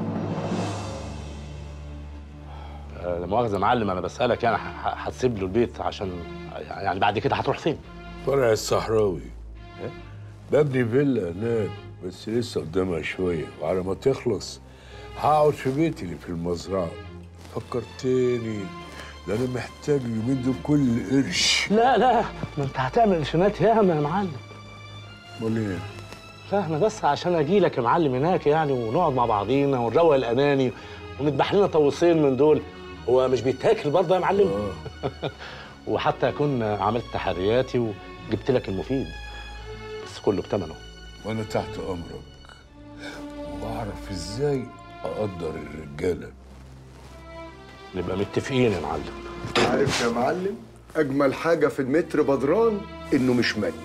آه، لا مؤاخذة يا معلم انا بسألك يعني ه- ه- هتسيب له البيت عشان يعني بعد كده هتروح فين؟ فرع الصحراوي ببني فيلا هناك بس لسه قدامها شوية وعلى ما تخلص هقعد في بيتي اللي في المزرعة فكرتني ده أنا محتاج اليومين دول كل قرش لا لا ما انت هتعمل قرشينات ياما يا معلم امال ايه؟ لا انا بس عشان اجي لك يا معلم هناك يعني ونقعد مع بعضينا ونروق الاماني ونذبح لنا طاووسين من دول هو مش بيتاكل برضه يا معلم وحتى اكون عملت تحرياتي وجبت لك المفيد بس كله بثمنه وأنا تحت أمرك وأعرف إزاي أقدر الرجالة نبقى متفقين يا معلم عارف يا معلم أجمل حاجة في المتر بدران إنه مش مادي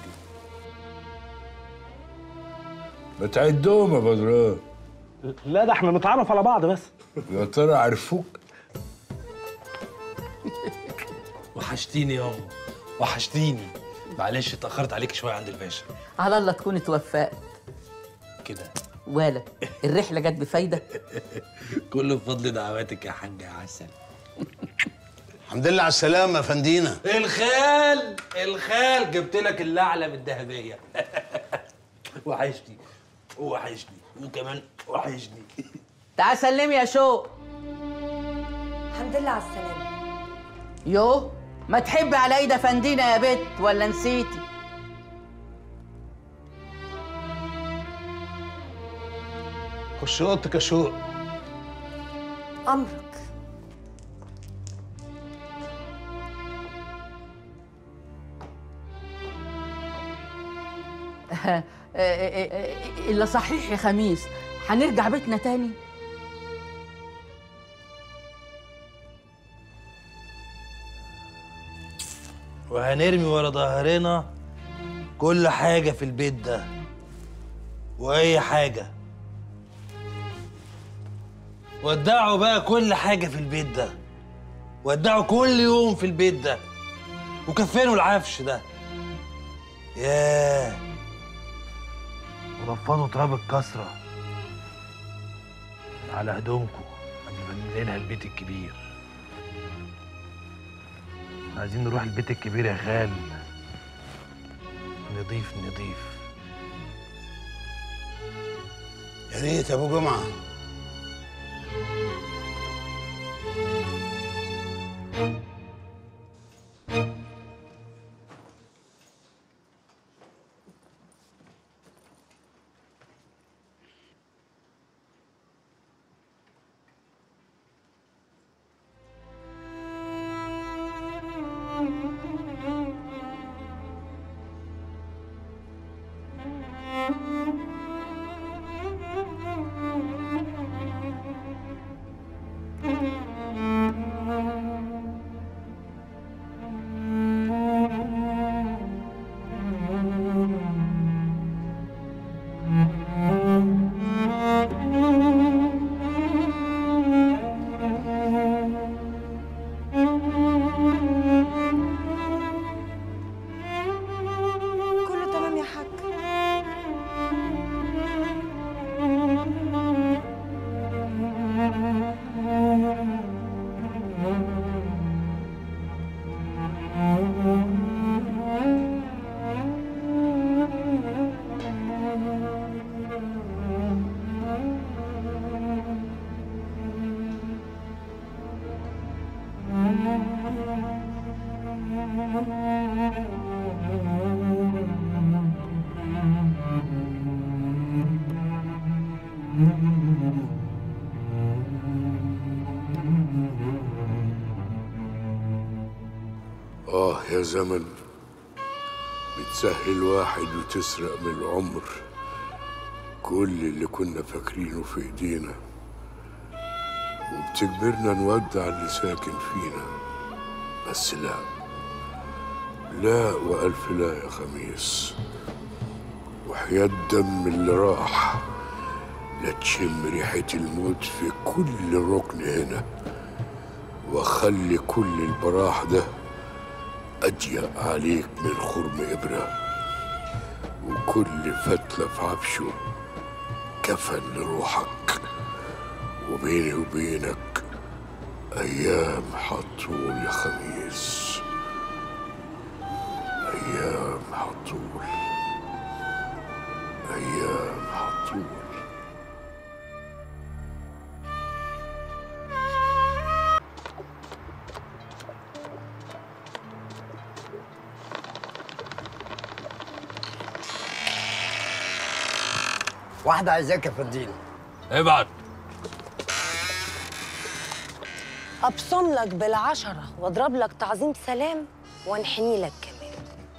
ما تعدهم يا بدران لا ده احنا نتعرف على بعض بس يا ترى عرفوك وحشتيني يابا وحشتيني معلش اتأخرت عليك شوية عند الباشا على الله تكون اتوفقت كده ولا الرحله جت بفايده كله بفضل دعواتك يا حاج يا عسل الحمد لله على السلامة يا فندينا الخال الخال جبت لك اللعلة الذهبية وحشني وحشني وكمان وحشني تعال سلمي يا شوق الحمد لله على السلامة يو ما تحبي على ايد افندينا يا بت ولا نسيتي خش اوضتك يا شوق أمرك الا صحيح يا خميس هنرجع بيتنا تاني وهنرمي ورا ظهرنا كل حاجة في البيت ده وأي حاجة ودعوا بقى كل حاجة في البيت ده ودعوا كل يوم في البيت ده وكفنوا العفش ده ياه ورفضوا تراب الكسرة على هدومكم قبل ما ننقلها البيت الكبير عايزين نروح البيت الكبير يا خال نضيف نضيف يا ريت يا ابو جمعه آه يا زمن بتسهل واحد وتسرق من العمر كل اللي كنا فاكرينه في ايدينا وبتجبرنا نودع اللي ساكن فينا بس لا لا وألف لا يا خميس وحياة الدم اللي راح لا تشم ريحة الموت في كل ركن هنا وخلي كل البراح ده أضيق عليك من خرم إبرة وكل فتلة في عفشه كفن لروحك وبيني وبينك أيام حطول يا خميس أيام حطول أيام حطول واحدة عايزاك يا فردين ابعت ابصم لك بالعشرة واضرب لك تعظيم سلام وانحني لك كمان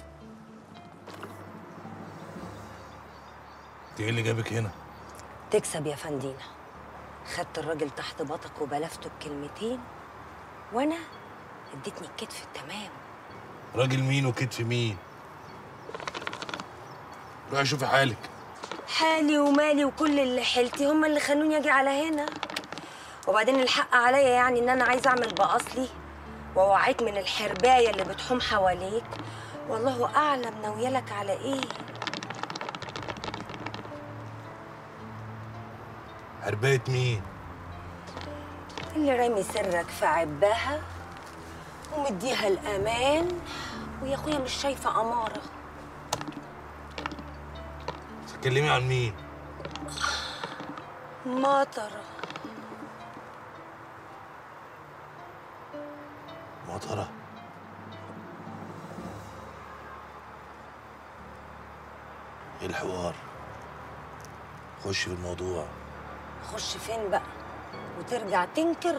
انت ايه اللي جابك هنا تكسب يا فندينا خدت الراجل تحت باطك وبلفته بكلمتين وانا اديتني الكتف التمام راجل مين وكتف مين روحي شوفي حالك حالي ومالي وكل اللي حيلتي هم اللي خلوني اجي على هنا وبعدين الحق عليا يعني ان انا عايزه اعمل باصلي واوعيك من الحربايه اللي بتحوم حواليك والله اعلم ناويلك على ايه حربايه مين اللي رامي سرك في عبها ومديها الامان ويا اخويا مش شايفه اماره تتكلمي عن مين مطره مطره ايه الحوار خش في الموضوع خش فين بقى وترجع تنكر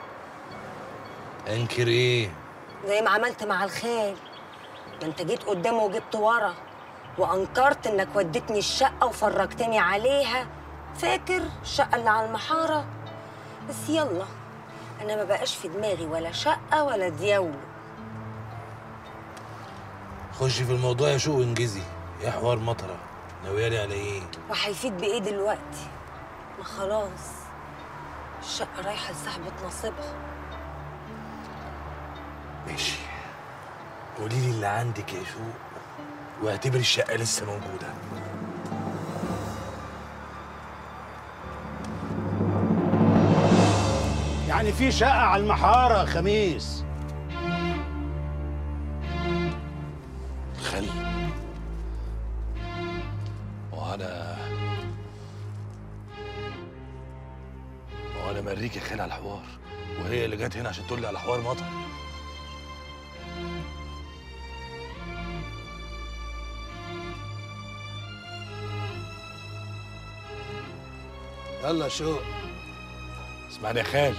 انكر ايه زي ما عملت مع الخال ما انت جيت قدامه وجبت ورا وانكرت انك وديتني الشقه وفرجتني عليها فاكر الشقه اللي على المحاره بس يلا انا ما بقاش في دماغي ولا شقه ولا دياولو خش في الموضوع يا شو وانجزي ايه حوار مطره ناويالي على ايه وهيفيد بايه دلوقتي ما خلاص الشقه رايحه لصاحبه نصيبها ماشي قولي لي اللي عندك يا شو واعتبري الشقه لسه موجوده يعني في شقة على المحارة يا خميس خل وانا وانا مريك يا خال على الحوار وهي اللي جت هنا عشان تقول لي على حوار مطر يلا شو اسمعني يا خال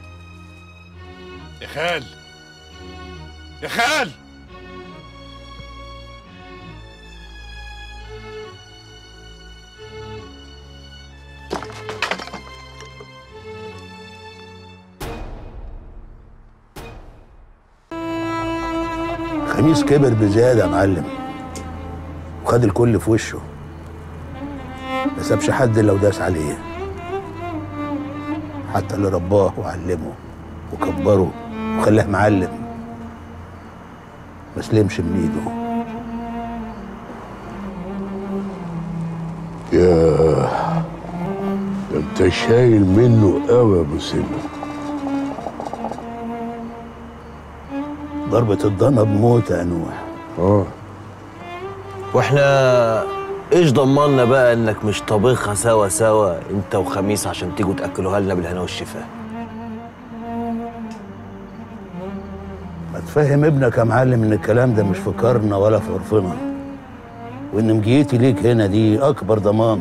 يا خال يا خال خميس كبر بزيادة يا معلم وخد الكل في وشه ما سابش حد الا وداس عليه حتى اللي رباه وعلمه وكبره وخلاه معلم ما سلمش من ايده يا ده انت شايل منه قوي يا ابو سلمى ضربة الضنا بموت يا نوح اه واحنا ايش ضمننا بقى انك مش طابخها سوا سوا انت وخميس عشان تيجوا تاكلوها لنا بالهنا والشفاء ما تفهم ابنك يا معلم ان الكلام ده مش في كارنا ولا في عرفنا وان مجيتي ليك هنا دي اكبر ضمان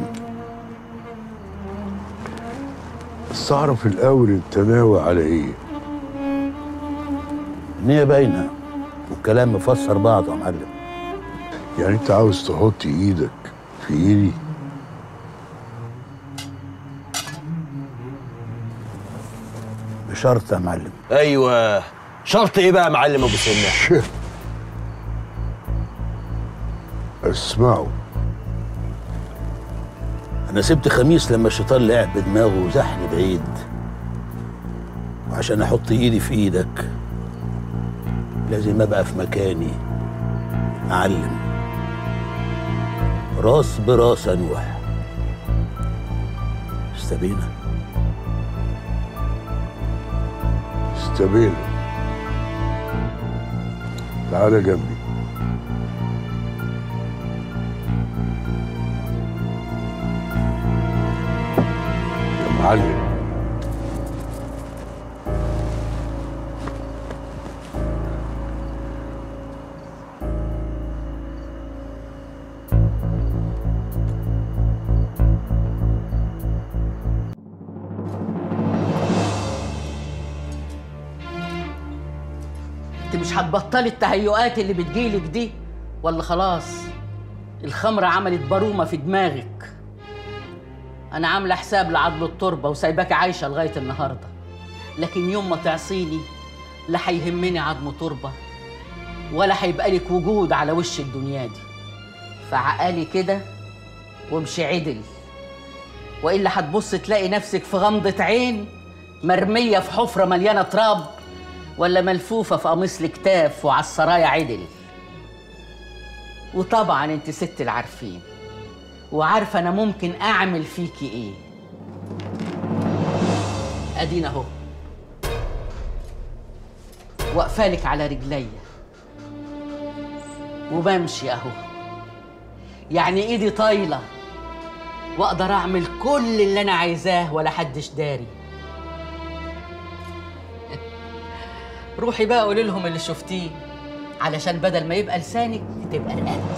بس اعرف الاول انت ناوي على ايه النية باينة والكلام مفسر بعضه يا معلم يعني انت عاوز تحط ايدك في ايدي بشرط يا معلم ايوه شرط ايه بقى يا معلم ابو سنه اسمعوا انا سبت خميس لما الشيطان لعب بدماغه وزحني بعيد وعشان احط ايدي في ايدك لازم ابقى في مكاني اعلم راس براس انوح استبينا استبينا تعالى جنبي يا معلم انت مش هتبطلي التهيؤات اللي بتجيلك دي ولا خلاص الخمرة عملت برومة في دماغك أنا عاملة حساب لعضل التربة وسايباك عايشة لغاية النهاردة لكن يوم ما تعصيني لا هيهمني عظم تربة ولا هيبقى لك وجود على وش الدنيا دي فعقالي كده وامشي عدل وإلا هتبص تلاقي نفسك في غمضة عين مرمية في حفرة مليانة تراب ولا ملفوفة في قميص الكتاف وعلى السرايا عدل وطبعا انت ست العارفين وعارفة انا ممكن اعمل فيكي ايه ادينا اهو واقفالك على رجليا وبمشي اهو يعني ايدي طايلة واقدر اعمل كل اللي انا عايزاه ولا حدش داري روحي بقى قولي لهم اللي شفتيه علشان بدل ما يبقى لسانك تبقى رقبتي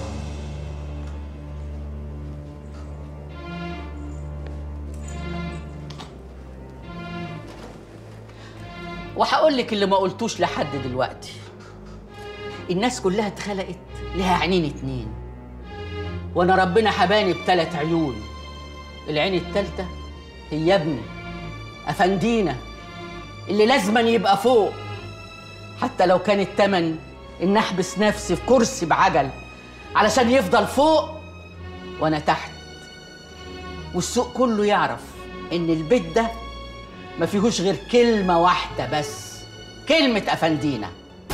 وهقول لك اللي ما قلتوش لحد دلوقتي الناس كلها اتخلقت لها عينين اتنين وانا ربنا حباني بتلات عيون العين التالتة هي ابني افندينا اللي لازما يبقى فوق حتى لو كان التمن ان احبس نفسي في كرسي بعجل علشان يفضل فوق وانا تحت والسوق كله يعرف ان البيت ده ما فيهوش غير كلمة واحدة بس كلمة أفندينا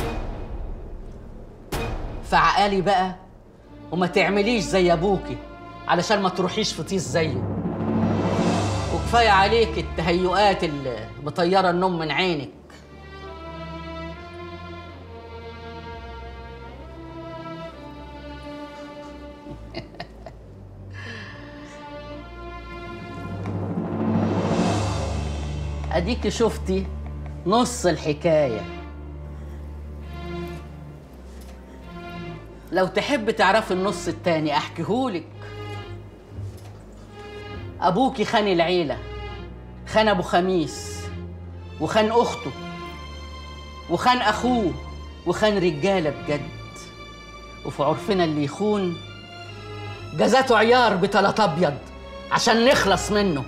فعقالي بقى وما تعمليش زي أبوكي علشان ما تروحيش في طيس زيه وكفاية عليك التهيؤات اللي مطيرة النوم من عينك اديكي شفتي نص الحكايه لو تحب تعرفي النص التاني احكيهولك ابوكي خان العيله خان ابو خميس وخان اخته وخان اخوه وخان رجاله بجد وفي عرفنا اللي يخون جزاته عيار بتلات ابيض عشان نخلص منه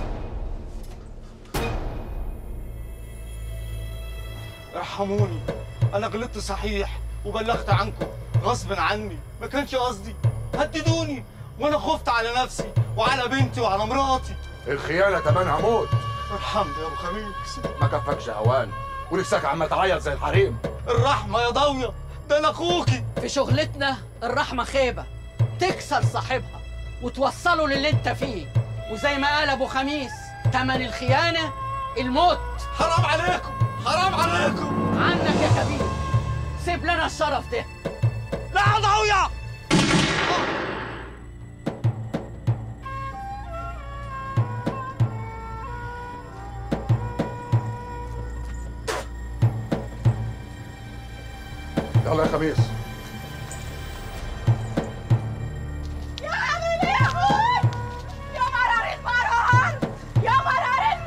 ارحموني انا غلطت صحيح وبلغت عنكم غصب عني ما كانش قصدي هددوني وانا خفت على نفسي وعلى بنتي وعلى مراتي الخيانه تمنها موت ارحمني يا ابو خميس ما كفكش هوان ولساك عم تعيط زي الحريم الرحمه يا ضاويه ده انا اخوكي في شغلتنا الرحمة خيبة تكسر صاحبها وتوصله للي انت فيه وزي ما قال ابو خميس تمن الخيانة الموت حرام عليكم حرام عليكم عنك يا كبير سيب لنا الشرف ده لا يا ضاويه يلا يا خميس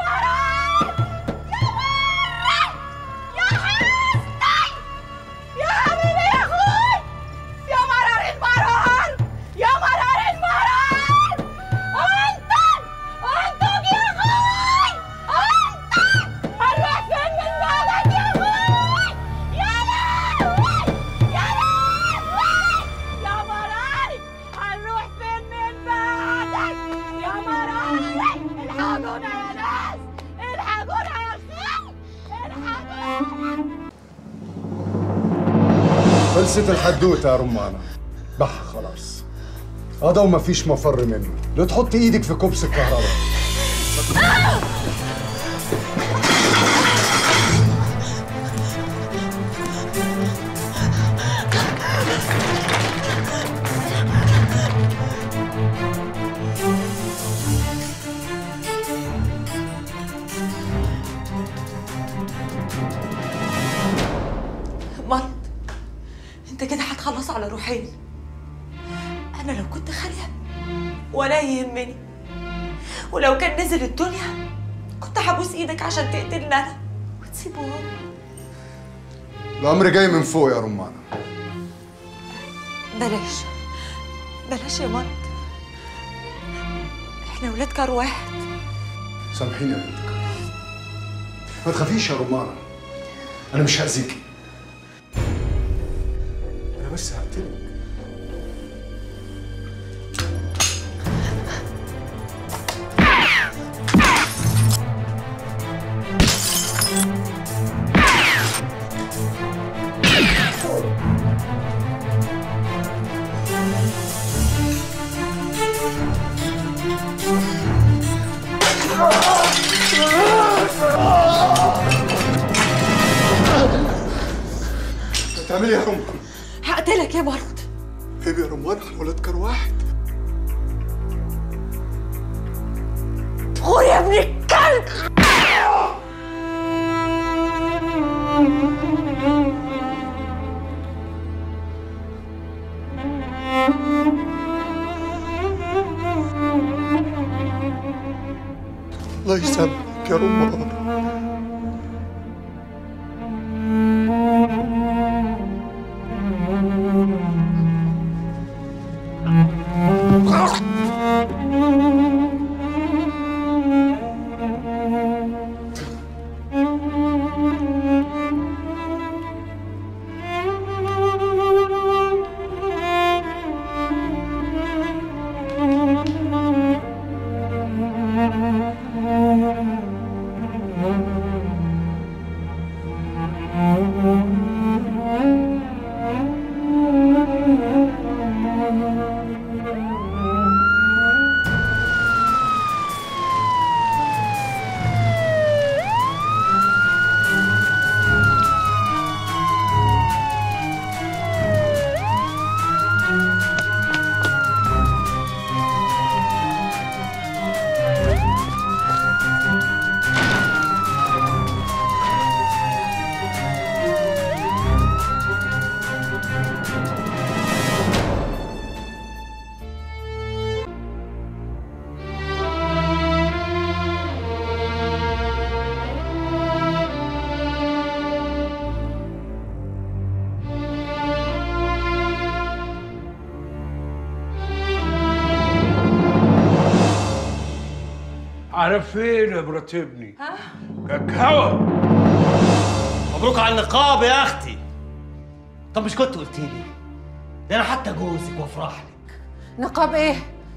يا خلصت الحدوته يا رمانه بح خلاص هذا وما فيش مفر منه لو تحط ايدك في كوبس الكهرباء مرض انت كده هتخلص على روحين انا لو كنت خاليه ولا يهمني ولو كان نزل الدنيا كنت هبوس ايدك عشان تقتلني انا وتسيبه هو الامر جاي من فوق يا رمانه بلاش بلاش يا مرض احنا ولاد كار واحد سامحيني يا بنتك ما تخافيش يا رمانه انا مش هاذيكي انا بس هقتلك بتعملي إيه يا رمانه هقتلك يا مرض عيب يا رمانه احنا ولاد كار واحد غور يا ابن الكلب الله يسامحك يا رمانه على فين يا مرات ابني؟ ها؟ كاكاو مبروك على النقاب يا اختي طب مش كنت قلت لي ده انا حتى جوزك وافرح لك نقاب ايه؟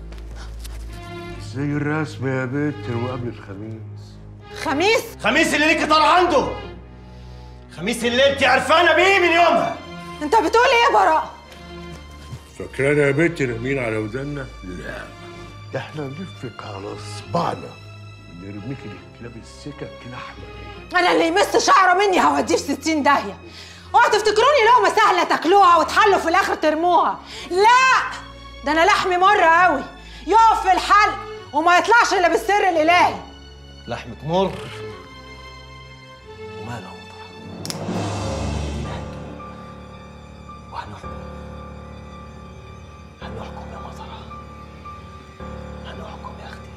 زي الرسم يا بنت وقبل الخميس خميس؟ خميس اللي ليكي طار عنده خميس اللي انت عرفانه بيه من يومها انت بتقول ايه يا براء؟ فاكرانا يا بنت نايمين على ودنا؟ لا ده احنا نلفك على صبعنا ونرميك لكلاب السكك لحمه انا اللي يمس شعره مني هوديه في 60 داهيه اوعوا تفتكروني لقمه سهله تاكلوها وتحلوا في الاخر ترموها لا ده انا لحمي مر قوي يقف في الحلق وما يطلعش الا بالسر الالهي لحمك مر وماله وهنحكم هنحكم يا مطرة هنحكم يا اختي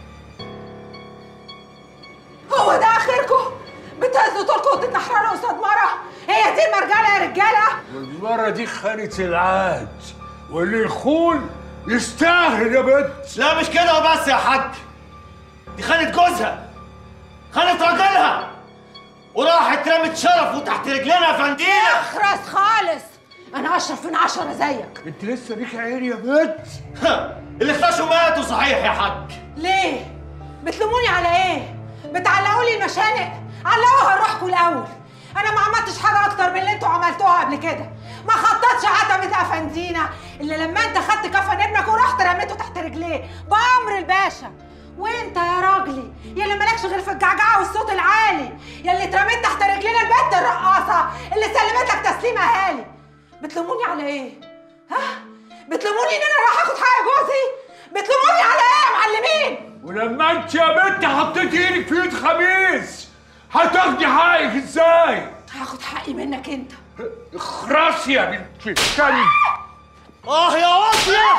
هو ده اخركم بتهزوا طولكم وتتنحرروا قصاد مره هي دي المرجله يا رجاله المرة دي خانت العهد واللي يخون يستاهل يا بنت لا مش كده وبس يا حاج دي خانت جوزها خانت راجلها وراحت رمت شرفه تحت رجلنا يا فندينا اخرس خالص انا اشرف من عشرة زيك انت لسه ليك عين يا بنت اللي اختشوا ماتوا صحيح يا حاج ليه بتلوموني على ايه بتعلقوا لي المشانق علقوها لروحكم الاول انا ما عملتش حاجه اكتر من اللي انتوا عملتوها قبل كده ما خططش عتبة افندينا الا لما انت خدت كفن ابنك ورحت رميته تحت رجليه بامر الباشا وانت يا راجلي يلي مالكش غير في الجعجعه والصوت العالي يلي اترميت تحت رجلين البنت الرقاصه اللي سلمت لك تسليم اهالي بتلوموني على ايه ها بتلوموني ان انا راح اخد حق جوزي بتلوموني على ايه يا معلمين ولما انت يا بنت حطيت ايدك في ايد خميس هتاخدي حقك ازاي؟ هاخد حقي منك انت اخرسي يا بنت الكلب اه يا واطيه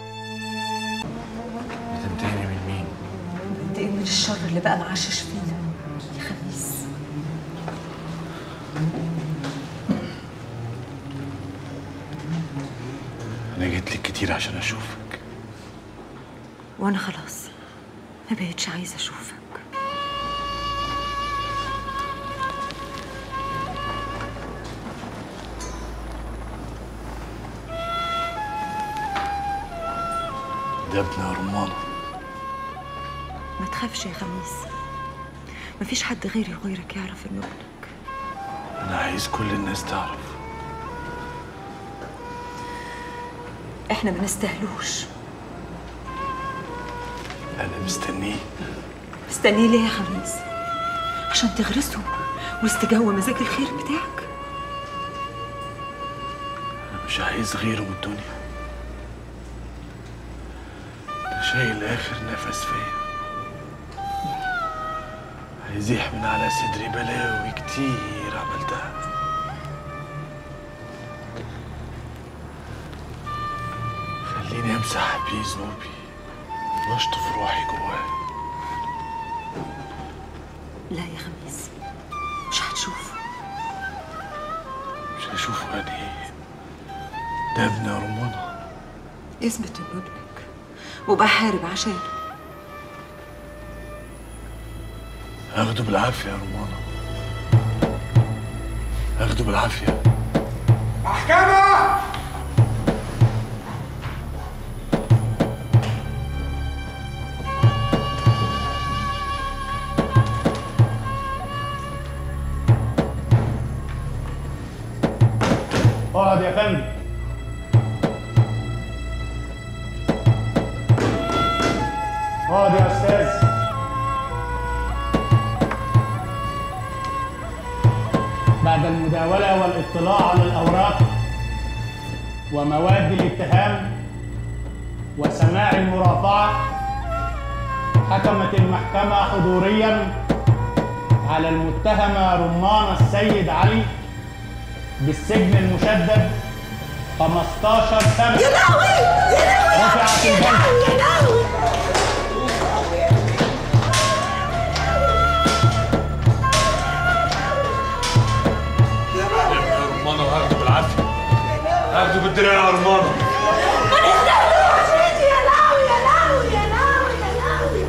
بتنتقمي من مين؟ بنتقم من الشر اللي بقى معشش فينا يا خميس انا جيت لك كتير عشان اشوفك وانا خلاص ما بقتش عايزه اشوفك ده ابن رمانه ما تخافش يا خميس مفيش حد غيري وغيرك يعرف انه ابنك انا عايز كل الناس تعرف احنا ما نستاهلوش انا مستنيه مستنيه ليه يا خميس عشان تغرسه واستجوى مزاج الخير بتاعك انا مش عايز غيره من الدنيا ده شايل اخر نفس فيا هيزيح من على صدري بلاوي كتير عملتها خليني امسح بيه ذنوبي واشطف روحي جواه لا يا خميس مش هتشوفه مش هشوفه يعني ايه ده ابن رمانة اثبت انه ابنك وبحارب عشانه هاخده بالعافية يا رمانة هاخده بالعافية محكمة اقعد يا فندم اقعد يا استاذ بعد المداولة والاطلاع على الأوراق ومواد الاتهام وسماع المرافعة حكمت المحكمة حضوريا على المتهمة رمان السيد علي بالسجن المشدد 15 سنة يا لهوي يا لهوي رفعت الجلسة يا لهوي ابن رمانة وهاخده بالعافية هاخده بالدراع يا رمانة ما نستاهلوش يا لهوي يا لهوي يا لهوي يا لهوي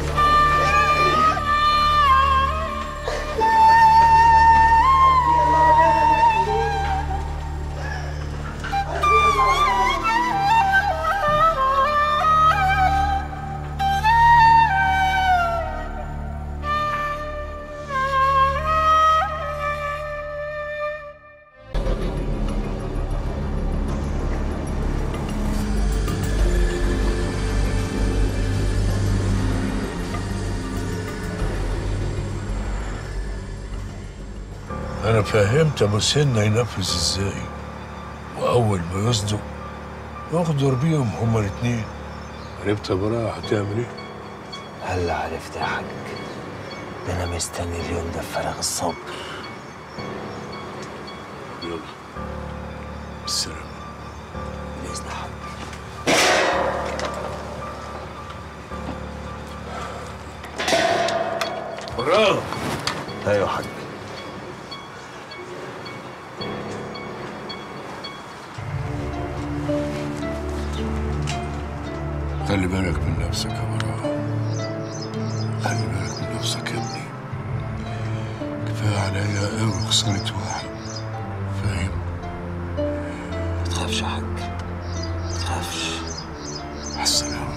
أنا فهمت أبو سنة ينفذ إزاي وأول ما يصدق يغدر بيهم هما الاتنين عرفت يا براءة هتعمل إيه؟ هلا عرفت يا حاج ده أنا مستني اليوم ده بفارغ الصبر يلا بالسلامة بإذن حاج براءة أيوة حاج خلي بالك من نفسك يا براءة خلي بالك من نفسك يا ابني كفاية عليا قوي خسارة واحد فاهم؟ ما تخافش يا حاج ما تخافش مع السلامة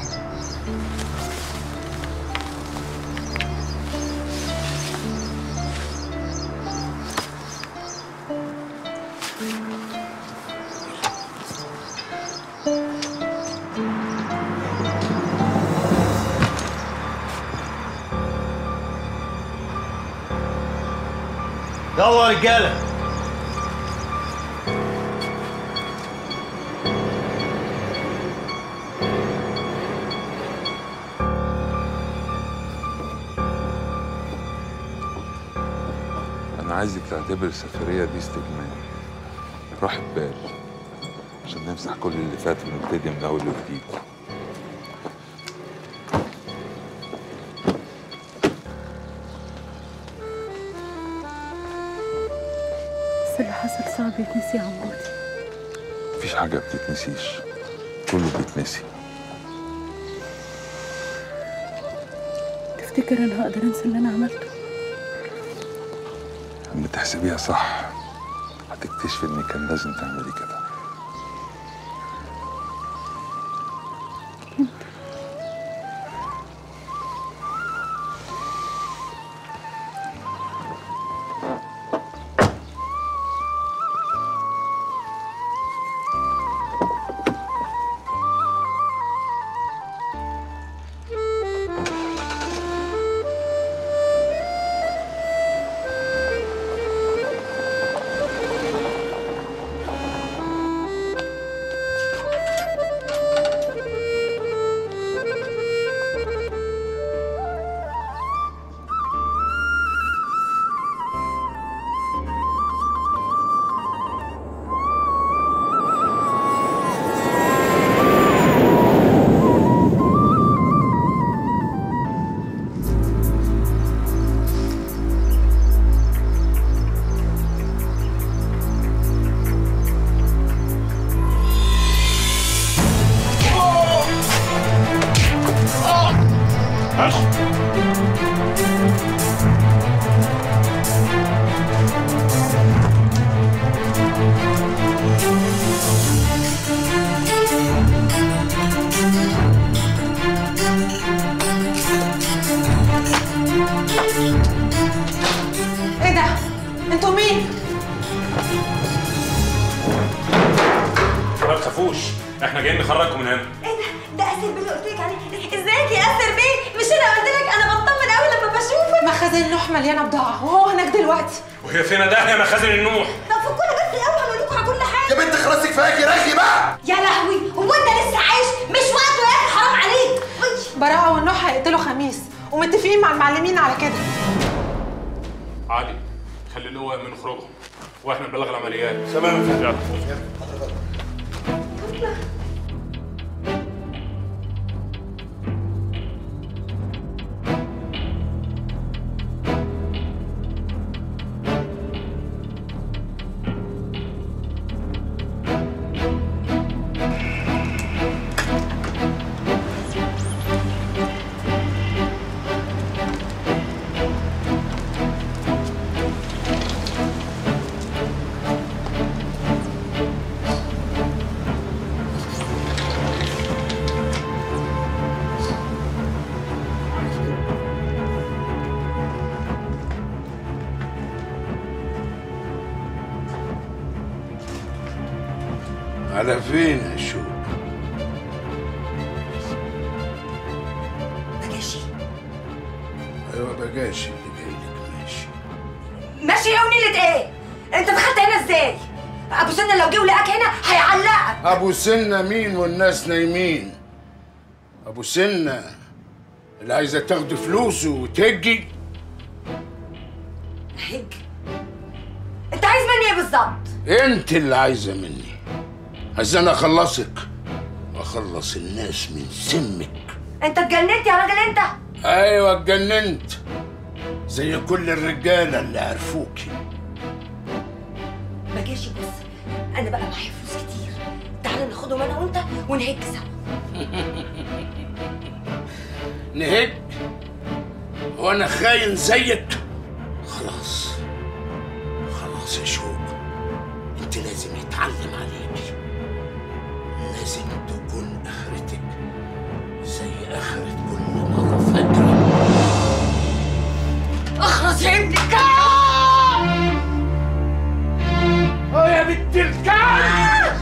يلا يا رجاله أنا عايزك تعتبر السفرية دي استجمام راحة بال عشان نمسح كل اللي فات ونبتدي من أول وجديد بس اللي حصل صعب يتنسي يا عمودي مفيش حاجة بتتنسيش كله بيتنسي تفتكر انا هقدر انسى اللي انا عملته لما تحسبيها صح هتكتشفي إن كان لازم تعملي كده ايه ده؟ انتوا مين؟ ما تخافوش احنا جايين نخرجكم من هنا ده اسر بيه اللي قلت لك عليه ازيك يا اسر بيه مش انا قلت لك انا بطمن قوي لما بشوفك مخازن نوح مليانه بضاعه وهو هناك دلوقتي وهي فين ده يا مخازن النوح طب فكونا بس الاول هقول لكم على كل حاجه يا بنت خلاص كفاية رغي بقى يا لهوي هو انت لسه عايش مش وقته يا اخي حرام عليك براءه والنوح هيقتلوا خميس ومتفقين مع المعلمين على كده عادي خلي اللواء من خروجهم واحنا نبلغ العمليات تمام يلا على فين يا شو بجاشي ايوه بجاشي اللي جاي لك ماشي ماشي يا ونيلة ايه؟ انت دخلت هنا ازاي؟ ابو سنة لو جه ولقاك هنا هيعلقك ابو سنة مين والناس نايمين ابو سنة اللي عايزة تاخد فلوسه وتهجي هج انت عايز مني ايه بالظبط؟ انت اللي عايزة مني عايز انا اخلصك واخلص الناس من سمك انت اتجننت يا راجل انت؟ ايوه اتجننت زي كل الرجالة اللي عرفوكي بجاشي بص انا بقى معايا فلوس كتير تعالى ناخدهم انا وانت ونهج سوا نهج وانا خاين زيك خلاص خلاص يا شوق انت لازم يتعلم عليك لازم تكون اخرتك زي اخرة كل مرة فجرة اخرس يا ابن الكلب اه يا بنت الكلب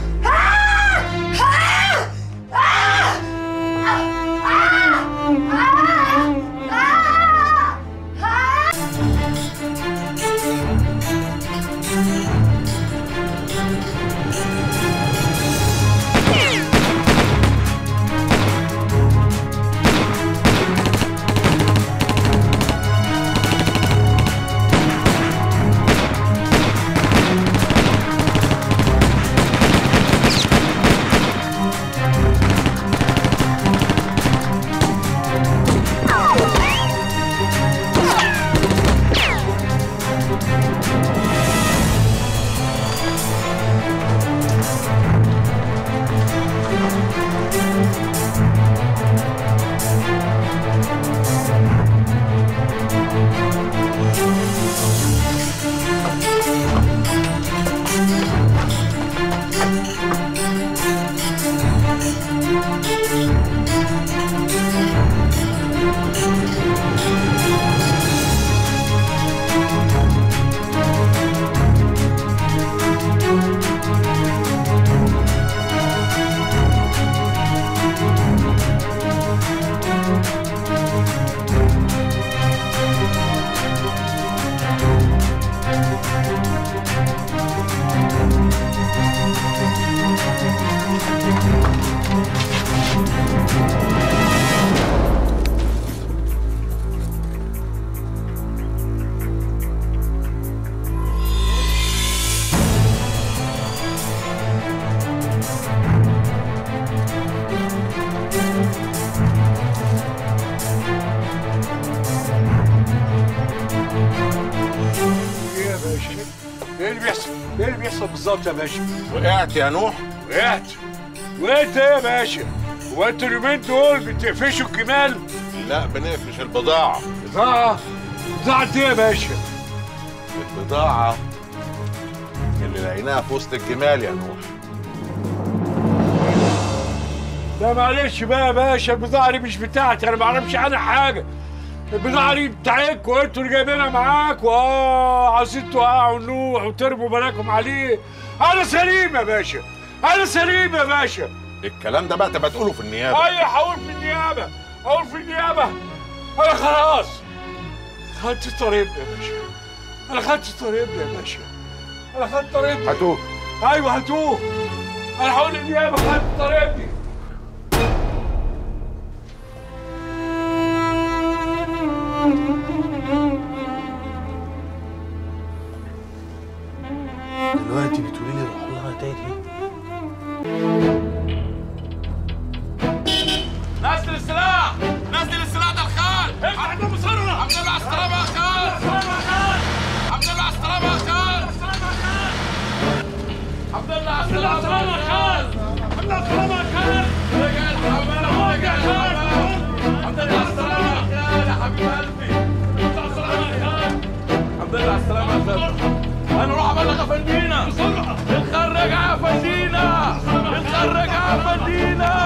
بالظبط يا باشا وقعت يا نوح وقعت وقعت ايه يا باشا هو انتوا اليومين دول بتقفشوا الجمال لا بنقفش البضاعة بضاعة بضاعة ايه يا باشا البضاعة اللي لقيناها في وسط الجمال يا نوح لا معلش بقى يا باشا البضاعة دي مش بتاعتي انا ما اعرفش عنها حاجة البضاعة دي بتاعتكوا انتوا اللي جايبينها معاكوا اه عايزين توقعوا نوح وترموا بلاكم عليه انا سليم يا باشا انا سليم يا باشا الكلام ده بقى تبقى تقوله في النيابة ايوه هقول في النيابة هقول في النيابة انا خلاص خدت طريقنا يا باشا انا خدت طريقنا يا باشا انا خدت طريقنا هاتوه ايوه هاتوه انا هقول النيابة خدت طريقتي دلوقتي بتقولي لي روح لها تاني نزل السلاح نزل السلاح ده الخال افتح ده بسرعه الحمد لله على السلامه يا خال الحمد لله على السلامه يا خال الحمد لله على السلامه يا خال الحمد لله على السلامه يا خال رجع الحمام رجع الحمام الحمد لله على السلامه يا خال يا حبيب قلبي الحمد لله على السلامه يا خال الحمد لله على السلامه يا خال انا اروح ابلغ افندينا بسرعه الخال رجع يا فندينا الخال رجع يا فندينا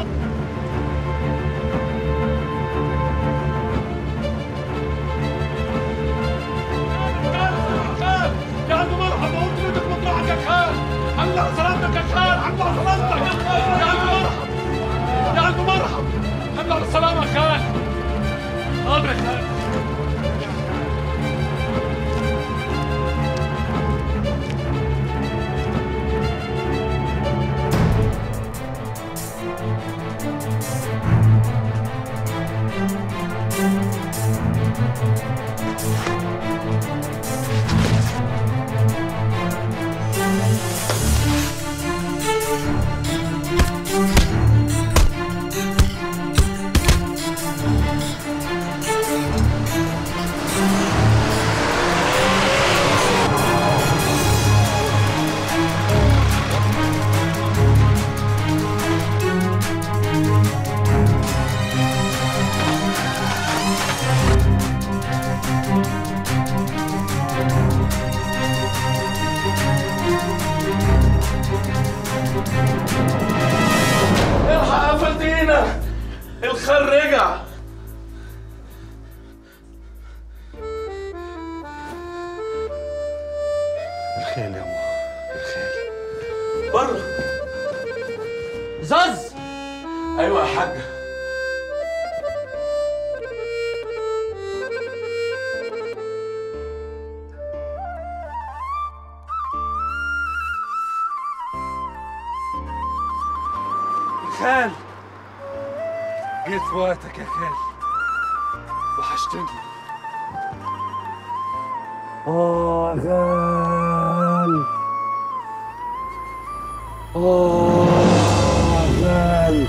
يا عم مرحبا قلت بدك مطرحك يا خال الحمد لله على سلامتك يا خال الحمد لله على سلامتك يا عم مرحبا يا عم مرحبا الحمد لله على السلامة يا خال حاضر يا خال الحق يا فندينا الخال رجع الخيل يا أمه الخيل بره زز ايوه يا حاجه خال جيت في وقتك يا خال وحشتني اه غال اه غال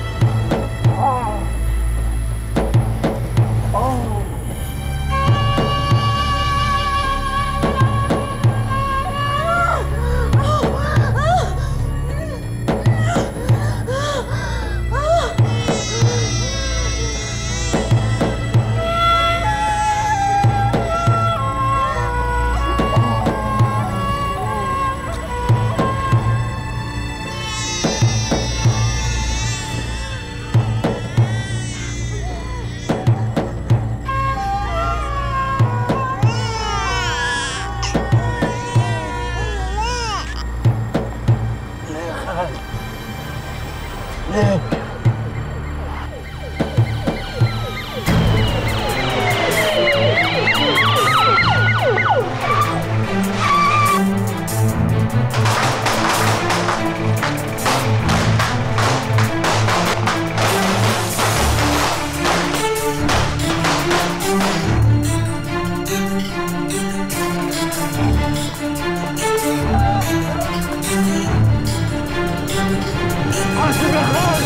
حاسب يا خال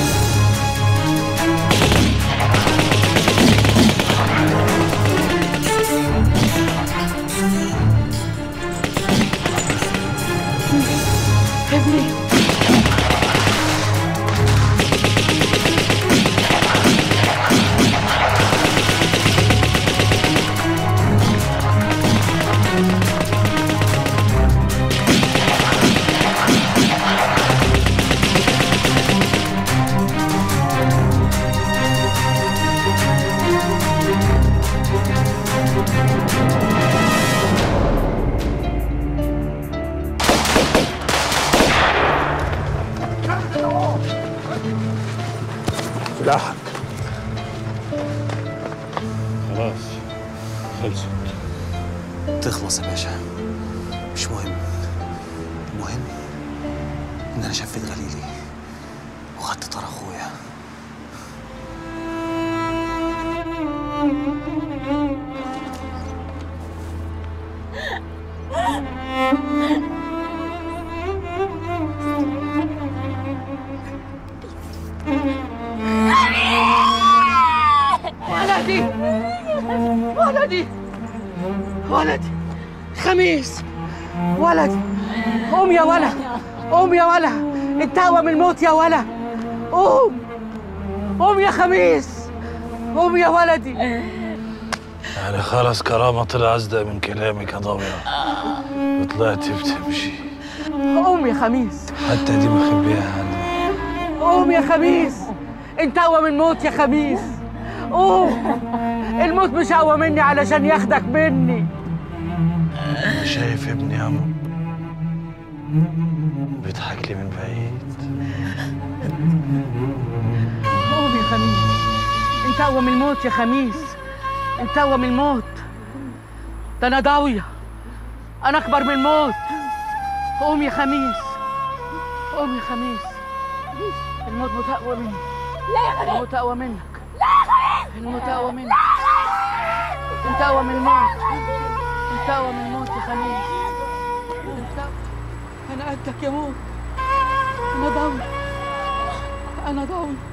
سلاحك خلاص خلصت تخلص يا باشا مش مهم المهم ان انا شفيت غليلي وخدت طار اخويا ولدي ولدي ولدي خميس ولدي قوم يا ولا قوم يا ولا انتهى من الموت يا ولا قوم قوم يا خميس قوم يا ولدي يعني خلاص كرامة طلع أصدق من كلامك يا ضوية وطلعت بتمشي قوم يا خميس حتى دي مخبيها عني قوم يا خميس انت اقوى من الموت يا خميس قوم الموت مش اقوى مني علشان ياخدك مني أنا شايف ابني يا عمو بيضحك لي من بعيد قوم يا خميس انت اقوى من الموت يا خميس انت اقوى من الموت ده انا ضاوية انا اكبر من الموت قوم يا خميس قوم يا خميس الموت موت اقوى مني لا يا خميس الموت اقوى منك لا يا خميس الموت اقوى منك انت اقوى من الموت انت اقوى من الموت يا خميس انت انا قدك يا موت انا ضاوية انا ضاوية